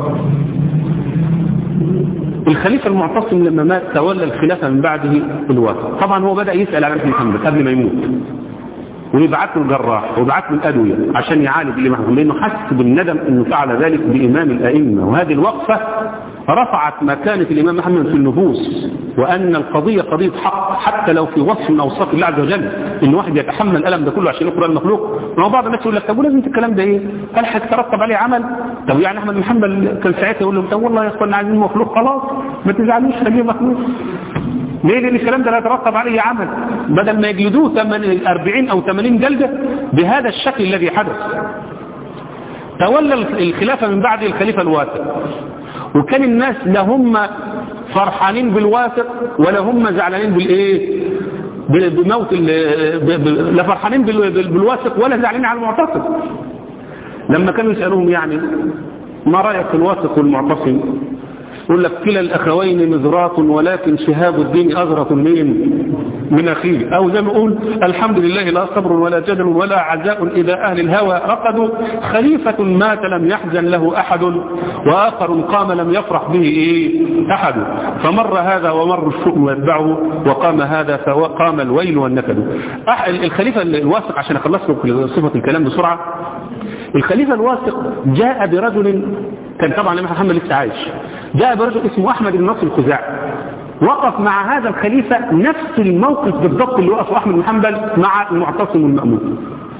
الخليفه المعتصم لما مات تولى الخلافه من بعده الوفاه طبعا هو بدا يسال عن ابن حنبل قبل ما يموت ويبعت له الجراح ويبعت له الادويه عشان يعالج الامام احمد لانه حس بالندم انه فعل ذلك بامام الائمه وهذه الوقفه رفعت مكانه الامام احمد في النفوس وان القضيه قضيه حق حتى لو في وصف من اوصاف الله عز وجل ان واحد يتحمل الالم ده كله عشان يقرا المخلوق ما هو بعض الناس يقول لك طب ولازم الكلام ده ايه؟ هل هيترتب عليه عمل؟ طب يعني احمد بن حنبل كان ساعتها يقول لهم طب والله يا اخوانا عايزين مخلوق خلاص ما تزعلوش خليه مخلوق ليه لان الكلام ده لا يترتب عليه عمل بدل ما يجلدوه 40 او 80 جلده بهذا الشكل الذي حدث تولى الخلافه من بعد الخليفه الواثق وكان الناس لا هم فرحانين بالواثق ولا هم زعلانين بالايه بموت لا فرحانين بالواثق ولا زعلانين على المعتصم لما كانوا يسالوهم يعني ما رايك في الواثق والمعتصم يقول لك كلا الأخوين مزرات ولكن شهاب الدين أزرة من من أخيه أو زي ما يقول الحمد لله لا صبر ولا جدل ولا عزاء إذا أهل الهوى رقدوا خليفة مات لم يحزن له أحد وآخر قام لم يفرح به إيه أحد فمر هذا ومر الشؤم يتبعه وقام هذا فقام الويل والنكد الخليفة الواثق عشان أخلص لكم صفة الكلام بسرعة الخليفة الواثق جاء برجل كان طبعا الإمام محمد لسه عايش جاء برجل اسمه أحمد بن نصر الخزاعي وقف مع هذا الخليفة نفس الموقف بالضبط اللي وقفه أحمد بن حنبل مع المعتصم والمأمون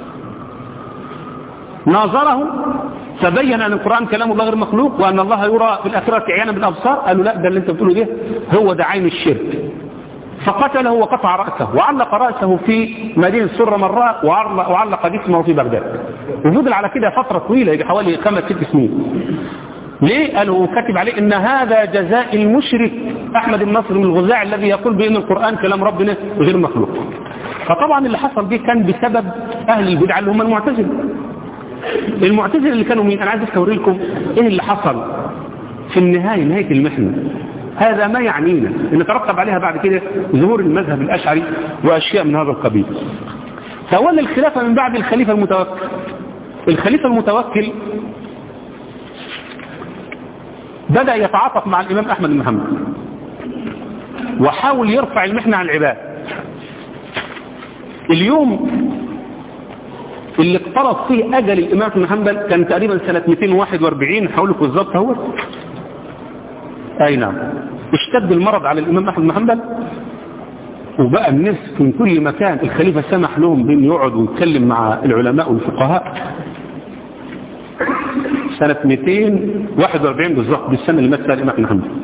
ناظره فبين أن القرآن كلام الله غير مخلوق وأن الله يرى في الآخرة عيانا بالأبصار قالوا لا ده اللي انت بتقوله ده هو ده عين الشرك فقتله وقطع رأسه وعلق رأسه في مدينة سر مرة وعلق جسمه في بغداد وفضل على كده فترة طويلة يجي حوالي خمس ست سنين ليه قالوا كتب عليه ان هذا جزاء المشرك احمد النصر من الغزاع الذي يقول بان القرآن كلام ربنا غير مخلوق فطبعا اللي حصل دي كان بسبب اهل البدع اللي هم المعتزله المعتزله اللي كانوا مين انا عايز اوري لكم ايه اللي حصل في النهايه نهايه المحنه هذا ما يعنينا ان ترتب عليها بعد كده ظهور المذهب الاشعري واشياء من هذا القبيل تولى الخلافه من بعد الخليفه المتوكل الخليفه المتوكل بدأ يتعاطف مع الإمام أحمد بن محمد وحاول يرفع المحنة عن العباد اليوم اللي اقترب فيه أجل الإمام بن حنبل كان تقريبا سنة 241 حولك بالظبط هو أي نعم اشتد المرض على الإمام أحمد بن حنبل وبقى الناس من كل مكان الخليفة سمح لهم بأن يقعدوا ويتكلم مع العلماء والفقهاء سنة 241 بالظبط بالسنة اللي مات فيها الإمام أحمد حنبل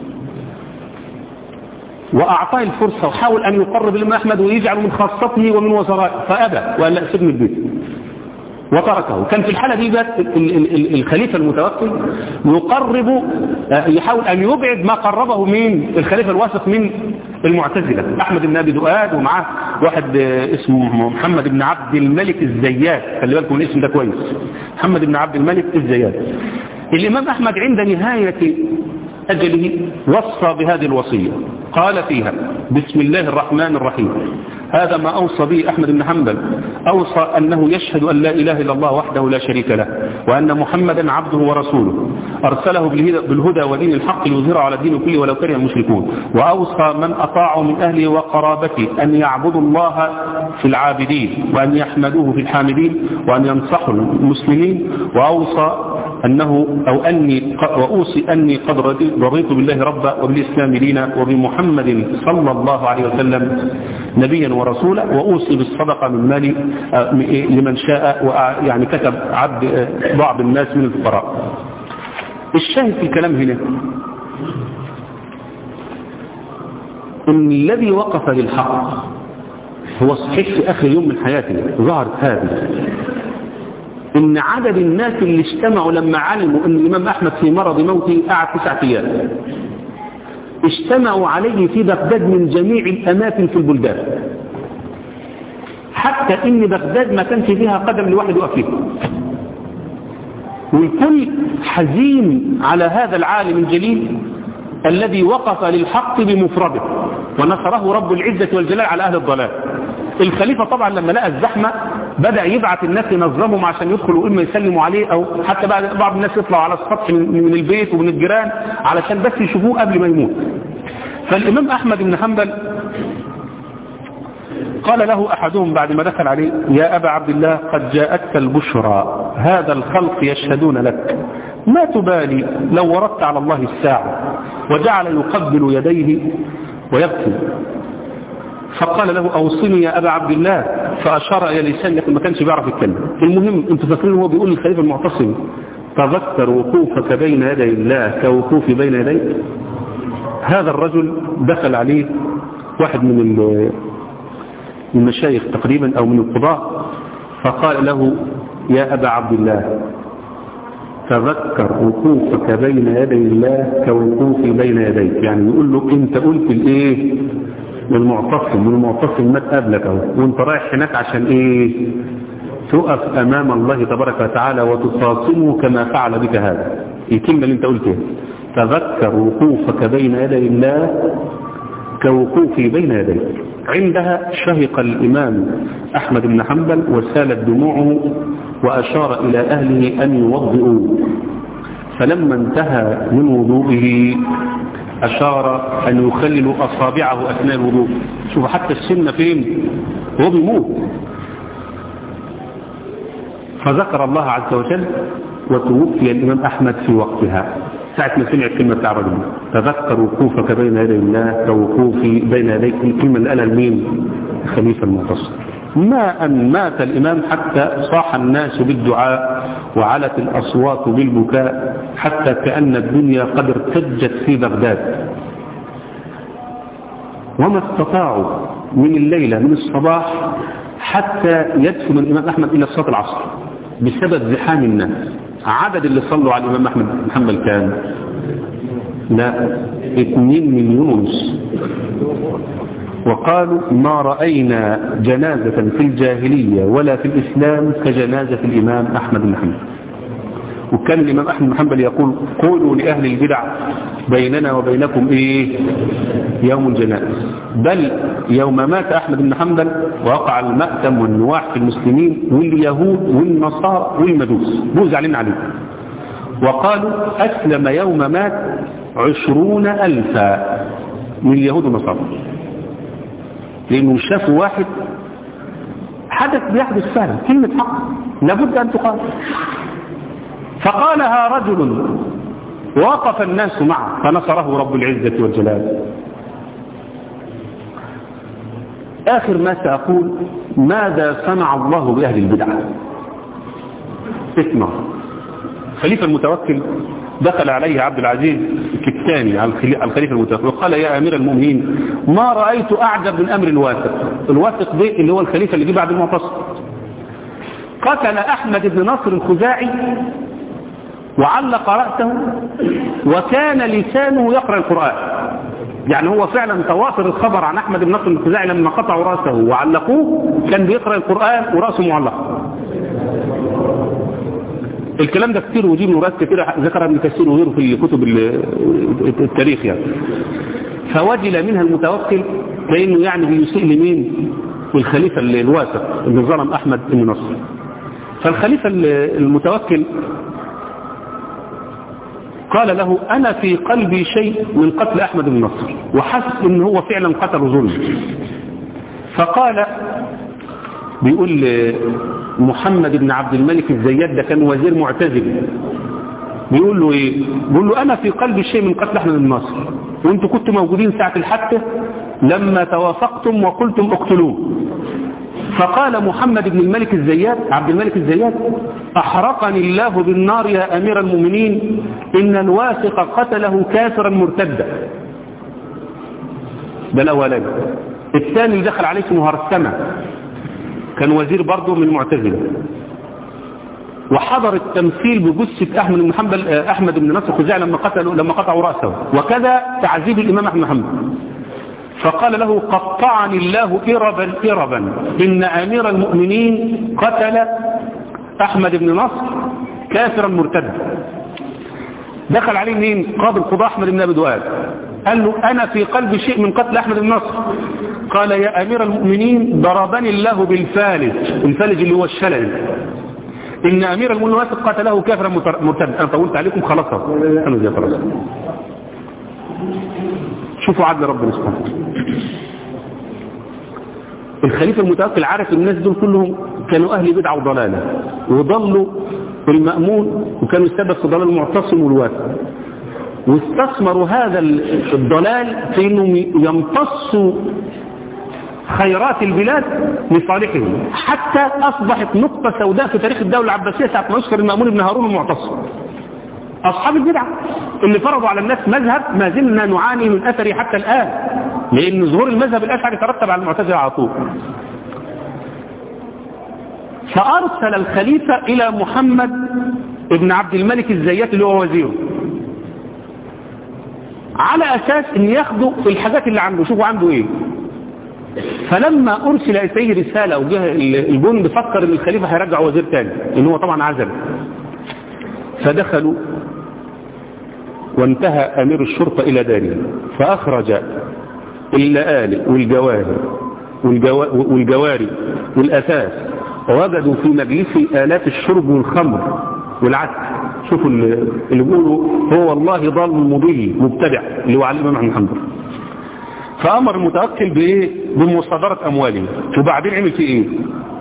وأعطاه الفرصة وحاول أن يقرب الإمام أحمد ويجعله من خاصته ومن وزرائه فأبى وقال لا سيبني البيت وتركه كان في الحالة دي بات الخليفة المتوكل يقرب يحاول أن يبعد ما قربه من الخليفة الواثق من المعتزلة أحمد بن أبي دؤاد ومعاه واحد اسمه محمد بن عبد الملك الزيات خلي بالكم من الاسم ده كويس محمد بن عبد الملك الزيات الإمام أحمد عند نهاية أجله وصى بهذه الوصية قال فيها بسم الله الرحمن الرحيم هذا ما أوصى به أحمد بن حنبل أوصى أنه يشهد أن لا إله إلا الله وحده لا شريك له وأن محمدا عبده ورسوله أرسله بالهدى ودين الحق ليظهره على الدين كله ولو كره المشركون وأوصى من أطاعوا من أهله وقرابته أن يعبدوا الله في العابدين وأن يحمدوه في الحامدين وأن ينصحوا المسلمين وأوصى أنه أو أني وأوصي أني قد رضيت بالله ربا وبالإسلام دينا وبمحمد صلى الله عليه وسلم نبيا ورسولا وأوصي بالصدقة من مالي لمن شاء يعني كتب عبد بعض الناس من الفقراء الشاهد في الكلام هنا ان الذي وقف للحق هو صحيح في اخر يوم من حياته ظهرت هذه ان عدد الناس اللي اجتمعوا لما علموا ان الامام احمد في مرض موته قعد تسعة ايام اجتمعوا عليه في بغداد من جميع الاماكن في البلدان حتى ان بغداد ما كانش فيها قدم لواحد يقف فيها والكل حزين على هذا العالم الجليل الذي وقف للحق بمفرده ونصره رب العزة والجلال على أهل الضلال الخليفة طبعا لما لقى الزحمة بدأ يبعث الناس ينظمهم عشان يدخلوا إما يسلموا عليه أو حتى بعض الناس يطلعوا على السطح من البيت ومن الجيران علشان بس يشوفوه قبل ما يموت فالإمام أحمد بن حنبل قال له أحدهم بعد ما دخل عليه يا أبا عبد الله قد جاءتك البشرى هذا الخلق يشهدون لك ما تبالي لو وردت على الله الساعة وجعل يقبل يديه ويبكي فقال له أوصني يا أبا عبد الله فأشار إلى لسان لكن ما كانش بيعرف يتكلم المهم انتوا فاكرين هو بيقول للخليفة المعتصم تذكر وقوفك بين يدي الله كوقوفي بين يديك هذا الرجل دخل عليه واحد من المشايخ تقريبا أو من القضاء فقال له يا أبا عبد الله تذكر وقوفك بين يدي الله كوقوفي بين يديك يعني يقول له انت قلت الايه للمعتصم والمعتصم مات قبلك اهو وانت رايح هناك عشان ايه تقف امام الله تبارك وتعالى وتصاصمه كما فعل بك هذا الكلمه اللي انت قلتها تذكر وقوفك بين يدي الله كوقوفي بين يديك عندها شهق الإمام أحمد بن حنبل وسالت دموعه وأشار إلى أهله أن يوضئوا فلما انتهى من وضوئه أشار أن يخللوا أصابعه أثناء الوضوء شوف حتى السنة فين هو بيموت فذكر الله عز وجل وتوفي الإمام أحمد في وقتها ساعة ما سمع الكلمة بتاع الرجل تذكر وقوفك بين يدي الله كوقوفي بين يديك الكلمة اللي قالها لمين الخليفة المعتصم ما أن مات الإمام حتى صاح الناس بالدعاء وعلت الأصوات بالبكاء حتى كأن الدنيا قد ارتجت في بغداد وما استطاعوا من الليلة من الصباح حتى يدفن الإمام أحمد إلى صلاة العصر بسبب زحام الناس عدد اللي صلوا على الإمام أحمد بن حنبل كان لا 2 مليون ونص وقالوا ما رأينا جنازة في الجاهلية ولا في الإسلام كجنازة الإمام أحمد بن حنبل وكان الإمام أحمد بن حنبل يقول قولوا لأهل البدع بيننا وبينكم إيه يوم الجنائز بل يوم مات أحمد بن حنبل وقع المأتم والنواح في المسلمين واليهود والنصارى والمجوس بوز علينا عليه وقالوا أسلم يوم مات عشرون ألفا من اليهود والنصارى لأنهم شافوا واحد حدث بيحدث فعلا كلمة حق لابد أن تقال فقالها رجل وقف الناس معه فنصره رب العزة والجلال آخر ما سأقول ماذا صنع الله بأهل البدعة اسمع خليفة المتوكل دخل عليه عبد العزيز الكتاني على الخليفة المتوكل وقال يا أمير المؤمنين ما رأيت أعجب من أمر الواثق الواثق ده اللي هو الخليفة اللي جه بعد المعتصم قتل أحمد بن نصر الخزاعي وعلق رأسه وكان لسانه يقرأ القرآن يعني هو فعلا تواتر الخبر عن أحمد بن نصر الخزاعي لما قطعوا رأسه وعلقوه كان بيقرأ القرآن ورأسه معلق الكلام ده كتير ودي من كتير ذكر ابن كثير وغيره في كتب التاريخ يعني فوجل منها المتوكل لأنه يعني بيسيء لمين والخليفة الواثق اللي ظلم أحمد بن نصر فالخليفة المتوكل قال له أنا في قلبي شيء من قتل أحمد بن نصر وحس إن هو فعلا قتل ظلم فقال بيقول محمد بن عبد الملك الزياد ده كان وزير معتزل بيقول له ايه بيقول له انا في قلبي شيء من قتل احمد بن نصر وانتوا كنتوا موجودين ساعة الحادثة لما توافقتم وقلتم اقتلوه فقال محمد بن الملك الزيات عبد الملك الزيات احرقني الله بالنار يا امير المؤمنين ان الواثق قتله كافرا مرتدا ده الاولاني الثاني اللي دخل عليه اسمه هرسمة كان وزير برضه من المعتزله وحضر التمثيل بجثة أحمد بن حنبل أحمد بن نصر الخزاعي لما قتلوا لما قطعوا رأسه وكذا تعذيب الإمام أحمد بن حنبل فقال له قطعني الله إربا إربا إن أمير المؤمنين قتل أحمد بن نصر كافرا مرتدا دخل عليه مين قاضي القضاء أحمد بن أبي دواد قال له أنا في قلبي شيء من قتل أحمد بن نصر قال يا أمير المؤمنين ضربني الله بالفالج الفالج اللي هو الشلل إن أمير المؤمنين قتله كافرا مرتدا أنا طولت عليكم خلاص أنا زي خلاص شوفوا عدل ربنا سبحانه الخليفة المتوكل عارف الناس دول كلهم كانوا أهل بدعة وضلالة وضلوا المأمون وكانوا السبب في ضلال المعتصم والواسع واستثمروا هذا الضلال في انهم يمتصوا خيرات البلاد لصالحهم حتى أصبحت نقطة سوداء في تاريخ الدولة العباسية ساعة ما يذكر المأمون بن هارون المعتصم أصحاب البدع اللي فرضوا على الناس مذهب ما زلنا نعاني من أثره حتى الآن لأن ظهور المذهب الأشعري ترتب على المعتزلة على طول فأرسل الخليفة إلى محمد ابن عبد الملك الزيات اللي هو وزيره على أساس أن ياخدوا الحاجات اللي عنده شوفوا عنده إيه فلما أرسل إليه رسالة وجه الجند فكر أن الخليفة هيرجع وزير تاني إن هو طبعا عزل فدخلوا وانتهى أمير الشرطة إلى داره فأخرج اللآلئ والجواهر والجوا... والجواري والأثاث ووجدوا في مجلسه آلات الشرب والخمر والعسل شوفوا اللي بيقولوا هو والله ضال مضل مبتدع اللي هو علي الإمام أحمد حنبل فأمر المتوكل بإيه بمصادرة أمواله وبعدين عمل في إيه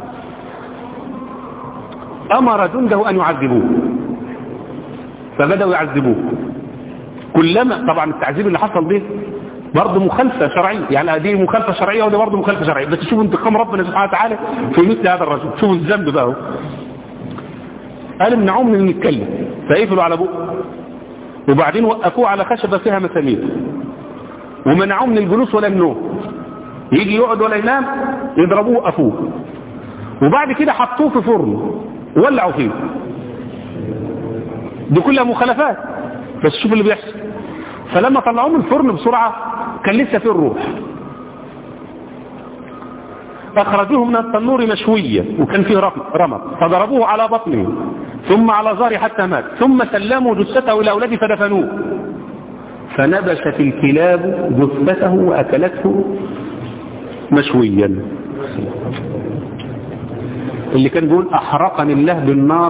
أمر جنده أن يعذبوه فبدأوا يعذبوه كلما طبعا التعذيب اللي حصل ده برضه مخالفة شرعية يعني دي مخالفة شرعية وده برضه مخالفة شرعية بس شوفوا انتقام ربنا سبحانه وتعالى في مثل هذا الرجل شوفوا الذنب بقى قال امنعوه من ان يتكلم فقفلوا على بقه وبعدين وقفوه على خشبة فيها مسامير ومنعوه من الجلوس ولا النوم يجي يقعد ولا ينام يضربوه وقفوه وبعد كده حطوه في فرن ولعوا فيه دي كلها مخالفات بس شوف اللي بيحصل فلما طلعوه من الفرن بسرعة كان لسه فيه الروح أخرجوه من التنور مشوية وكان فيه رمق فضربوه على بطنه ثم على ظهره حتى مات ثم سلموا جثته إلى أولاده فدفنوه فنبشت الكلاب جثته وأكلته مشويا اللي كان بيقول أحرقني الله بالنار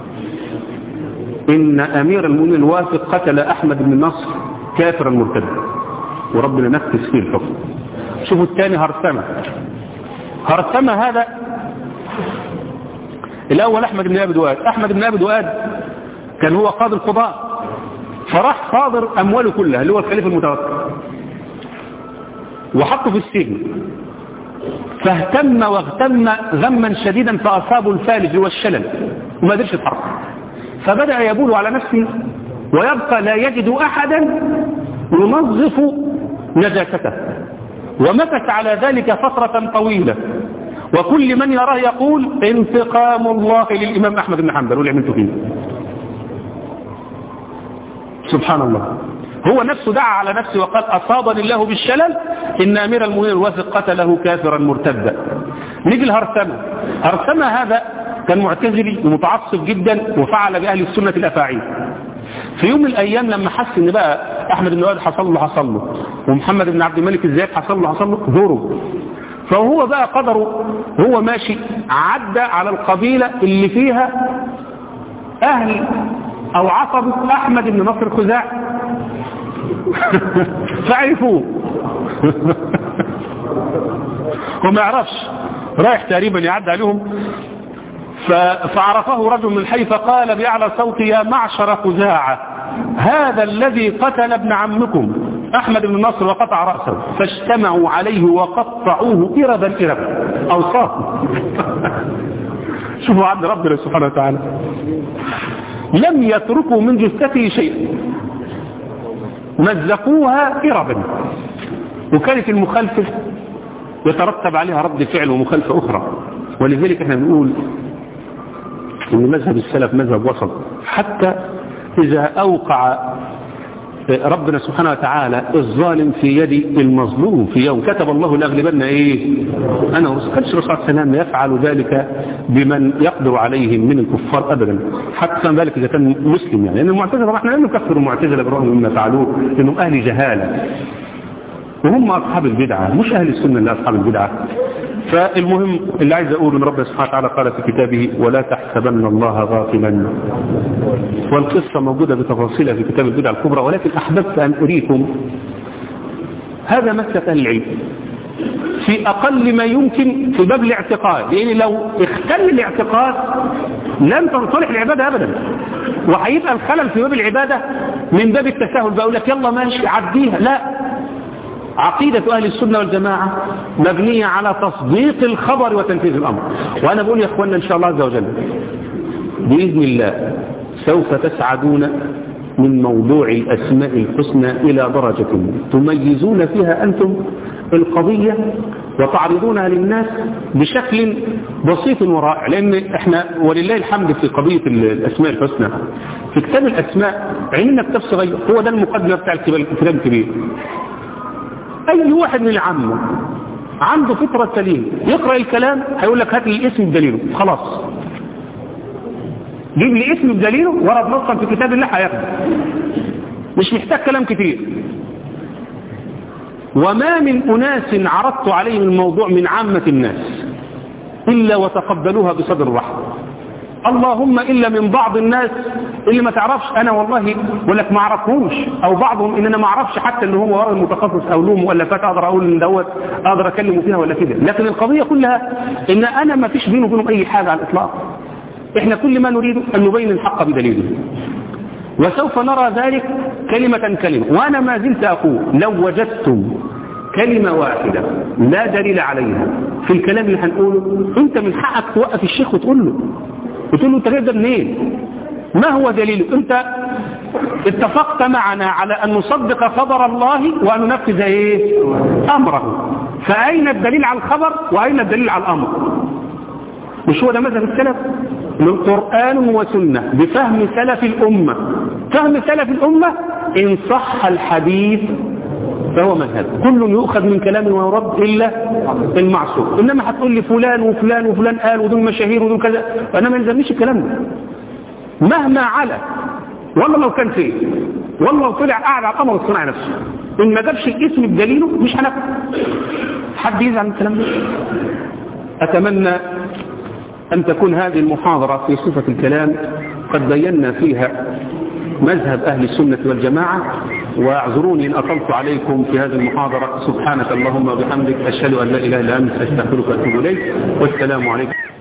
إن أمير المؤمنين الواثق قتل أحمد بن نصر كافرا مرتدا وربنا نفذ فيه الحكم شوفوا الثاني هرسمة هرسمة هذا الأول أحمد بن أبي دواد أحمد بن أبي دواد كان هو قاضي القضاء فراح صادر أمواله كلها اللي هو الخليفة المتوكل وحطه في السجن فاهتم واغتم غما شديدا فأصابه الفالج والشلل وما قدرش يتحرك فبدأ يبول على نفسه ويبقى لا يجد أحدا ينظف نجاسته ومكث على ذلك فترة طويلة وكل من يراه يقول انتقام الله للإمام أحمد بن حنبل واللي عملته فيه سبحان الله هو نفسه دعا على نفسه وقال أصابني الله بالشلل إن أمير المؤمنين الواثق قتله كافرا مرتدا نيجي الهرسمة هرسمة هذا كان معتزلي ومتعصب جدا وفعل بأهل السنة الأفاعيل في يوم من الأيام لما حس إن بقى أحمد بن وائل حصل له حصل له ومحمد بن عبد الملك الزيات حصل له حصل له ضرب فهو بقى قدره هو ماشي عدى على القبيلة اللي فيها أهل أو عصبة أحمد بن نصر الخزاعي فعرفوه هو ما يعرفش رايح تقريبا يعدي عليهم فعرفه رجل من الحي فقال بأعلى صوت يا معشر خزاعة هذا الذي قتل ابن عمكم أحمد بن نصر وقطع رأسه فاجتمعوا عليه وقطعوه إربا إربا أوصاه شوفوا عبد ربنا سبحانه وتعالى لم يتركوا من جثته شيئا مزقوها إربا وكانت المخالفة يترتب عليها رد فعل ومخالفة أخرى ولذلك احنا بنقول ان مذهب السلف مذهب وسط حتى إذا أوقع ربنا سبحانه وتعالى الظالم في يد المظلوم في يوم كتب الله لأغلبن إيه أنا ورسول كانش الرسول صلى الله عليه وسلم يفعل ذلك بمن يقدر عليهم من الكفار أبدا حتى ذلك إذا كان مسلم يعني لأن المعتزلة طبعا احنا لا نكفر المعتزلة برغم مما فعلوه لأنهم أهل جهالة وهم أصحاب البدعة مش أهل السنة اللي أصحاب البدعة فالمهم اللي عايز أقول من ربنا سبحانه وتعالى قال في كتابه ولا تحسبن الله غافلا والقصة موجودة بتفاصيلها في كتاب البدعة الكبرى ولكن أحببت أن أريكم هذا مسألة أهل العلم في أقل ما يمكن في باب الاعتقاد لأن لو اختل الاعتقاد لن تنصلح العبادة أبدا وهيبقى الخلل في باب العبادة من باب التساهل بقول لك يلا ماشي عديها لا عقيدة أهل السنة والجماعة مبنية على تصديق الخبر وتنفيذ الأمر وأنا بقول يا أخوانا إن شاء الله عز وجل بإذن الله سوف تسعدون من موضوع الأسماء الحسنى إلى درجة تميزون فيها أنتم القضية وتعرضونها للناس بشكل بسيط ورائع لأن احنا ولله الحمد في قضية الأسماء الحسنى في كتاب الأسماء عندنا كتاب صغير هو ده المقدمة بتاع الكتاب الكبير أي واحد من العامة عنده فطرة سليمة يقرأ الكلام هيقول لك هات لي الاسم بدليله خلاص جيب لي اسم بدليله ورد نصا في كتاب الله هياخده مش محتاج كلام كتير وما من أناس عرضت عليهم الموضوع من عامة الناس إلا وتقبلوها بصدر رحب اللهم إلا من بعض الناس اللي ما تعرفش أنا والله ولا لك ما أعرفهمش أو بعضهم إن أنا ما أعرفش حتى إن هو راجل متخصص أو له مؤلفات أقدر أقول إن دوت أقدر أكلمه فيها ولا كده لكن القضية كلها إن أنا ما فيش بينه وبينهم أي حاجة على الإطلاق إحنا كل ما نريد أن نبين الحق بدليله وسوف نرى ذلك كلمة كلمة وأنا ما زلت أقول لو وجدتم كلمة واحدة لا دليل عليها في الكلام اللي هنقوله انت من حقك توقف الشيخ وتقول له وتقول له انت جايب ده منين ما هو دليله انت اتفقت معنا على ان نصدق خبر الله وان ننفذ ايه امره فاين الدليل على الخبر واين الدليل على الامر مش هو ده مذهب السلف من قرآن وسنة بفهم سلف الأمة فهم سلف الأمة إن صح الحديث فهو مذهب كل يؤخذ من كلام ويرد إلا المعصوم إنما هتقول لي فلان وفلان وفلان قال ودول مشاهير ودول كذا أنا ما يلزمنيش الكلام ده مهما على والله لو كان فيه والله لو طلع قاعد على الأمر الصناعي نفسه إن ما جابش الاسم بدليله مش هنفع حد يزعل من الكلام ده أتمنى أن تكون هذه المحاضرة في صفة الكلام قد بينا فيها مذهب أهل السنة والجماعة واعذروني إن أطلت عليكم في هذه المحاضرة سبحانك اللهم وبحمدك أشهد أن لا إله إلا أنت أستغفرك وأتوب إليك والسلام عليكم